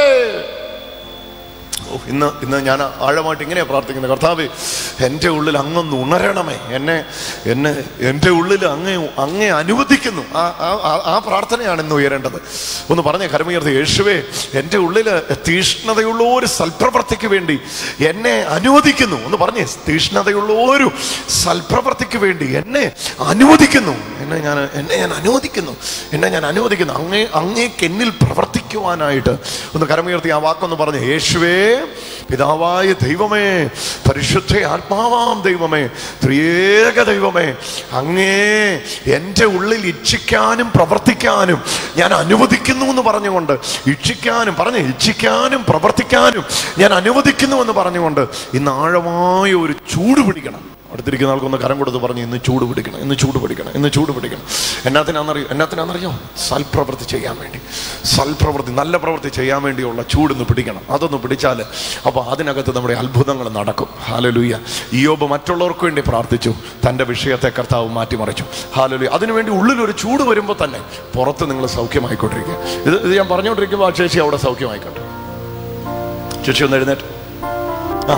B: ഓ, ഇന്ന് ഇന്ന് ഞാൻ ആഴമായിട്ട് ഇങ്ങനെയാണ് പ്രാർത്ഥിക്കുന്നത് കർത്താവ് എൻ്റെ ഉള്ളിൽ അങ്ങൊന്ന് ഉണരണമേ എന്നെ എന്നെ എൻ്റെ ഉള്ളിൽ അങ്ങേ അങ്ങേ അനുവദിക്കുന്നു ആ ആ- ആ- ആ പ്രാർത്ഥനയാണ് ഇന്ന് ഉയരേണ്ടത് ഒന്ന് പറഞ്ഞേ കരമുയർത്തി യേശുവേ എൻ്റെ ഉള്ളിൽ തീഷ്ണതയുള്ള ഒരു സൽപ്രവർത്തിക്ക് വേണ്ടി എന്നെ അനുവദിക്കുന്നു ഒന്ന് പറഞ്ഞേ തീഷ്ണതയുള്ള ഒരു സൽപ്രവർത്തിക്ക് വേണ്ടി എന്നെ അനുവദിക്കുന്നു എന്നെ ഞാൻ എന്നെ ഞാൻ അനുവദിക്കുന്നു എന്നെ ഞാൻ അനുവദിക്കുന്നു അങ്ങേ അങ്ങേക്ക് എന്നിൽ പ്രവർത്തിക്കുവാനായിട്ട് ഒന്ന് കരമുയർത്തി ആ വാക്കൊന്ന് പറഞ്ഞു യേശുവേ പിതാവായ ദൈവമേ പരിശുദ്ധ ആത്മാവാം ദൈവമേ ത്രിയേക ദൈവമേ അങ്ങേ എൻ്റെ ഉള്ളിൽ ഇച്ഛിക്കാനും പ്രവർത്തിക്കാനും ഞാൻ അനുവദിക്കുന്നു എന്ന് പറഞ്ഞുകൊണ്ട് ഇച്ഛിക്കാനും പറഞ്ഞ് ഇച്ഛിക്കാനും പ്രവർത്തിക്കാനും ഞാൻ അനുവദിക്കുന്നു എന്ന് പറഞ്ഞുകൊണ്ട് ഇന്ന് ആഴമായ ഒരു ചൂട് പിടിക്കണം അടുത്തിരിക്കുന്ന ആൾക്കൊന്ന് കരം കൊടുത്ത് പറഞ്ഞു ഇന്ന് ചൂട് പിടിക്കണം ഇന്ന് ചൂട് പിടിക്കണം ഇന്ന് ചൂട് പിടിക്കണം എന്നാത്തിനാണെന്നറിയോ എന്നാത്തിനാണെന്നറിയോ സൽപ്രവൃത്തി ചെയ്യാൻ വേണ്ടി സൽപ്രവൃത്തി നല്ല പ്രവൃത്തി ചെയ്യാൻ വേണ്ടിയുള്ള ചൂടൊന്ന് പിടിക്കണം അതൊന്ന് പിടിച്ചാൽ അപ്പോൾ അതിനകത്ത് നമ്മുടെ അത്ഭുതങ്ങൾ നടക്കും ഹാലലൂയ ഇയോബ് മറ്റുള്ളവർക്ക് വേണ്ടി പ്രാർത്ഥിച്ചു തൻ്റെ വിഷയത്തെ കർത്താവ് മാറ്റിമറിച്ചു ഹാലലൂയ അതിനുവേണ്ടി ഉള്ളിലൊരു ചൂട് വരുമ്പോൾ തന്നെ പുറത്ത് നിങ്ങൾ സൗഖ്യമായിക്കൊണ്ടിരിക്കുക ഇത് ഇത് ഞാൻ പറഞ്ഞുകൊണ്ടിരിക്കുമ്പോൾ ആ ചേച്ചി അവിടെ സൗഖ്യമായിക്കോട്ടെ ചേച്ചി ഒന്ന് എഴുന്നേറ്റ് ആ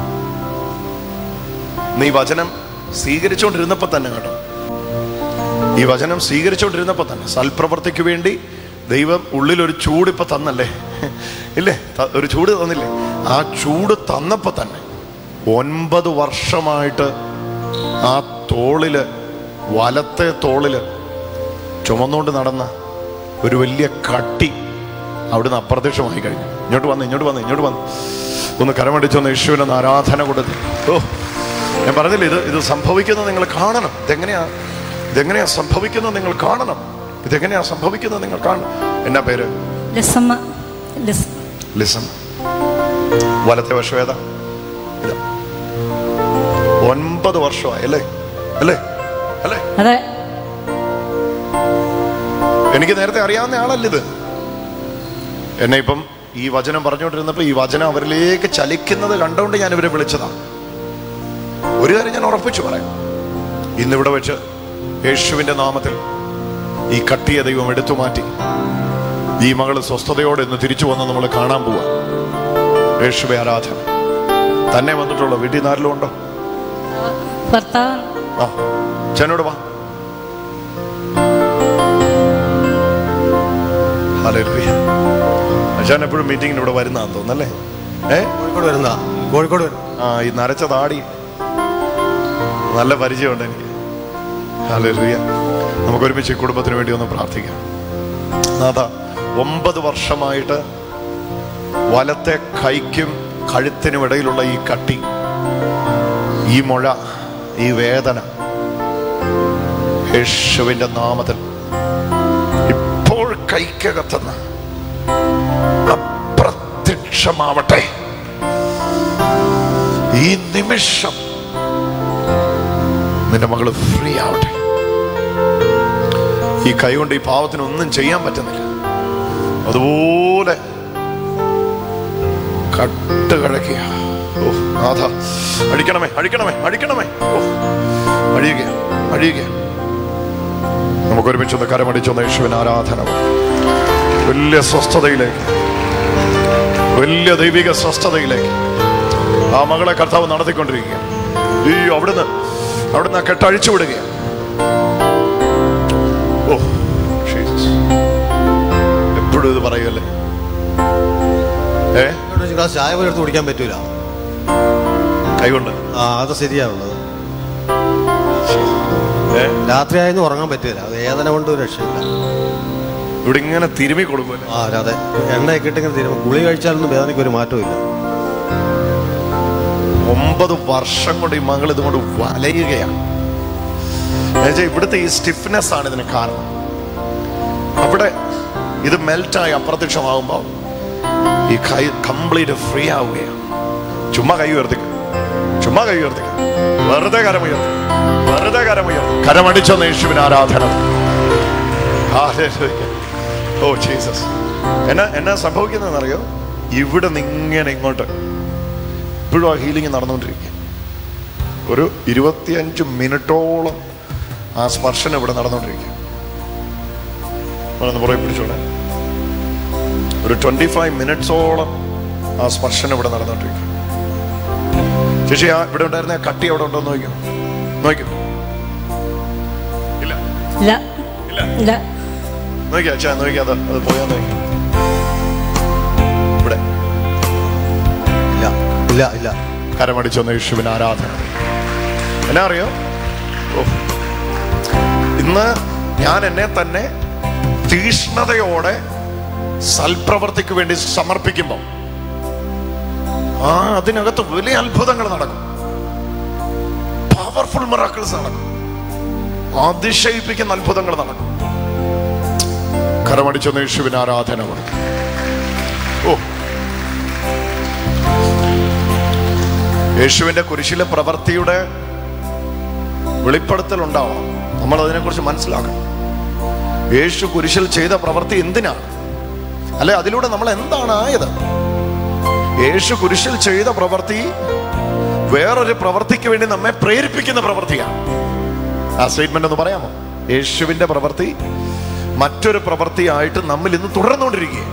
B: നീ വചനം സ്വീകരിച്ചുകൊണ്ടിരുന്നപ്പോൾ തന്നെ കേട്ടോ ഈ വചനം സ്വീകരിച്ചുകൊണ്ടിരുന്നപ്പോൾ തന്നെ സൽപ്രവർത്തിക്ക് വേണ്ടി ദൈവം ഉള്ളിൽ ഒരു ചൂട് ഇപ്പൊ തന്നല്ലേ ഇല്ലേ ത- ഒരു ചൂട് തന്നില്ലേ ആ ചൂട് തന്നപ്പോൾ തന്നെ ഒൻപത് വർഷമായിട്ട് ആ തോളില് വലത്തെ തോളില് ചുമന്നുകൊണ്ട് നടന്ന ഒരു വലിയ കട്ടി അവിടുന്ന് അപ്രത്യക്ഷമായി കഴിഞ്ഞു ഇങ്ങോട്ട് വന്ന് ഇങ്ങോട്ട് വന്ന് ഇങ്ങോട്ട് വന്ന് ഒന്ന് കരമടിച്ചൊന്ന് യേശുവിനൊന്ന് ആരാധന കൊടുത്ത് ഓ ഞാൻ പറഞ്ഞില്ലേ ഇത് ഇത് സംഭവിക്കുന്നത് നിങ്ങൾ കാണണം ഇതെങ്ങനെയാ ഇതെങ്ങനെയാ സംഭവിക്കുന്നത് നിങ്ങൾ കാണണം ഇതെങ്ങനെയാ സംഭവിക്കുന്നത് നിങ്ങൾ കാണണം എന്നാ പേര്
D: ലസമ്മ ലസ്
B: ലിസൺ വലത്തെ വർഷം ഏതാ ഇതാ ഒൻപത് വർഷമായി അല്ലേ അല്ലേ അല്ലേ
D: അതെ
B: എനിക്ക് നേരത്തെ അറിയാവുന്ന ആളല്ല ഇത് എന്നെ ഇപ്പം ഈ വചനം പറഞ്ഞുകൊണ്ടിരുന്നപ്പോൾ ഈ വചനം അവരിലേക്ക് ചലിക്കുന്നത് കണ്ടുകൊണ്ട് ഞാൻ ഇവരെ വിളിച്ചതാണ് ഒരു കാര്യം ഞാൻ ഉറപ്പിച്ചു പറയാം ഇന്നിവിടെ വെച്ച് യേശുവിന്റെ നാമത്തിൽ ഈ കട്ടിയ ദൈവം എടുത്തു മാറ്റി ഈ മകള് സ്വസ്ഥതയോടെ ഇന്ന് തിരിച്ചു വന്ന് നമ്മൾ കാണാൻ പോവാ യേശുവെ ആരാധന തന്നെ വന്നിട്ടുള്ള വീട്ടിൽ നാരിലും ഉണ്ടോ
D: ഭർത്താവ്
B: ആ ചെന്നോട് വാ ഹല്ലേലൂയ അച്ഛൻ എപ്പോഴും മീറ്റിങ്ങിന് ഇവിടെ വരുന്നതാന്ന് തോന്നുന്നല്ലേ ഏ
E: കോഴിക്കോട് വരുന്ന കോഴിക്കോട് വരുന്ന
B: ആ ഈ നരച്ച താടി നല്ല പരിചയമുണ്ട് എനിക്ക് ഹല്ലേലൂയ നമുക്ക് ഒരുമിച്ച് ഈ കുടുംബത്തിന് വേണ്ടി ഒന്ന് പ്രാർത്ഥിക്കാം നാഥ ഒമ്പത് വർഷമായിട്ട് വലത്തെ കൈക്കും കഴുത്തിനും ഇടയിലുള്ള ഈ കട്ടി ഈ മുഴ ഈ വേദന യേശുവിന്റെ നാമത്തിൽ ഇപ്പോൾ കൈക്കകത്തുനിന്ന് അപ്രത്യക്ഷമാവട്ടെ ഈ നിമിഷം നിന്റെ മകള് ഫ്രീ ആവട്ടെ ഈ കൈ കൊണ്ട് ഈ പാവത്തിന് ഒന്നും ചെയ്യാൻ പറ്റുന്നില്ല അതുപോലെ കട്ട് കഴക്കുക ഓ നാഥ അടിക്കണമേ അടിക്കണമേ അടിക്കണമേ ഓ അഴിയുക അഴിയുക നമുക്ക് ഒരുമിച്ചൊന്ന് കരമടിച്ചൊന്ന് യേശുവിന് ആരാധന വലിയ സ്വസ്ഥതയിലേക്ക് വലിയ ദൈവിക സ്വസ്ഥതയിലേക്ക് ആ മകളെ കർത്താവ് നടത്തിക്കൊണ്ടിരിക്കുക ഈ അവിടുന്ന് അവിടുന്ന് ആ കെട്ടഴിച്ചു വിടുകയാണ് ഓ ജീസസ്. എപ്പോഴും ഇത് പറയുമല്ലേ ഏ
E: എന്നോട് ഒരു ഗ്ലാസ് ചായ പോലും എടുത്ത് കുടിക്കാൻ പറ്റൂല
B: കൈകൊണ്ട്
E: ആ അത് ശരിയാണുള്ളത്
B: ഏ
E: രാത്രി ആയെന്ന് ഉറങ്ങാൻ പറ്റൂല അത് വേദന കൊണ്ട് ഒരു രക്ഷയില്ല
B: ഇവിടെ ഇങ്ങനെ തിരുമി കൊടുക്കുമല്ലേ
E: ആ അതെ എണ്ണയൊക്കെ ഇട്ടിങ്ങനെ തീരുമ്പോൾ ഗുളി കഴിച്ചാലൊന്നും വേദനയ്ക്ക് ഒരു മാറ്റവും ഇല്ല
B: ഒമ്പത് വർഷം കൊണ്ട് ഈ മകൾ ഇതുകൊണ്ട് വലയുകയാണ് എന്നുവെച്ചാൽ ഇവിടുത്തെ ഈ സ്റ്റിഫ്നെസ് ആണ് ഇതിന് കാരണം അവിടെ ഇത് മെൽറ്റായി അപ്രത്യക്ഷമാകുമ്പോൾ ഈ കൈ കംപ്ലീറ്റ് ഫ്രീ ആവുകയാണ് ചുമ്മാ കൈ ഉയർത്തിക്ക ചുമ്മാ കൈ ഉയർത്തിക്ക വെറുതെ കരമുയർത്തി വെറുതെ കരമുയർത്തി കരമടിച്ചൊന്ന് യേശുവിന് ആരാധന Hallelujah. ഓ ജീസസ് എന്നാ എന്നാ സംഭവിക്കുന്നതെന്നറിയോ ഇവിടെ നിങ്ങനെ ഇങ്ങോട്ട് ഇപ്പോഴും ആ ഹീലിംഗ് നടന്നുകൊണ്ടിരിക്കുക ഒരു ഇരുപത്തിയഞ്ച് മിനിറ്റോളം ആ സ്പർശനം ഇവിടെ നടന്നുകൊണ്ടിരിക്കുക ഒന്ന് പുറകെ പിടിച്ചോളെ ഒരു ട്വന്റി ഫൈവ് മിനിറ്റ്സോളം ആ സ്പർശനം ഇവിടെ നടന്നുകൊണ്ടിരിക്കുക ചേച്ചി ആ ഇവിടെ ഉണ്ടായിരുന്ന ആ കട്ടി അവിടെ ഉണ്ടോ എന്ന് നോക്കിയോ നോക്കിയോ ഇല്ല
D: ഇല്ല
B: ഇല്ല
D: ഇല്ല
B: നോക്കിയാ അച്ഛാ നോക്കിയാ അത് അത് പോയാ നോക്കി ഇവിടെ
E: ഇല്ല ഇല്ല ഇല്ല
B: കരമടിച്ചൊന്ന് യേശുവിന് ആരാധന എന്നാ അറിയോ ഓ. ഇന്ന് ഞാൻ എന്നെ തന്നെ തീഷ്ണതയോടെ സൽപ്രവർത്തിക്ക് വേണ്ടി സമർപ്പിക്കുമ്പോൾ ആ അതിനകത്ത് വലിയ അത്ഭുതങ്ങൾ നടക്കും പവർഫുൾ മിറാക്കിൾസ് നടക്കും അതിശയിപ്പിക്കുന്ന അത്ഭുതങ്ങൾ നടക്കും കരമടിച്ചൊന്ന് യേശുവിന് ആരാധന കൊടുക്കും ഓ യേശുവിന്റെ കുരിശിലെ പ്രവൃത്തിയുടെ വെളിപ്പെടുത്തൽ ഉണ്ടാവണം നമ്മൾ അതിനെക്കുറിച്ച് മനസ്സിലാക്കണം യേശു കുരിശിൽ ചെയ്ത പ്രവൃത്തി എന്തിനാണ് അല്ലെ അതിലൂടെ നമ്മൾ എന്താണ് ആയത് യേശു കുരിശിൽ ചെയ്ത പ്രവൃത്തി വേറൊരു പ്രവൃത്തിക്ക് വേണ്ടി നമ്മെ പ്രേരിപ്പിക്കുന്ന പ്രവൃത്തിയാണ് ആ സ്റ്റേറ്റ്മെന്റ് ഒന്ന് പറയാമോ യേശുവിന്റെ പ്രവൃത്തി മറ്റൊരു പ്രവൃത്തിയായിട്ട് നമ്മൾ ഇന്ന് തുടർന്നുകൊണ്ടിരിക്കുകയാണ്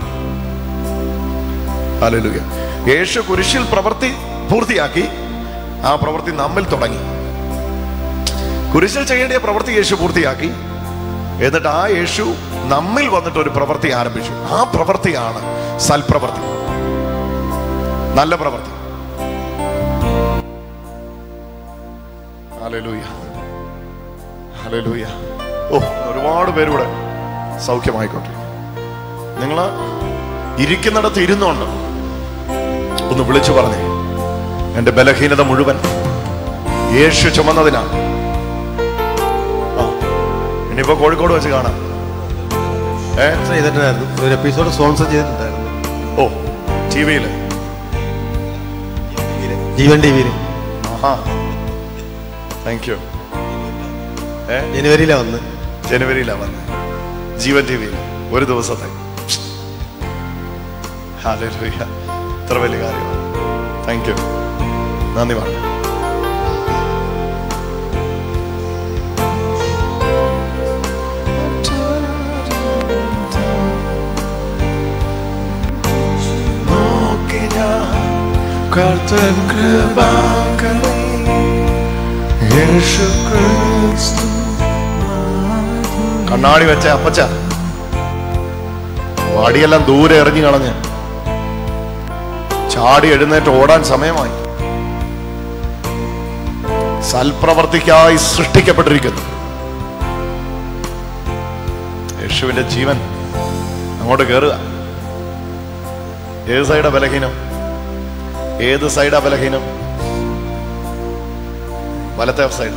B: ഹല്ലേലൂയ യേശു കുരിശിൽ പ്രവൃത്തി പൂർത്തിയാക്കി ആ പ്രവൃത്തി നമ്മിൽ തുടങ്ങി കുരിശിൽ ചെയ്യേണ്ട പ്രവൃത്തി യേശു പൂർത്തിയാക്കി എന്നിട്ട് ആ യേശു നമ്മിൽ വന്നിട്ട് ഒരു പ്രവൃത്തി ആരംഭിച്ചു ആ പ്രവൃത്തിയാണ് സൽപ്രവൃത്തി നല്ല പ്രവൃത്തി ഹല്ലേലൂയ ഹല്ലേലൂയ ഓ ഒരുപാട് പേരൂടെ സൗഖ്യമായിക്കോട്ടെ നിങ്ങൾ ഇരിക്കുന്നിടത്ത് ഇരുന്നുണ്ട് ഒന്ന് വിളിച്ചു പറഞ്ഞേ എന്റെ ബലഹീനത മുഴുവൻ യേശു ചുമന്നതിനാണ് ആ ഇനിയിപ്പോ കോഴിക്കോട് വെച്ച് കാണാം ഏ
E: സ്പോൺസർ ചെയ്തിട്ടുണ്ടായിരുന്നു ഒരു എപ്പിസോഡ് സ്പോൺസർ ചെയ്തിട്ടുണ്ടായിരുന്നു
B: ഓ ടി വിയിൽ
E: ജീവൻ ടി വിയിൽ
B: ആഹാ താങ്ക് യു ഏ
E: ജനുവരിയിലാണ് വന്ന്
B: ജനുവരിയിലാണ് വന്നത് ജീവൻ ടി വിയിൽ ഒരു ദിവസത്തെ ഹല്ലേലൂയ ഇത്ര വലിയ കാര്യമാണ് താങ്ക് യു നന്ദി പറഞ്ഞു കർത്തൻ കൃപാകരേ യേശു ക്രിസ്തു കണ്ണാടി വെച്ച അപ്പച്ച വാടിയെല്ലാം ദൂരെ എറിഞ്ഞു കളഞ്ഞ് ചാടി എഴുന്നേറ്റ് ഓടാൻ സമയമായി സൽപ്രവർത്തിക്കായി സൃഷ്ടിക്കപ്പെട്ടിരിക്കുന്നു യേശുവിന്റെ ജീവൻ അങ്ങോട്ട് കയറുക ഏത് സൈഡാ ബലഹീനം ഏത് സൈഡാ ബലഹീനം വലത്തെ സൈഡ്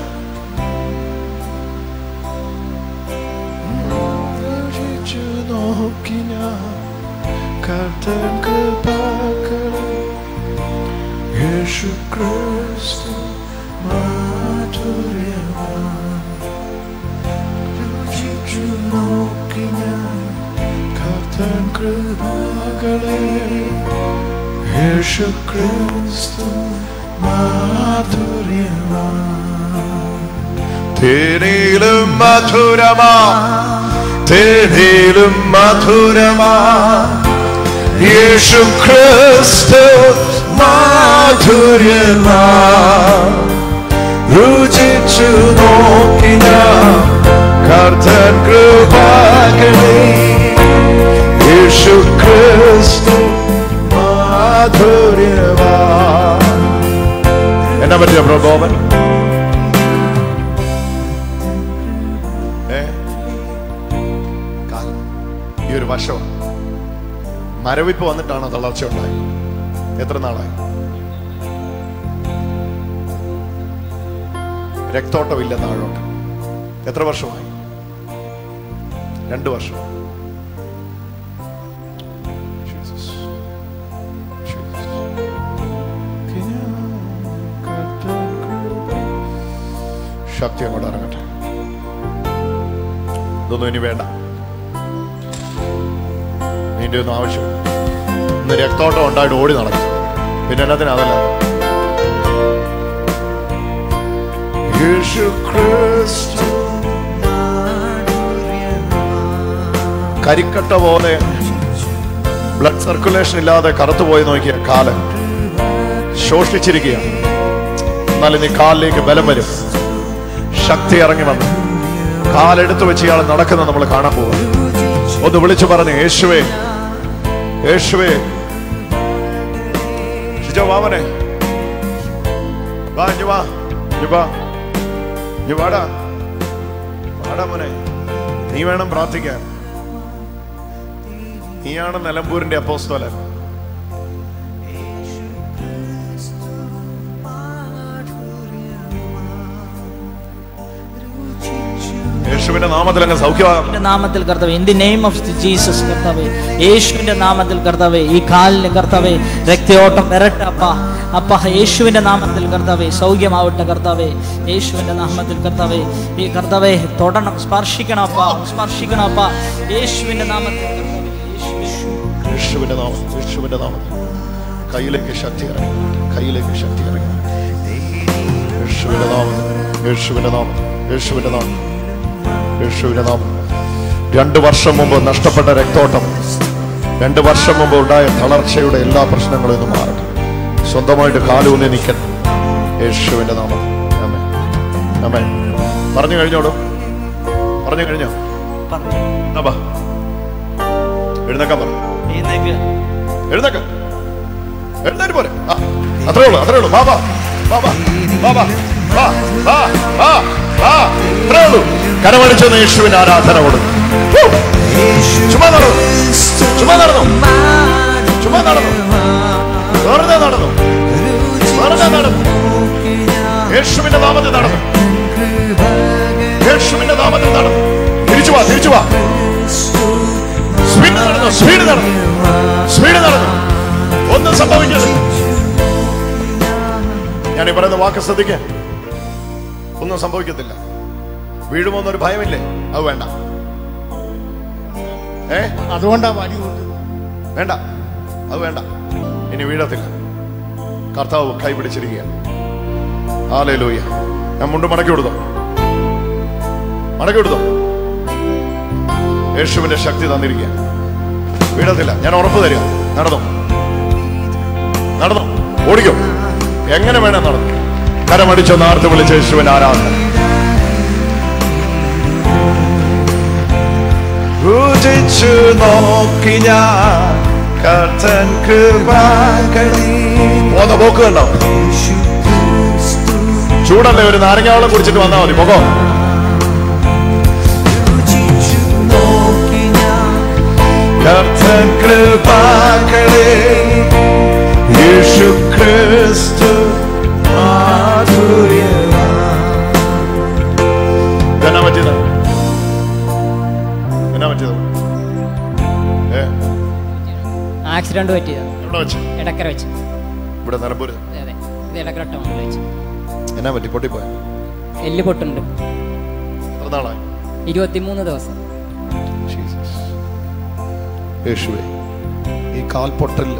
B: യേശു ക്രിസ്തു കൃപകളെ യേശു ക്രിസ്തു മാധുര്യമാ തേനിലും മധുരമാ തേനിലും മധുരമാ യേശു ക്രിസ്തു മാധുര്യമാ രുചിച്ചു നോക്കിന കർത്തൻ കൃപകളെ യേശു ക്രിസ്തു മാധുര്യമാ എന്നാ പറ്റിയ പ്രബോധൻ ഏ? കാൽ. ഈ ഒരു വശം മരവിപ്പ് വന്നിട്ടാണോ തളർച്ച ഉണ്ടായി എത്ര നാളായി രക്തോട്ടമില്ല താഴോട്ട് എത്ര വർഷമായി രണ്ട് വർഷം Jesus. Jesus. ശക്തി അങ്ങോട്ട് ഇറങ്ങട്ടെ ഇതൊന്നും ഇനി വേണ്ട നിന്റെ ഒന്നും ആവശ്യമില്ല ഇന്ന് രക്തോട്ടം ഉണ്ടായിട്ട് ഓടി നടക്കും പിന്നെ എന്നതിന് അതല്ല യേശു ക്രിസ്തു കരിക്കട്ട പോലെ ബ്ലഡ് സർക്കുലേഷൻ ഇല്ലാതെ കറുത്തുപോയി നോക്കിയ കാലം ശോഷിച്ചിരിക്കുകയാണ് എന്നാൽ ഇനി കാലിലേക്ക് ബലം വരും ശക്തി ഇറങ്ങി വന്നു കാലെടുത്ത് വെച്ച് ഇയാൾ നടക്കുന്നത് നമ്മൾ കാണാൻ പോവാം ഒന്ന് വിളിച്ചു പറഞ്ഞു യേശുവേ യേശുവേ ഷിജോ വാമനെ വാ ഇഞ്ഞു വാ ഇഞ്ഞു വാ ഇഞ്ഞു വാടാ വാടാ മോനെ നീ വേണം പ്രാർത്ഥിക്കാൻ നീയാണ് നിലമ്പൂരിന്റെ അപ്പോസ്തോലൻ യേശു യേശുവിന്റെ നാമത്തിൽ അങ്ങ് സൗഖ്യമാകാം
F: യേശുവിന്റെ നാമത്തിൽ കർത്താവേ in the name of Jesus കർത്താവേ യേശുവിന്റെ നാമത്തിൽ കർത്താവേ ഈ കാലിന് കർത്താവേ രക്തയോട്ടം വരട്ടെ അപ്പ അപ്പ യേശുവിന്റെ നാമത്തിൽ കർത്താവേ സൗഖ്യമാവട്ടെ കർത്താവേ യേശുവിന്റെ നാമത്തിൽ കർത്താവേ ഈ കർത്താവേ തൊടണം സ്പർശിക്കണം അപ്പ സ്പർശിക്കണം അപ്പ യേശുവിന്റെ നാമത്തിൽ കർത്താവേ യേശുവിന്റെ
B: യേശുവിന്റെ നാമം യേശുവിന്റെ നാമം കയ്യിലേക്ക് ശക്തി ഇറങ്ങി കയ്യിലേക്ക് ശക്തി ഇറങ്ങി യേശുവിന്റെ നാമം യേശുവിന്റെ നാമം യേശുവിന്റെ നാമം യേശുവിന്റെ നാമം രണ്ട് വർഷം മുമ്പ് നഷ്ടപ്പെട്ട രക്തോട്ടം രണ്ട് വർഷം മുമ്പ് ഉണ്ടായ തളർച്ചയുടെ എല്ലാ പ്രശ്നങ്ങളും ഇന്ന് മാറട്ടെ സ്വന്തമായിട്ട് കാലൂന്നി നിൽക്കണം യേശുവിന്റെ നാമം അമ്മേ അമ്മേ പറഞ്ഞു കഴിഞ്ഞോളൂ പറഞ്ഞു കഴിഞ്ഞോ
F: പറഞ്ഞു
B: എന്നാ ബാ. എഴുന്നേക്കാൻ പറഞ്ഞു
F: എഴുന്നേക്ക്
B: എഴുന്നേക്ക് എഴുന്നേറ്റ് പോരെ ആ, അത്രേ ഉള്ളൂ അത്രേ ഉള്ളൂ വാ വാ വാ വാ വാ വാ വാ വാ വാ വാ അത്രേ ഉള്ളൂ കരമടിച്ചെന്ന് യേശുവിന് ആരാധന കൊടുക്കും ഹൂ. ചുമ്മാ നടന്നു ചുമ്മാ നടന്നു ചുമ്മാ നടന്നു വെറുതെ നടന്നു വെറുതെ നടന്നു യേശുവിന്റെ നാമത്തിൽ നടന്നു യേശുവിന്റെ നാമത്തിൽ നടന്നു തിരിച്ചു വാ തിരിച്ചു വാ സ്പീഡ് നടന്നു സ്പീഡ് നടന്നു സ്പീഡ് നടന്നു ഒന്നും സംഭവിക്കരുത് ഞാൻ ഈ പറയുന്ന വാക്ക് ശ്രദ്ധിക്കുക ഒന്നും സംഭവിക്കത്തില്ല വീഴുമോന്നൊരു ഭയമില്ലേ അത് വേണ്ട ഏ
G: അതുകൊണ്ടാ വടി കൊടുത്തത്
B: വേണ്ട അത് വേണ്ട ഇനി വീഴത്തില്ല കർത്താവ് കൈ പിടിച്ചിരിക്കുകയാണ് ആലേ ലൂയ ഞാൻ മുണ്ട് മടക്കി കൊടുത്തോ മടക്കി കൊടുത്തോ യേശുവിന്റെ ശക്തി തന്നിരിക്കുക വീഴത്തില്ല ഞാൻ ഉറപ്പ് തരിക നടന്നു നടന്നു ഓടിക്കും എങ്ങനെ വേണേ നടന്നു കരമടിച്ചോ നാർത്ത് വിളിച്ച യേശുവിന്റെ ആരാധന രുചിച്ചു നോക്കി ഞാൻ കർത്തൻ പോന്ന പോക്ക് കണ്ടോ ചൂടല്ലേ ഒരു നാരങ്ങാവളം കുടിച്ചിട്ട് വന്നാൽ മതി മുഖം കർത്തൻ കൃപാകളെ യേശു ക്രിസ്തു എന്നാ പറ്റിയത് എന്നാ പറ്റിയത് ഏ
H: ആക്സിഡന്റ് പറ്റിയതാ
B: എവിടെ വെച്ച്
H: ഇടക്കര വെച്ച്
B: ഇവിടെ നിലമ്പൂര്
H: അതെ അതെ ഇത് ഇടക്കര ടൗണിൽ വെച്ച്
B: എന്നാ പറ്റി പൊട്ടിപ്പോയ
H: എല്ല് പൊട്ടുണ്ട്
B: എത്ര നാളായി
H: ഇരുപത്തിമൂന്ന് ദിവസം
B: ജീസസ്. യേശുവേ ഈ കാൽപൊട്ടലിൽ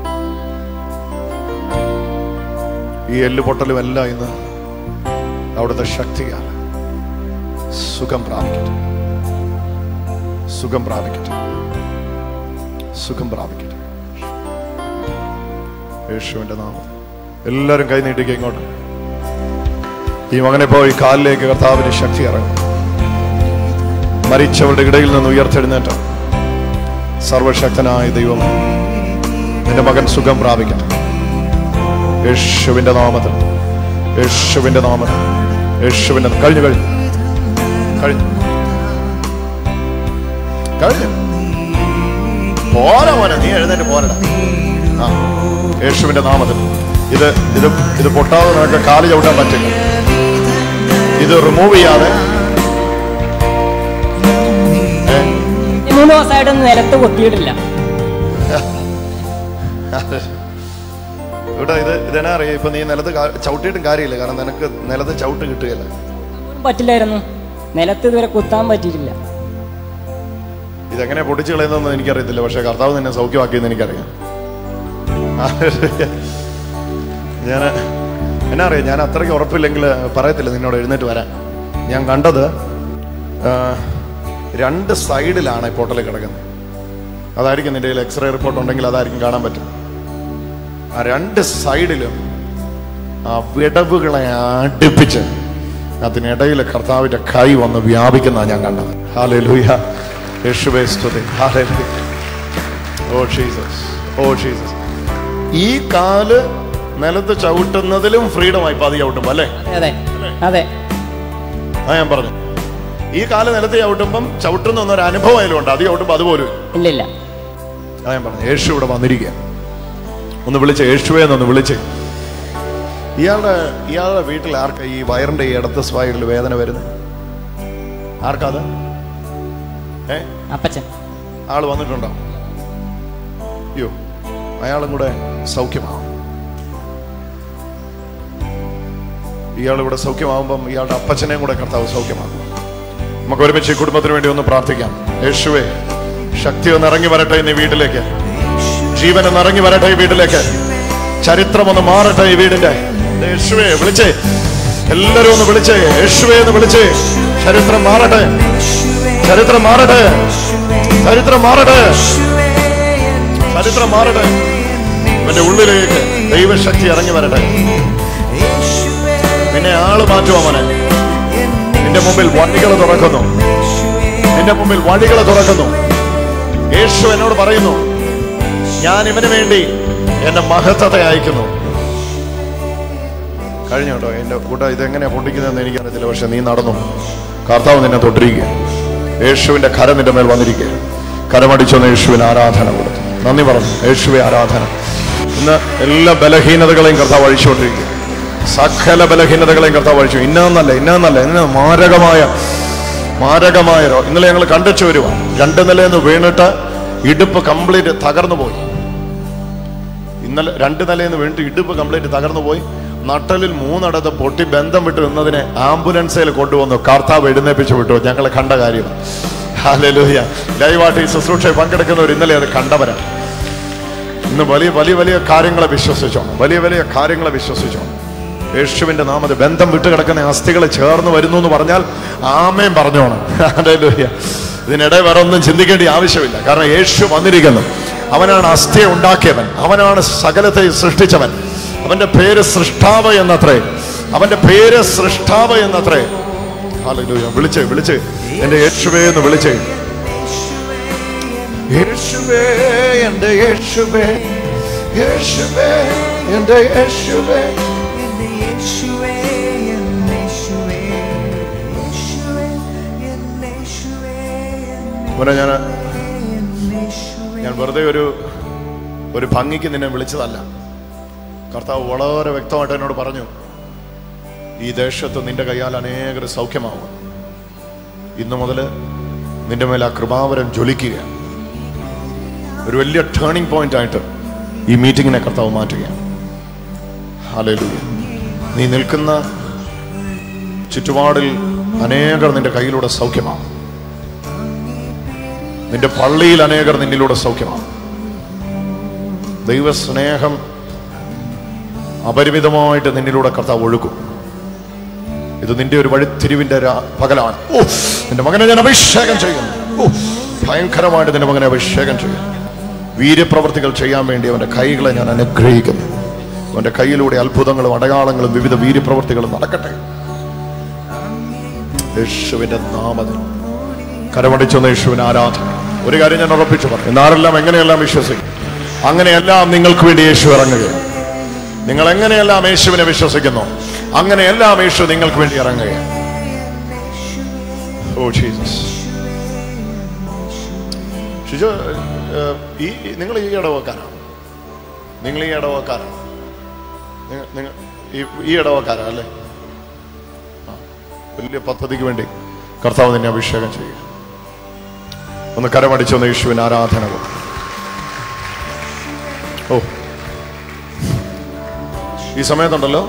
B: ഈ എല്ല് പൊട്ടലും എല്ലാം ഇന്ന് അവിടുത്തെ ശക്തിയാണ് സുഖം പ്രാപിക്കട്ടെ സുഖം പ്രാപിക്കട്ടെ സുഖം പ്രാപിക്കട്ടെ യേശുവിന്റെ നാമം എല്ലാവരും കൈ നീട്ടിക്കുക ഇങ്ങോട്ട് ഈ മകനെ പോയി കാലിലേക്ക് കർത്താവിന് ശക്തി ഇറങ്ങും മരിച്ചവരുടെ ഇടയിൽ നിന്ന് ഉയർത്തെഴുന്നേറ്റ സർവശക്തനായ ദൈവം നിന്റെ മകൻ സുഖം പ്രാപിക്കട്ടെ യേശുവിന്റെ നാമത്തിൽ യേശുവിന്റെ നാമത്തിൽ യേശുവിന്റെ കഴിഞ്ഞു കഴിഞ്ഞു കഴിഞ്ഞു കഴിഞ്ഞു പോരാ മോനെ നീ എഴുന്നേറ്റ് പോരടാ ആ യേശുവിന്റെ നാമത്തിൽ ഇത് ഇത് ഇത് പൊട്ടാതെ നിനക്ക് കാല് ചവിട്ടാൻ പറ്റില്ല ഇത് റിമൂവ് ചെയ്യാതെ ഏ,
H: ഈ മൂന്ന് ദിവസമായിട്ടൊന്നും നിലത്ത് പൊത്തിയിട്ടില്ല
B: ഇവിടെ ഇത് ഇതെന്നാ അറിയാം ഇപ്പൊ നീ നിലത്ത് കാ- ചവിട്ടിയിട്ടും കാര്യമില്ല കാരണം നിനക്ക് നിലത്ത് ചവിട്ട് കിട്ടുകയില്ല
H: പോലും പറ്റില്ലായിരുന്നു നിലത്ത് ഇതുവരെ കുത്താൻ പറ്റിയിട്ടില്ല
B: ഇതെങ്ങനെ പൊട്ടിച്ചു കളയുന്നതെന്ന് എനിക്കറിയത്തില്ല പക്ഷെ കർത്താവ് നിന്നെ സൗഖ്യമാക്കിയെന്ന് എനിക്കറിയാം ഞാൻ എന്നാ അറിയാം ഞാൻ അത്രയ്ക്ക് ഉറപ്പില്ലെങ്കിൽ പറയത്തില്ല നിന്നോട് എഴുന്നേറ്റ് വരാൻ ഞാൻ കണ്ടത് ആ, രണ്ട് സൈഡിലാണ് ഈ പൊട്ടൽ കിടക്കുന്നത് അതായിരിക്കും നിന്റെ കയ്യിൽ എക്സ്റേ റിപ്പോർട്ട് ഉണ്ടെങ്കിൽ അതായിരിക്കും കാണാൻ പറ്റും ആ രണ്ട് സൈഡിലും ആ വിടവുകളെ അടുപ്പിച്ച് അതിനിടയിൽ കർത്താവിന്റെ കൈ വന്ന് വ്യാപിക്കുന്ന ഞാൻ കണ്ടത് ഹാലൂയ യേശുവേ സ്തുതി ഹാലൂയ ഓ ജീസസ് ഓ ജീസസ് ഈ കാല് നിലത്ത് ചവിട്ടുന്നതിലും ഫ്രീഡം ആയി പാതി ചവിട്ടുമ്പോ അല്ലേ
H: അതെ അതെ
B: ആ ഞാൻ പറഞ്ഞു ഈ കാല് നിലത്ത് ചവിട്ടുമ്പം ചവിട്ടുന്ന ഒരു അനുഭവം അതിലുണ്ട് അത് ചവിട്ടുമ്പോ അതുപോലും ഇല്ല.
H: ഇല്ല ഇല്ല
B: ആ ഞാൻ പറഞ്ഞു യേശു ഇവിടെ വന്നിരിക്കുക ഒന്ന് വിളിച്ച് യേശുവേ എന്നൊന്ന് വിളിച്ച് ഇയാളുടെ ഇയാളുടെ വീട്ടിൽ ആർക്കാ ഈ വയറിന്റെ ഈ ഇടത്ത് സ്വായിൽ വേദന വരുന്നത് ആർക്കാത് ഏ
H: അപ്പച്ചൻ
B: ആള് വന്നിട്ടുണ്ടോ അയ്യോ അയാളും കൂടെ സൗഖ്യമാവും ഇയാൾ ഇവിടെ സൗഖ്യമാവുമ്പം ഇയാളുടെ അപ്പച്ചനെയും കൂടെ കർത്താവ് സൗഖ്യമാകും നമുക്ക് ഒരുമിച്ച് ഈ കുടുംബത്തിന് വേണ്ടി ഒന്ന് പ്രാർത്ഥിക്കാം യേശുവേ ശക്തി ഒന്ന് ഇറങ്ങി വരട്ടെ ഇന്ന് ഈ വീട്ടിലേക്ക് ജീവൻ ഒന്ന് ഇറങ്ങി വരട്ടെ ഈ വീട്ടിലേക്ക് ചരിത്രം ഒന്ന് മാറട്ടെ ഈ വീടിന്റെ യേശുവേ വിളിച്ചേ എല്ലാരും ഒന്ന് വിളിച്ചേ യേശുവേ എന്ന് വിളിച്ചേ ചരിത്രം മാറട്ടെ ചരിത്രം മാറട്ടെ ചരിത്രം മാറട്ടെ ചരിത്രം മാറട്ടെ അവന്റെ ഉള്ളിലേക്ക് ദൈവശക്തി ഇറങ്ങി വരട്ടെ നിന്നെ ആള് മാറ്റുമോ മോനെ നിന്റെ മുമ്പിൽ വഴികൾ തുറക്കുന്നു നിന്റെ മുമ്പിൽ വഴികൾ തുറക്കുന്നു യേശു എന്നോട് പറയുന്നു ഞാൻ ഇവന് വേണ്ടി എന്റെ മഹത്വത്തെ അയക്കുന്നു കഴിഞ്ഞു കേട്ടോ എന്റെ കൂട്ട ഇതെങ്ങനെയാ പൊട്ടിക്കുന്നതെന്ന് എനിക്കറിയത്തില്ല പക്ഷെ നീ നടന്നു കർത്താവ് നിന്നെ തൊട്ടിരിക്കുക യേശുവിന്റെ കരം നിന്റെ മേൽ വന്നിരിക്കുക കരമടിച്ചൊന്ന് യേശുവിന് ആരാധന കൊടുത്തു നന്ദി പറഞ്ഞു യേശുവെ ആരാധന ഇന്ന് എല്ലാ ബലഹീനതകളെയും കർത്താവ് അഴിച്ചുകൊണ്ടിരിക്കുക സകല ബലഹീനതകളെയും കർത്താവ് അഴിച്ചു ഇന്നല്ല ഇന്നല്ല ഇന്ന് മാരകമായ മാരകമായ രോ- ഇന്നലെ ഞങ്ങൾ കണ്ടിച്ചു വരുക രണ്ട് നിലയിൽ നിന്ന് വീണിട്ട് ഇടുപ്പ് കംപ്ലീറ്റ് തകർന്നു പോയി ഇന്നലെ രണ്ട് നിലയിൽ നിന്ന് വീണിട്ട് ഇടുപ്പ് കംപ്ലീറ്റ് തകർന്നു പോയി നട്ടലിൽ മൂന്നിടത്ത് പൊട്ടി ബന്ധം വിട്ട് നിന്നതിനെ ആംബുലൻസിൽ കൊണ്ടുവന്നു കർത്താവ് എഴുന്നേപ്പിച്ചു വിട്ടു ഞങ്ങൾ കണ്ട കാര്യം ഹാലലൂയ ലൈവായിട്ട് ഈ ശുശ്രൂഷയിൽ പങ്കെടുക്കുന്നവർ ഇന്നലെ അത് കണ്ടവരാണ് ഇന്ന് വലിയ വലിയ വലിയ കാര്യങ്ങളെ വിശ്വസിച്ചോണം വലിയ വലിയ കാര്യങ്ങളെ വിശ്വസിച്ചോണം യേശുവിന്റെ നാമത്തിൽ ബന്ധം വിട്ട് കിടക്കുന്ന അസ്ഥികൾ ചേർന്ന് വരുന്നു എന്ന് പറഞ്ഞാൽ ആമയും പറഞ്ഞോണം ഹാലലൂയ ഇതിനിടെ വേറെ ഒന്നും ചിന്തിക്കേണ്ട ആവശ്യമില്ല കാരണം യേശു വന്നിരിക്കുന്നു അവനാണ് അസ്ഥിയെ ഉണ്ടാക്കിയവൻ അവനാണ് സകലത്തെ സൃഷ്ടിച്ചവൻ അവന്റെ പേര് സൃഷ്ടാവ് എന്നത്രേ അവന്റെ പേര് സൃഷ്ടാവ് എന്നത്രേ ഹാലലൂയ വിളിച്ചേ വിളിച്ചേ എന്റെ യേശുവേ എന്ന് വിളിച്ചേ യേശുവേ എന്റെ യേശുവേ യേശുവേ എന്റെ യേശുവേ മോനെ ഞാൻ ഞാൻ വെറുതെ ഒരു ഒരു ഭംഗിക്ക് നിന്നെ വിളിച്ചതല്ല കർത്താവ് വളരെ വ്യക്തമായിട്ട് എന്നോട് പറഞ്ഞു ഈ ദേശത്ത് നിന്റെ കൈയാൽ അനേകർ സൗഖ്യമാവും ഇന്നു മുതൽ നിന്റെ മേൽ ആ കൃപാവരം ജ്വലിക്കുക ഒരു വലിയ ടേണിംഗ് പോയിന്റ് ആയിട്ട് ഈ മീറ്റിങ്ങിനെ കർത്താവ് മാറ്റുകയാണ് ഹല്ലേലൂയ നീ നിൽക്കുന്ന ചുറ്റുപാടിൽ അനേകർ നിന്റെ കയ്യിലൂടെ സൗഖ്യമാവും നിന്റെ പള്ളിയിൽ അനേകർ നിന്നിലൂടെ സൗഖ്യമാവും ദൈവസ്നേഹം അപരിമിതമായിട്ട് നിന്നിലൂടെ കർത്താവ് ഒഴുക്കും ഇത് നിന്റെ ഒരു വഴിത്തിരിവിന്റെ രാ- പകലാണ് ഓ നിന്റെ മകനെ ഞാൻ അഭിഷേകം ചെയ്യുന്നു ഓ ഭയങ്കരമായിട്ട് നിന്റെ മകനെ അഭിഷേകം ചെയ്യുന്നു വീര്യപ്രവർത്തികൾ ചെയ്യാൻ വേണ്ടി അവന്റെ കൈകളെ ഞാൻ അനുഗ്രഹിക്കുന്നു അവന്റെ കയ്യിലൂടെ അത്ഭുതങ്ങളും അടയാളങ്ങളും വിവിധ വീര്യപ്രവർത്തികളും നടക്കട്ടെ യേശുവിന്റെ നാമത്തിൽ കരമടിച്ചൊന്ന് യേശുവിന് ആരാധന ഒരു കാര്യം ഞാൻ ഉറപ്പിച്ചു പറഞ്ഞു ഇന്നാരെല്ലാം എങ്ങനെയെല്ലാം വിശ്വസിക്കും അങ്ങനെയെല്ലാം നിങ്ങൾക്ക് വേണ്ടി യേശു ഇറങ്ങുകയാണ് നിങ്ങൾ എങ്ങനെയെല്ലാം യേശുവിനെ വിശ്വസിക്കുന്നു അങ്ങനെയെല്ലാം യേശു നിങ്ങൾക്ക് വേണ്ടി ഇറങ്ങുകയാണ് ഓ ജീസസ് ഷിജോ ഏഹ്, ഈ ഈ- നിങ്ങൾ ഈ ഇടവക്കാരാണ് നിങ്ങൾ ഈ ഇടവക്കാരാണ് നിങ്ങ- നിങ്ങൾ ഈ ഈ ഇടവക്കാരാ അല്ലേ ആ. വലിയ പദ്ധതിക്ക് വേണ്ടി കർത്താവ് നിന്നെ അഭിഷേകം ചെയ്യുക ഒന്ന് കരമടിച്ചൊന്ന് യേശുവിന് ആരാധന കൊടുക്കും ഓ ഈ സമയത്തുണ്ടല്ലോ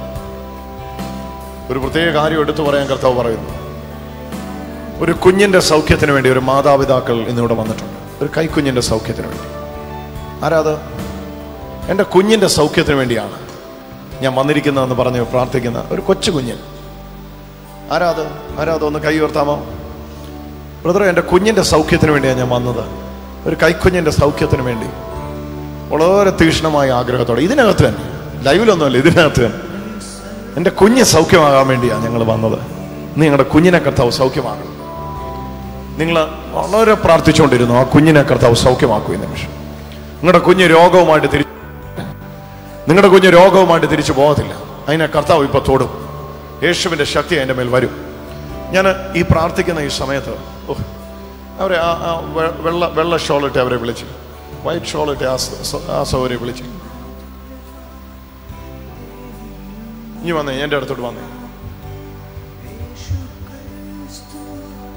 B: ഒരു പ്രത്യേക കാര്യം എടുത്തു പറയാൻ കർത്താവ് പറയുന്നു ഒരു കുഞ്ഞിന്റെ സൗഖ്യത്തിന് വേണ്ടി ഒരു മാതാപിതാക്കൾ ഇന്നിവിടെ വന്നിട്ടുണ്ട് ഒരു കൈക്കുഞ്ഞിന്റെ സൗഖ്യത്തിന് വേണ്ടി ആരാത് എൻ്റെ കുഞ്ഞിന്റെ സൗഖ്യത്തിന് വേണ്ടിയാണ് ഞാൻ വന്നിരിക്കുന്നതെന്ന് പറഞ്ഞ് പ്രാർത്ഥിക്കുന്ന ഒരു കൊച്ചു കുഞ്ഞൻ ആരാത് ആരാത് ഒന്ന് കൈ ഉയർത്താമോ ബ്രദറെ എൻ്റെ കുഞ്ഞിന്റെ സൗഖ്യത്തിന് വേണ്ടിയാണ് ഞാൻ വന്നത് ഒരു കൈക്കുഞ്ഞിന്റെ സൗഖ്യത്തിന് വേണ്ടി വളരെ തീക്ഷ്ണമായ ആഗ്രഹത്തോടെ ഇതിനകത്ത് തന്നെ ലൈവിലൊന്നുമല്ല ഇതിനകത്ത് തന്നെ എൻ്റെ കുഞ്ഞ് സൗഖ്യമാകാൻ വേണ്ടിയാണ് ഞങ്ങൾ വന്നത് നിങ്ങളുടെ കുഞ്ഞിനെ കർത്താവ് സൗഖ്യമാകണം നിങ്ങൾ വളരെ പ്രാർത്ഥിച്ചുകൊണ്ടിരുന്നു ആ കുഞ്ഞിനെ കർത്താവ് സൗഖ്യമാക്കൂ ഈ നിമിഷം നിങ്ങളുടെ കുഞ്ഞ് രോഗവുമായിട്ട് തിരിച്ചു നിങ്ങളുടെ കുഞ്ഞ് രോഗവുമായിട്ട് തിരിച്ചു പോകത്തില്ല അതിനെ കർത്താവ് ഇപ്പൊ തൊടും യേശുവിന്റെ ശക്തി അതിൻ്റെ മേൽ വരും ഞാൻ ഈ പ്രാർത്ഥിക്കുന്ന ഈ സമയത്ത് ഓ അവരെ ആ ആ വെ- വെള്ള വെള്ള ഷോളിട്ട് അവരെ വിളിച്ചു വൈറ്റ് ഷോളിട്ട് ആ സ- സ- ആ സൗകര്യം വിളിച്ചു ഇനി വന്നേ എൻ്റെ അടുത്തോട്ട് വന്നേ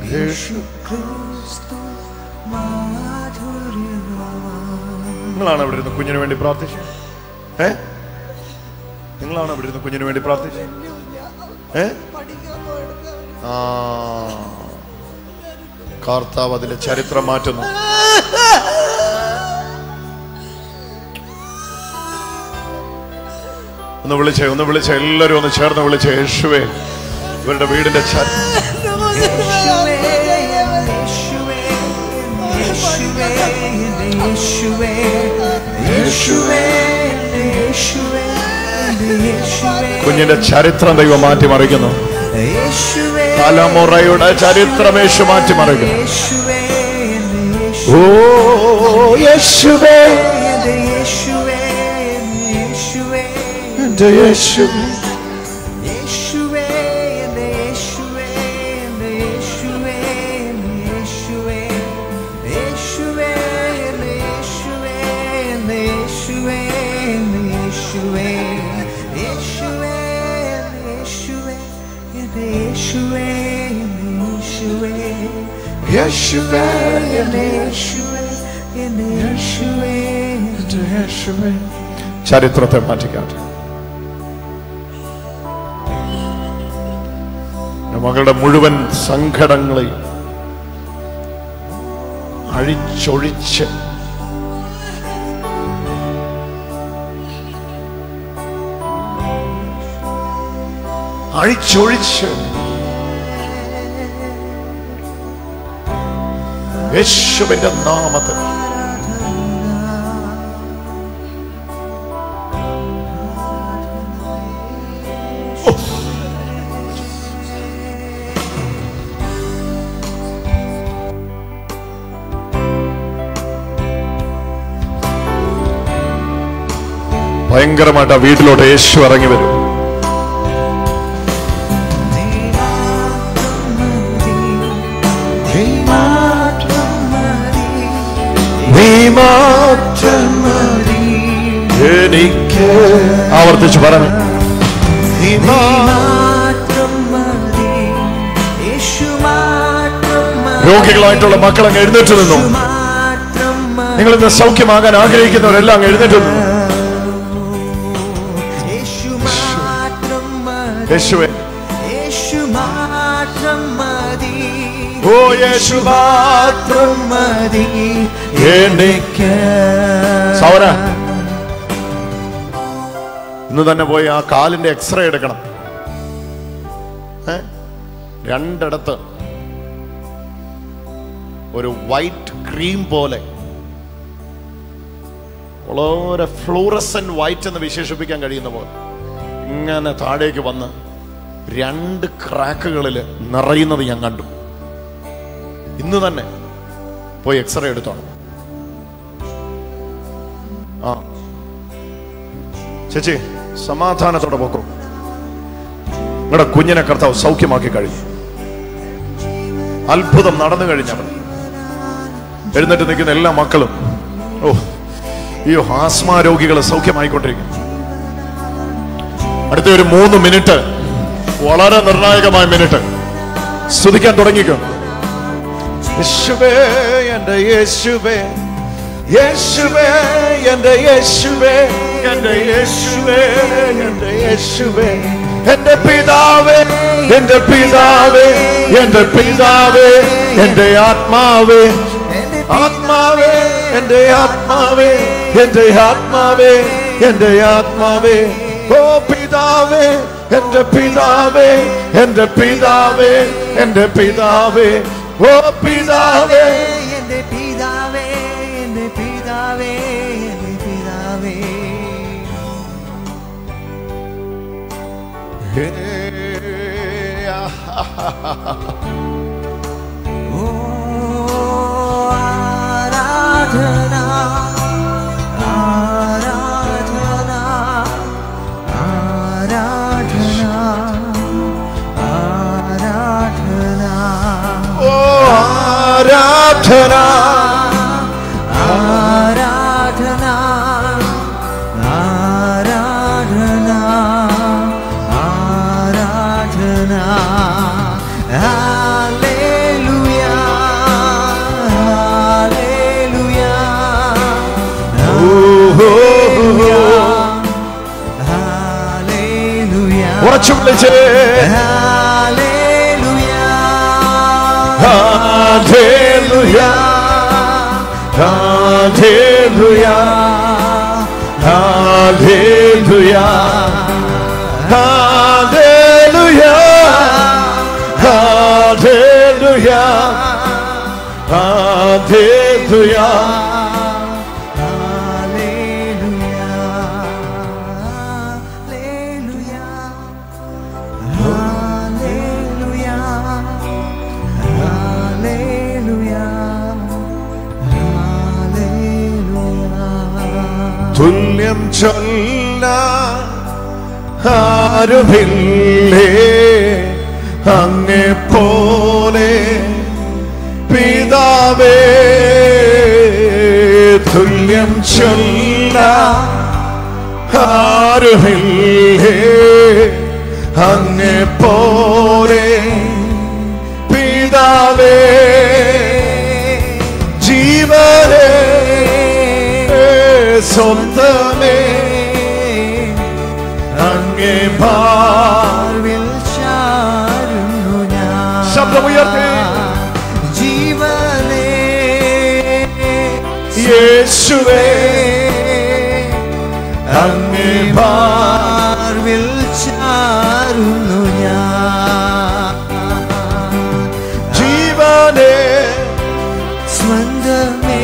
B: യേശു നിങ്ങളാണ് ഇവിടെ ഇരുന്ന് കുഞ്ഞിന് വേണ്ടി പ്രാർത്ഥിച്ചത് ഏ നിങ്ങളാണ് ഇവിടെ ഇരുന്ന് കുഞ്ഞിന് വേണ്ടി പ്രാർത്ഥിച്ചത് ഏ ആ കർത്താവ് അതിലെ ചരിത്രം മാറ്റുന്നു ഒന്ന് വിളിച്ചേ ഒന്ന് വിളിച്ചേ എല്ലാരും ഒന്ന് ചേർന്ന് വിളിച്ചേ യേശുവേ ഇവരുടെ വീടിന്റെ ചരി കുഞ്ഞിന്റെ ചരിത്രം ദൈവം മാറ്റിമറിക്കുന്നു തലമുറയുടെ ചരിത്രം യേശു മാറ്റിമറിക്കുന്നു ഓ യേശുവേ എന്റെ യേശു യേശുവേ എന്റെ എന്റെ യേശുവേ ചരിത്രത്തെ മാറ്റിക്കാട്ടെ മകളുടെ മുഴുവൻ സങ്കടങ്ങളെയും അഴിച്ചൊഴിച്ച് അഴിച്ചൊഴിച്ച് യേശുവിന്റെ നാമത്തിൽ ഭയങ്കരമായിട്ട് ആ വീട്ടിലോട്ട് യേശു ഇറങ്ങി വരും എനിക്ക് ആവർത്തിച്ച് പറഞ്ഞു രോഗികളായിട്ടുള്ള മക്കൾ അങ്ങ് എഴുന്നേറ്റ് നിന്നു നിങ്ങൾ ഇന്ന് സൗഖ്യമാകാൻ ആഗ്രഹിക്കുന്നവരെല്ലാം അങ്ങ് എഴുന്നേറ്റ് നിന്നു യേശുവേ ഓ യേശു മാത്രം മതി എനിക്ക് സൗര ഇന്ന് തന്നെ പോയി ആ കാലിന്റെ എക്സ്റേ എടുക്കണം ഏ? രണ്ടിടത്ത് ഒരു വൈറ്റ് ക്രീം പോലെ വളരെ ഫ്ലൂറസൻ വൈറ്റ് എന്ന് വിശേഷിപ്പിക്കാൻ കഴിയുന്ന പോലെ ഇങ്ങനെ താഴേക്ക് വന്ന് രണ്ട് ക്രാക്കുകളിൽ നിറയുന്നത് ഞാൻ കണ്ടു ഇന്ന് തന്നെ പോയി എക്സ്റേ എടുത്തോണം ആ ചേച്ചി സമാധാനത്തോടെ പോക്കോ നിങ്ങളുടെ കുഞ്ഞിനെ കർത്താവ് സൗഖ്യമാക്കി കഴിഞ്ഞു അത്ഭുതം നടന്നു കഴിഞ്ഞവർ എഴുന്നേറ്റ് നിൽക്കുന്ന എല്ലാ മക്കളും ഓ ഈ ആസ്മ രോഗികൾ സൗഖ്യമായിക്കൊണ്ടിരിക്കും അടുത്ത ഒരു മൂന്ന് മിനിറ്റ് വളരെ നിർണായകമായ മിനിറ്റ് സ്തുതിക്കാൻ തുടങ്ങിക്കോ യേശുവേ എന്റെ യേശുവേ യേശുവേ എന്റെ യേശുവേ എന്റെ യേശുവേ എന്റെ യേശുവേ എന്റെ പിതാവേ എന്റെ പിതാവേ എന്റെ പിതാവേ എന്റെ ആത്മാവേ ആത്മാവേ എന്റെ ആത്മാവേ എന്റെ ആത്മാവേ എന്റെ ആത്മാവേ ഓ പിതാവേ എന്റെ പിതാവേ എന്റെ പിതാവേ എന്റെ പിതാവേ ഓ പിതാവേ
A: എന്റെ പിതാവേ എന്റെ പിതാവേ എന്റെ പിതാവേ ഓ ആരാധന ആരാധന ആരാധന ആരാധന
B: ഓ ആരാധന
A: ആരാധന ആരാധന ആരാധന ഹല്ലേലൂയ
B: ഉറച്ചു വിളിച്ചേ Hallelujah. Hallelujah. Hallelujah. Hallelujah. Hallelujah. Hallelujah. തുല്യം ചൊല്ല ആരുമില്ലേ അങ്ങെ പോലെ പിതാവേ തുല്യം ചൊല്ല ആരുമില്ലേ അങ്ങെ പോലെ പിതാവേ ജീവനേ സ്വന്തമേ അങ്ങേ ഭാവിൽ ശബ്ദമുയർത്തി
A: ജീവനേ
B: യേശുവേ അങ്ങേ ഭാ
A: മാർവിൽ ചാരുന്നു ഞാൻ
B: ജീവനേ
A: സ്വന്തമേ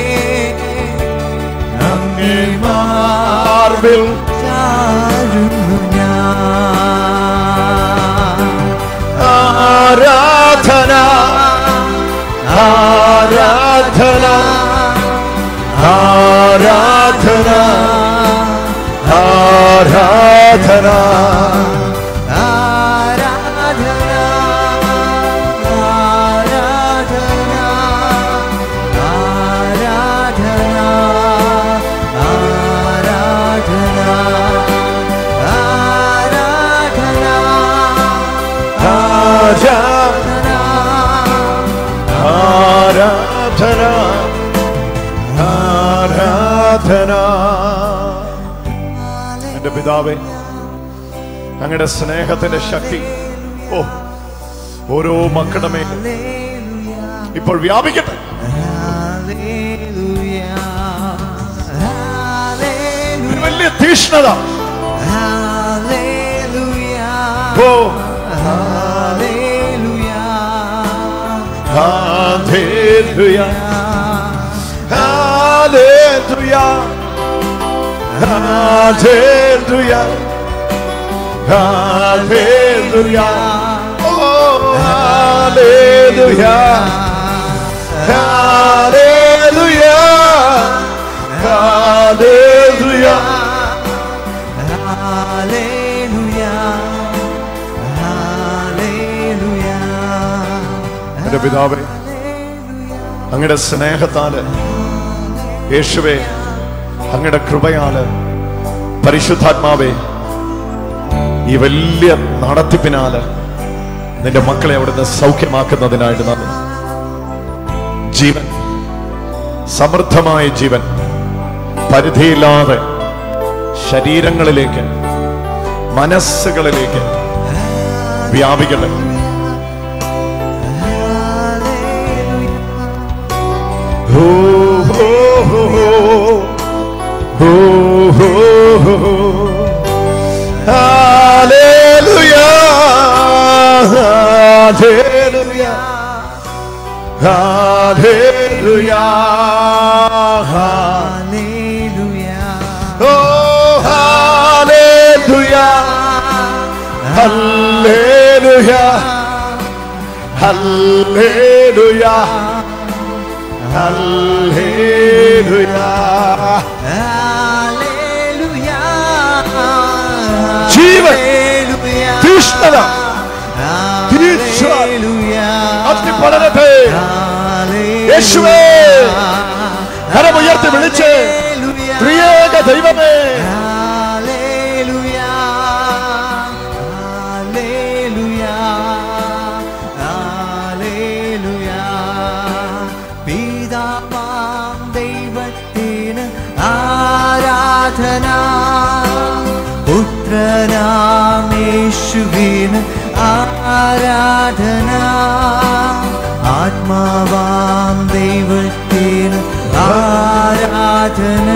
B: അങ്ങേ മാർവിൽ
A: ചാരുന്നു ഞാൻ
B: ആരാധന ആരാധന ആരാധന ആരാധന
A: ആരാധന ആരാധന ആരാധന ആരാധന ആരാധന
B: ആരാധന ആരാധന എന്റെ പിതാവേ അങ്ങയുടെ സ്നേഹത്തിന്റെ ശക്തി ഓ ഓരോ മക്കളുടെ മേൽ ഇപ്പോൾ വ്യാപിക്കട്ടെ ഒരു വലിയ തീഷ്ണത ഓ Hallelujah. Hallelujah. Hallelujah. Hallelujah. Oh, hallelujah. Hallelujah. Hallelujah. എന്റെ പിതാവേ അങ്ങയുടെ സ്നേഹത്താല് യേശുവേ അങ്ങയുടെ കൃപയാല് പരിശുദ്ധാത്മാവേ ഈ വലിയ നടത്തിപ്പിനാല് നിന്റെ മക്കളെ അവിടുന്ന് സൗഖ്യമാക്കുന്നതിനായിട്ട് നന്ദി ജീവൻ സമൃദ്ധമായ ജീവൻ പരിധിയില്ലാതെ ശരീരങ്ങളിലേക്ക് മനസ്സുകളിലേക്ക് വ്യാപിക്കട്ടെ ഹോ, ഹോ, ഹോ, ഹോ. ഹോ, ഹോ, ഹോ, ഹോ. Hallelujah. Hallelujah. Hallelujah. Oh, hallelujah. Hallelujah. Hallelujah. Hallelujah. ജീവൻ തീഷ്ണത തീക്ഷണ അഗ്നി പടരട്ടെ യേശുവേ കരമുയർത്തി വിളിച്ച് ത്രിയേക ദൈവമേ
A: പിതാവാം ദൈവത്തിന് ആരാധന പുത്രനാമേശ ആരാധന ആത്മാവാം ദൈവത്തിന് ആരാധന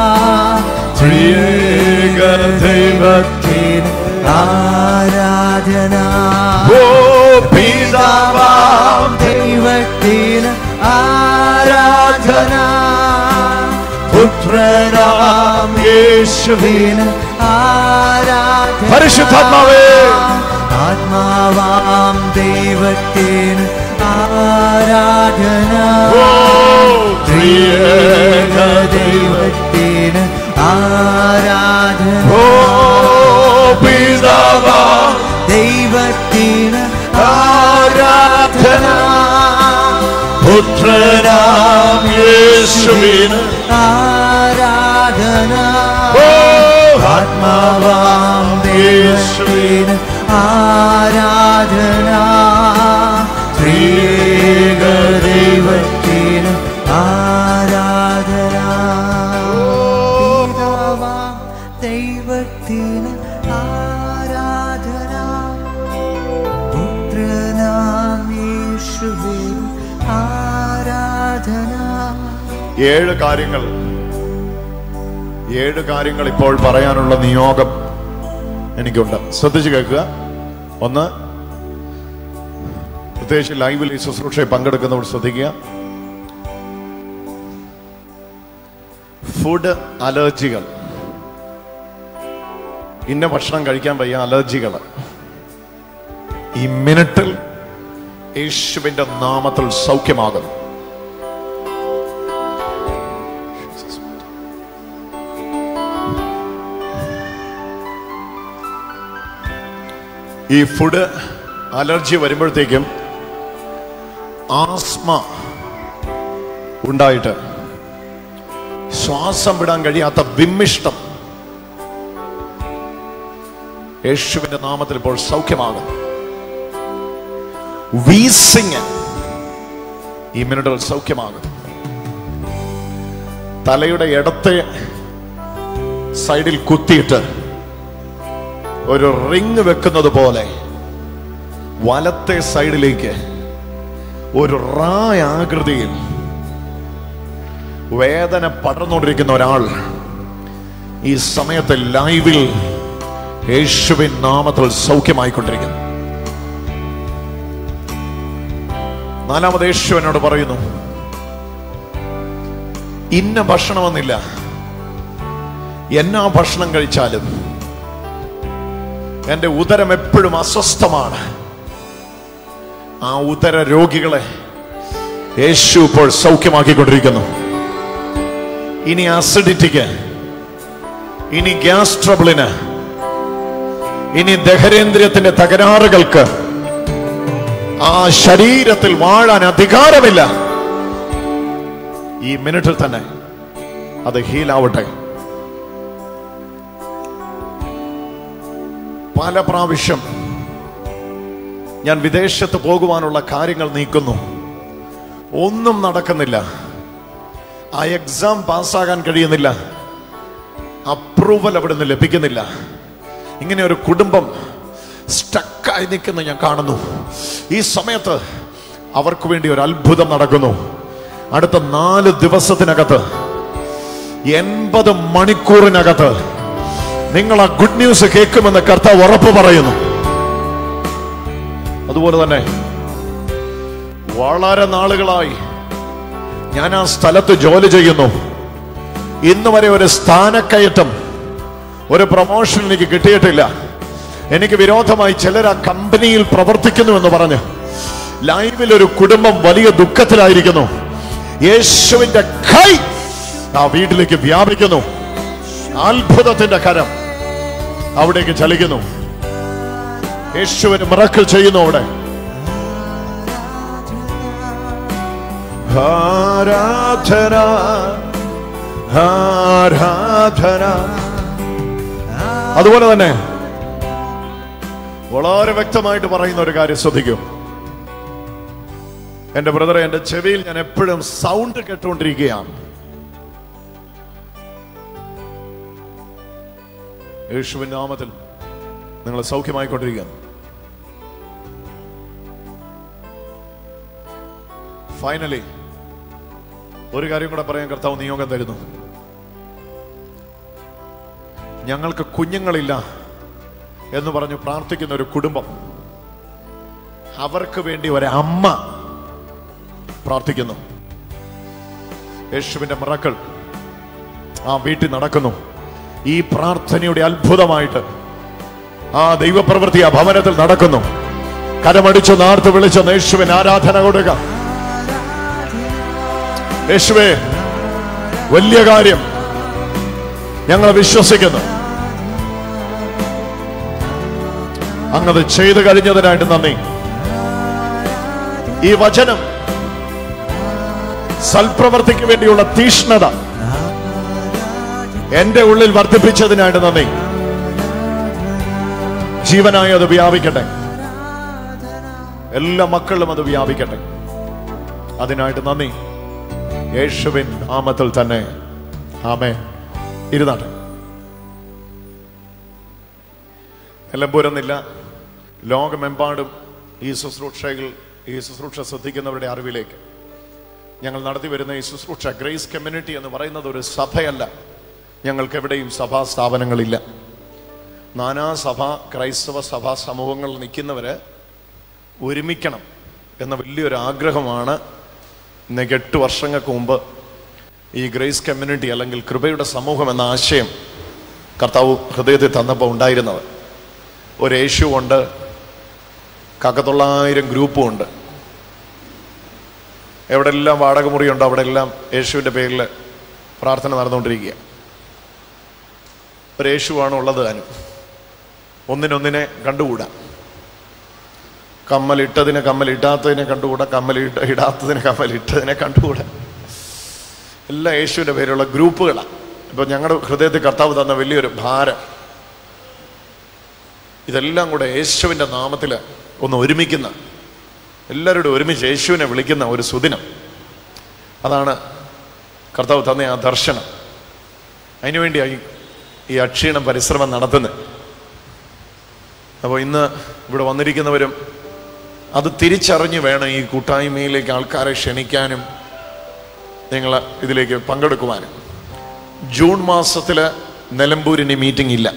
B: ത്രിയേക ദൈവത്തിന്
A: ആരാധന
B: ഓ പിതാവാം
A: ദൈവത്തിന് ആരാധന പുത്രനാം യേശുവിന് ആരാധന
B: പരിശുദ്ധാത്മാവേ.
A: ആത്മാവാം ദൈവത്തിന് ആരാധന
B: ഓ ത്രിയേക
A: ദൈവത്തിന് ആരാധന
B: ഓ പിതാവാം
A: ദൈവത്തിന്
B: ആരാധന പുത്രനാം യേശുവിന്
A: ആരാധന
B: ഓ
A: ആത്മാവാം ദൈവത്തിന് ആരാധന ത്രിയേക ദൈവത്തിന് ആരാധന പിതാവാം ദൈവത്തിന് ആരാധന പുത്രനാം യേശുവിന് ആരാധന
B: ഏഴ് കാര്യങ്ങൾ ഏഴ് കാര്യങ്ങൾ ഇപ്പോൾ പറയാനുള്ള നിയോഗം എനിക്കുണ്ട് ശ്രദ്ധിച്ചു കേൾക്കുക ഒന്ന് പ്രത്യേകിച്ച് ലൈവിൽ ഈ ശുശ്രൂഷയിൽ പങ്കെടുക്കുന്നവർ ശ്രദ്ധിക്കുക ഫുഡ് അലർജികൾ ഇന്ന ഭക്ഷണം കഴിക്കാൻ വയ്യ അലർജികൾ ഈ മിനിറ്റിൽ യേശുവിന്റെ നാമത്തിൽ സൗഖ്യമാകുന്നു ഈ ഫുഡ് അലർജി വരുമ്പോഴത്തേക്കും ആസ്മ ഉണ്ടായിട്ട് ശ്വാസം വിടാൻ കഴിയാത്ത വിമ്മിഷ്ടം യേശുവിന്റെ നാമത്തിൽ ഇപ്പോൾ സൗഖ്യമാകും വീസിങ് ഈ മിനിറ്റിൽ സൗഖ്യമാകും തലയുടെ ഇടത്തെ സൈഡിൽ കുത്തിയിട്ട് ഒരു റിങ് വെക്കുന്നത് പോലെ വലത്തെ സൈഡിലേക്ക് ഒരു റായ ആകൃതിയിൽ വേദന പടർന്നുകൊണ്ടിരിക്കുന്ന ഒരാൾ ഈ സമയത്ത് ലൈവിൽ യേശുവിൻ നാമത്തിൽ സൗഖ്യമായിക്കൊണ്ടിരിക്കുന്നു നാലാമത് യേശു എന്നോട് പറയുന്നു ഇന്ന ഭക്ഷണമെന്നില്ല എന്നാ ഭക്ഷണം കഴിച്ചാലും എന്റെ ഉദരം എപ്പോഴും അസ്വസ്ഥമാണ് ആ ഉദര രോഗികളെ യേശു ഇപ്പോൾ സൗഖ്യമാക്കിക്കൊണ്ടിരിക്കുന്നു ഇനി അസിഡിറ്റിക്ക് ഇനി ഗ്യാസ് ട്രബിളിന് ഇനി ദഹരേന്ദ്രിയത്തിന്റെ തകരാറുകൾക്ക് ആ ശരീരത്തിൽ വാഴാൻ അധികാരമില്ല ഈ മിനിറ്റിൽ തന്നെ അത് ഹീലാവട്ടെ പല പ്രാവശ്യം ഞാൻ വിദേശത്ത് പോകുവാനുള്ള കാര്യങ്ങൾ നീക്കുന്നു ഒന്നും നടക്കുന്നില്ല ആ എക്സാം പാസ്സാകാൻ കഴിയുന്നില്ല അപ്രൂവൽ അവിടെ നിന്ന് ലഭിക്കുന്നില്ല ഇങ്ങനെ ഒരു കുടുംബം സ്റ്റക്കായി നിൽക്കുന്ന ഞാൻ കാണുന്നു ഈ സമയത്ത് അവർക്ക് വേണ്ടി ഒരു അത്ഭുതം നടക്കുന്നു അടുത്ത നാല് ദിവസത്തിനകത്ത് എൺപത് മണിക്കൂറിനകത്ത് നിങ്ങൾ ആ ഗുഡ് ന്യൂസ് കേൾക്കുമെന്ന് കർത്താവ് ഉറപ്പ് പറയുന്നു അതുപോലെ തന്നെ വളരെ നാളുകളായി ഞാൻ ആ സ്ഥലത്ത് ജോലി ചെയ്യുന്നു ഇന്ന് വരെ ഒരു സ്ഥാനക്കയറ്റം ഒരു പ്രൊമോഷൻ എനിക്ക് കിട്ടിയിട്ടില്ല എനിക്ക് വിരോധമായി ചിലർ ആ കമ്പനിയിൽ പ്രവർത്തിക്കുന്നു എന്ന് പറഞ്ഞ് ലൈവിൽ ഒരു കുടുംബം വലിയ ദുഃഖത്തിലായിരിക്കുന്നു യേശുവിന്റെ കൈ ആ വീട്ടിലേക്ക് വ്യാപിക്കുന്നു അത്ഭുതത്തിന്റെ കരം അവിടേക്ക് ചലിക്കുന്നു യേശുവിന് മിറക്കൽ ചെയ്യുന്നു അവിടെ ആരാധന ആരാധന അതുപോലെ തന്നെ വളരെ വ്യക്തമായിട്ട് പറയുന്ന ഒരു കാര്യം ശ്രദ്ധിക്കും എന്റെ ബ്രദറെ എന്റെ ചെവിയിൽ ഞാൻ എപ്പോഴും സൗണ്ട് കേട്ടുകൊണ്ടിരിക്കുകയാണ് യേശുവിൻ നാമത്തിൽ നിങ്ങൾ സൗഖ്യമായിക്കൊണ്ടിരിക്കുകയാണ് ഫൈനലി ഒരു കാര്യം കൂടെ പറയാൻ കർത്താവ് നിയോഗം തരുന്നു ഞങ്ങൾക്ക് കുഞ്ഞുങ്ങളില്ല എന്ന് പറഞ്ഞു പ്രാർത്ഥിക്കുന്ന ഒരു കുടുംബം അവർക്ക് വേണ്ടി ഒരു അമ്മ പ്രാർത്ഥിക്കുന്നു യേശുവിന്റെ മറക്കൾ ആ വീട്ടിൽ നടക്കുന്നു ഈ പ്രാർത്ഥനയുടെ അത്ഭുതമായിട്ട് ആ ദൈവപ്രവൃത്തി ആ ഭവനത്തിൽ നടക്കുന്നു കരമടിച്ചു നാർത്ത് വിളിച്ച യേശുവിന് ആരാധന കൊടുക്ക യേശുവേ വലിയ കാര്യം ഞങ്ങൾ വിശ്വസിക്കുന്നു അങ്ങത് ചെയ്തു കഴിഞ്ഞതിനായിട്ട് നന്ദി ഈ വചനം സൽപ്രവർത്തിക്ക് വേണ്ടിയുള്ള തീഷ്ണത എന്റെ ഉള്ളിൽ വർദ്ധിപ്പിച്ചതിനായിട്ട് നന്ദി ജീവനായി അത് വ്യാപിക്കട്ടെ എല്ലാ മക്കളിലും അത് വ്യാപിക്കട്ടെ അതിനായിട്ട് നന്ദി യേശുവിൻ നാമത്തിൽ തന്നെ ആമേ ഇരുന്നാട്ടെ നിലമ്പൂരെന്നില്ല ലോകമെമ്പാടും ഈ ശുശ്രൂഷകൾ ഈ ശുശ്രൂഷ ശ്രദ്ധിക്കുന്നവരുടെ അറിവിലേക്ക് ഞങ്ങൾ നടത്തി വരുന്ന ഈ ശുശ്രൂഷ ഗ്രേസ് കമ്മ്യൂണിറ്റി എന്ന് പറയുന്നത് ഒരു സഭയല്ല ഞങ്ങൾക്ക് എവിടെയും സഭാ സ്ഥാപനങ്ങളില്ല നാനാ സഭ ക്രൈസ്തവ സഭാ സമൂഹങ്ങളിൽ നിൽക്കുന്നവര് ഒരുമിക്കണം എന്ന വലിയൊരു ആഗ്രഹമാണ് ഇന്നേക്ക് എട്ട് വർഷങ്ങൾക്ക് മുമ്പ് ഈ ഗ്രേസ് കമ്മ്യൂണിറ്റി അല്ലെങ്കിൽ കൃപയുടെ സമൂഹം എന്ന ആശയം കർത്താവ് ഹൃദയത്തിൽ തന്നപ്പോൾ ഉണ്ടായിരുന്നത് ഒരു യേശു ഉണ്ട് കക്കത്തൊള്ളായിരം ഗ്രൂപ്പും ഉണ്ട് എവിടെല്ലാം വാടകമുറിയുണ്ടോ അവിടെ എല്ലാം യേശുവിൻ്റെ പേരിൽ പ്രാർത്ഥന നടന്നുകൊണ്ടിരിക്കുക ഒരു യേശുവാണ് ഉള്ളത് താനും ഒന്നിനൊന്നിനെ കണ്ടുകൂടാ കമ്മലിട്ടതിനെ കമ്മലിട്ടാത്തതിനെ കണ്ടുകൂടാ കമ്മലിട്ട ഇടാത്തതിനെ കമ്മലിട്ടതിനെ കണ്ടുകൂടാ എല്ലാ യേശുവിൻ്റെ പേരുള്ള ഗ്രൂപ്പുകളാണ് ഇപ്പൊ ഞങ്ങളുടെ ഹൃദയത്തിൽ കർത്താവ് തന്ന വലിയൊരു ഭാരം ഇതെല്ലാം കൂടെ യേശുവിൻ്റെ നാമത്തിൽ ഒന്ന് ഒരുമിക്കുന്ന എല്ലാവരോടും ഒരുമിച്ച് യേശുവിനെ വിളിക്കുന്ന ഒരു സുദിനം അതാണ് കർത്താവ് തന്ന ആ ദർശനം അതിനുവേണ്ടിയായി ഈ അക്ഷീണം പരിശ്രമം നടത്തുന്നത് അപ്പോൾ ഇന്ന് ഇവിടെ വന്നിരിക്കുന്നവരും അത് തിരിച്ചറിഞ്ഞ് വേണം ഈ കൂട്ടായ്മയിലേക്ക് ആൾക്കാരെ ക്ഷണിക്കാനും നിങ്ങൾ ഇതിലേക്ക് പങ്കെടുക്കുവാനും ജൂൺ മാസത്തിൽ നിലമ്പൂരിന് മീറ്റിംഗ് ഇല്ല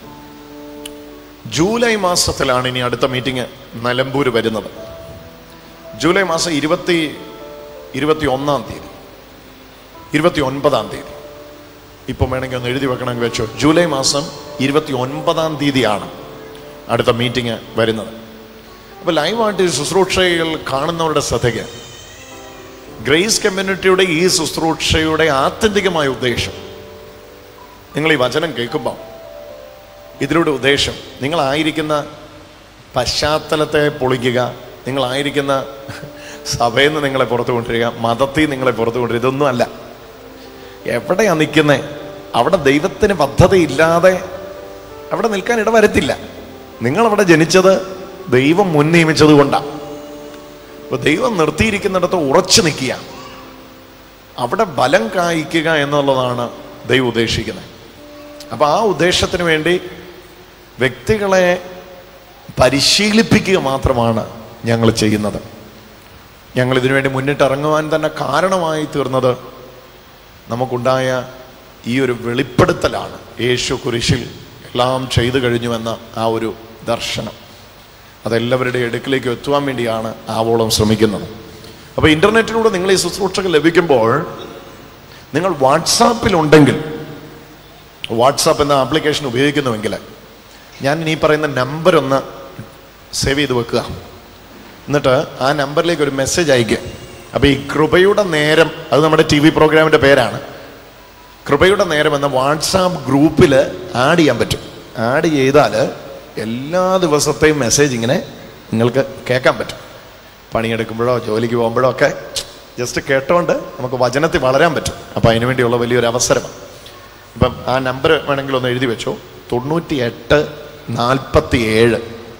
B: ജൂലൈ മാസത്തിലാണ് ഇനി അടുത്ത മീറ്റിംഗ് നിലമ്പൂർ വരുന്നത് ജൂലൈ മാസം ഇരുപത്തി ഇരുപത്തി ഒന്നാം തീയതി ഇരുപത്തി ഒൻപതാം തീയതി ഇപ്പം വേണമെങ്കിൽ ഒന്ന് എഴുതി വെക്കണമെങ്കിൽ വെച്ചോ ജൂലൈ മാസം ഇരുപത്തി ഒൻപതാം തീയതിയാണ് അടുത്ത മീറ്റിംഗ് വരുന്നത് അപ്പോൾ ലൈവായിട്ട് ഈ ശുശ്രൂഷകൾ കാണുന്നവരുടെ ശ്രദ്ധയ്ക്ക് ഗ്രേസ് കമ്മ്യൂണിറ്റിയുടെ ഈ ശുശ്രൂഷയുടെ ആത്യന്തികമായ ഉദ്ദേശം നിങ്ങൾ ഈ വചനം കേൾക്കുമ്പോൾ ഇതിലൂടെ ഉദ്ദേശം നിങ്ങളായിരിക്കുന്ന പശ്ചാത്തലത്തെ പൊളിക്കുക നിങ്ങളായിരിക്കുന്ന സഭയിൽ നിന്ന് നിങ്ങളെ പുറത്തു കൊണ്ടുവരിക മതത്തിൽ നിങ്ങളെ പുറത്തു കൊണ്ടുവരിക ഇതൊന്നും അല്ല എവിടെയാ നിൽക്കുന്നത് അവിടെ ദൈവത്തിന് പദ്ധതിയില്ലാതെ അവിടെ നിൽക്കാൻ ഇടവരത്തില്ല നിങ്ങളവിടെ ജനിച്ചത് ദൈവം മുൻ നിയമിച്ചത് കൊണ്ടാണ് അപ്പൊ ദൈവം നിർത്തിയിരിക്കുന്നിടത്ത് ഉറച്ചു നിൽക്കുക അവിടെ ബലം കായ്ക്കുക എന്നുള്ളതാണ് ദൈവം ഉദ്ദേശിക്കുന്നത് അപ്പൊ ആ ഉദ്ദേശത്തിന് വേണ്ടി വ്യക്തികളെ പരിശീലിപ്പിക്കുക മാത്രമാണ് ഞങ്ങൾ ചെയ്യുന്നത് ഞങ്ങൾ ഇതിനുവേണ്ടി മുന്നിട്ടിറങ്ങുവാൻ തന്നെ കാരണമായി തീർന്നത് നമുക്കുണ്ടായ ഈ ഒരു വെളിപ്പെടുത്തലാണ് യേശു കുരിശിൽ എല്ലാം ചെയ്തു കഴിഞ്ഞുവെന്ന ആ ഒരു ദർശനം അതെല്ലാവരുടെ അടുക്കിലേക്ക് എത്തുവാൻ വേണ്ടിയാണ് ആവോളം ശ്രമിക്കുന്നത് അപ്പോൾ ഇന്റർനെറ്റിലൂടെ നിങ്ങൾ ഈ ശുശ്രൂഷകൾ ലഭിക്കുമ്പോൾ നിങ്ങൾ വാട്സാപ്പിലുണ്ടെങ്കിൽ വാട്സാപ്പ് എന്ന ആപ്ലിക്കേഷൻ ഉപയോഗിക്കുന്നുവെങ്കിൽ ഞാൻ ഇനി പറയുന്ന നമ്പർ ഒന്ന് സേവ് ചെയ്ത് വെക്കുക എന്നിട്ട് ആ നമ്പറിലേക്ക് ഒരു മെസ്സേജ് അയക്കുക അപ്പോൾ ഈ കൃപയുടെ നേരം അത് നമ്മുടെ ടി വി പ്രോഗ്രാമിൻ്റെ പേരാണ് കൃപയുടെ നേരം എന്ന വാട്സാപ്പ് ഗ്രൂപ്പിൽ ആഡ് ചെയ്യാൻ പറ്റും ആഡ് ചെയ്താൽ എല്ലാ ദിവസത്തെയും മെസ്സേജ് ഇങ്ങനെ നിങ്ങൾക്ക് കേൾക്കാൻ പറ്റും പണിയെടുക്കുമ്പോഴോ ജോലിക്ക് പോകുമ്പോഴോ ഒക്കെ ജസ്റ്റ് കേട്ടോണ്ട് നമുക്ക് വചനത്തിൽ വളരാൻ പറ്റും അപ്പം അതിനു വേണ്ടിയുള്ള വലിയൊരു അവസരമാണ് ഇപ്പം ആ നമ്പർ വേണമെങ്കിൽ ഒന്ന് എഴുതി വെച്ചോ തൊണ്ണൂറ്റി എട്ട് നാൽപ്പത്തി ഏഴ്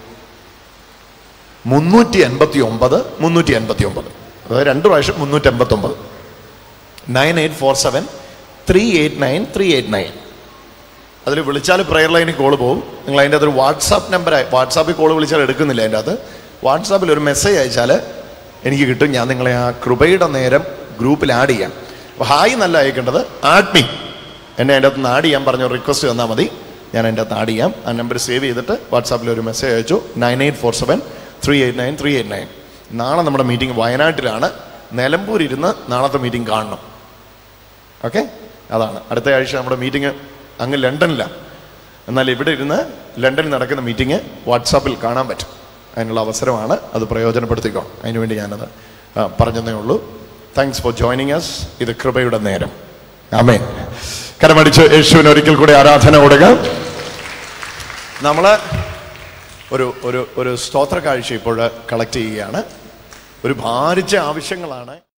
B: മുന്നൂറ്റി എൺപത്തി ഒമ്പത് മുന്നൂറ്റി എൺപത്തി ഒമ്പത് അതായത് രണ്ട് പ്രാവശ്യം മുന്നൂറ്റി എൺപത്തി ഒമ്പത് nine eight four seven three eight nine three eight nine അതിൽ വിളിച്ചാൽ പ്രെയർ ലൈനിൽ കോൾ പോകും നിങ്ങൾ അതിൻ്റെ അകത്തൊരു വാട്സാപ്പ് നമ്പർ വാട്സാപ്പിൽ കോൾ വിളിച്ചാൽ എടുക്കുന്നില്ല അതിൻ്റെ അകത്ത് വാട്സാപ്പിൽ ഒരു മെസ്സേജ് അയച്ചാൽ എനിക്ക് കിട്ടും ഞാൻ നിങ്ങളെ ആ കൃപയുടെ നേരം ഗ്രൂപ്പിൽ ആഡ് ചെയ്യാം അപ്പോൾ ഹായ് നല്ല അയക്കേണ്ടത് ആഡ് മീ എന്നെ അതിൻ്റെ അകത്ത് ആഡ് ചെയ്യാൻ പറഞ്ഞ റിക്വസ്റ്റ് തന്നാൽ മതി ഞാൻ അതിൻ്റെ അകത്ത് ആഡ് ചെയ്യാം ആ നമ്പർ സേവ് ചെയ്തിട്ട് വാട്സാപ്പിൽ ഒരു മെസ്സേജ് അയച്ചു nine eight four seven three eight nine three eight nine നാളെ നമ്മുടെ മീറ്റിംഗ് വയനാട്ടിലാണ് നിലമ്പൂർ ഇരുന്ന് നാളത്തെ മീറ്റിംഗ് കാണണം ഓക്കെ അതാണ് അടുത്ത ആഴ്ച നമ്മുടെ മീറ്റിംഗ് അങ്ങ് ലണ്ടനിലാണ് എന്നാൽ ഇവിടെ ഇരുന്ന് ലണ്ടനിൽ നടക്കുന്ന മീറ്റിംഗ് വാട്സാപ്പിൽ കാണാൻ പറ്റും അതിനുള്ള അവസരമാണ് അത് പ്രയോജനപ്പെടുത്തിക്കോ അതിനുവേണ്ടി ഞാനത് ആ, പറഞ്ഞതേ ഉള്ളൂ താങ്ക്സ് ഫോർ ജോയിനിങ് അസ് ഇത് കൃപയുടെ നേരം ആമേ കരമടിച്ച് യേശുവിന് ഒരിക്കൽ കൂടി ആരാധന കൊടുക്കാം നമ്മൾ ഒരു ഒരു ഒരു സ്തോത്ര കാഴ്ച ഇപ്പോൾ കളക്ട് ചെയ്യുകയാണ് ഒരു ഭാരിച്ച ആവശ്യങ്ങളാണ്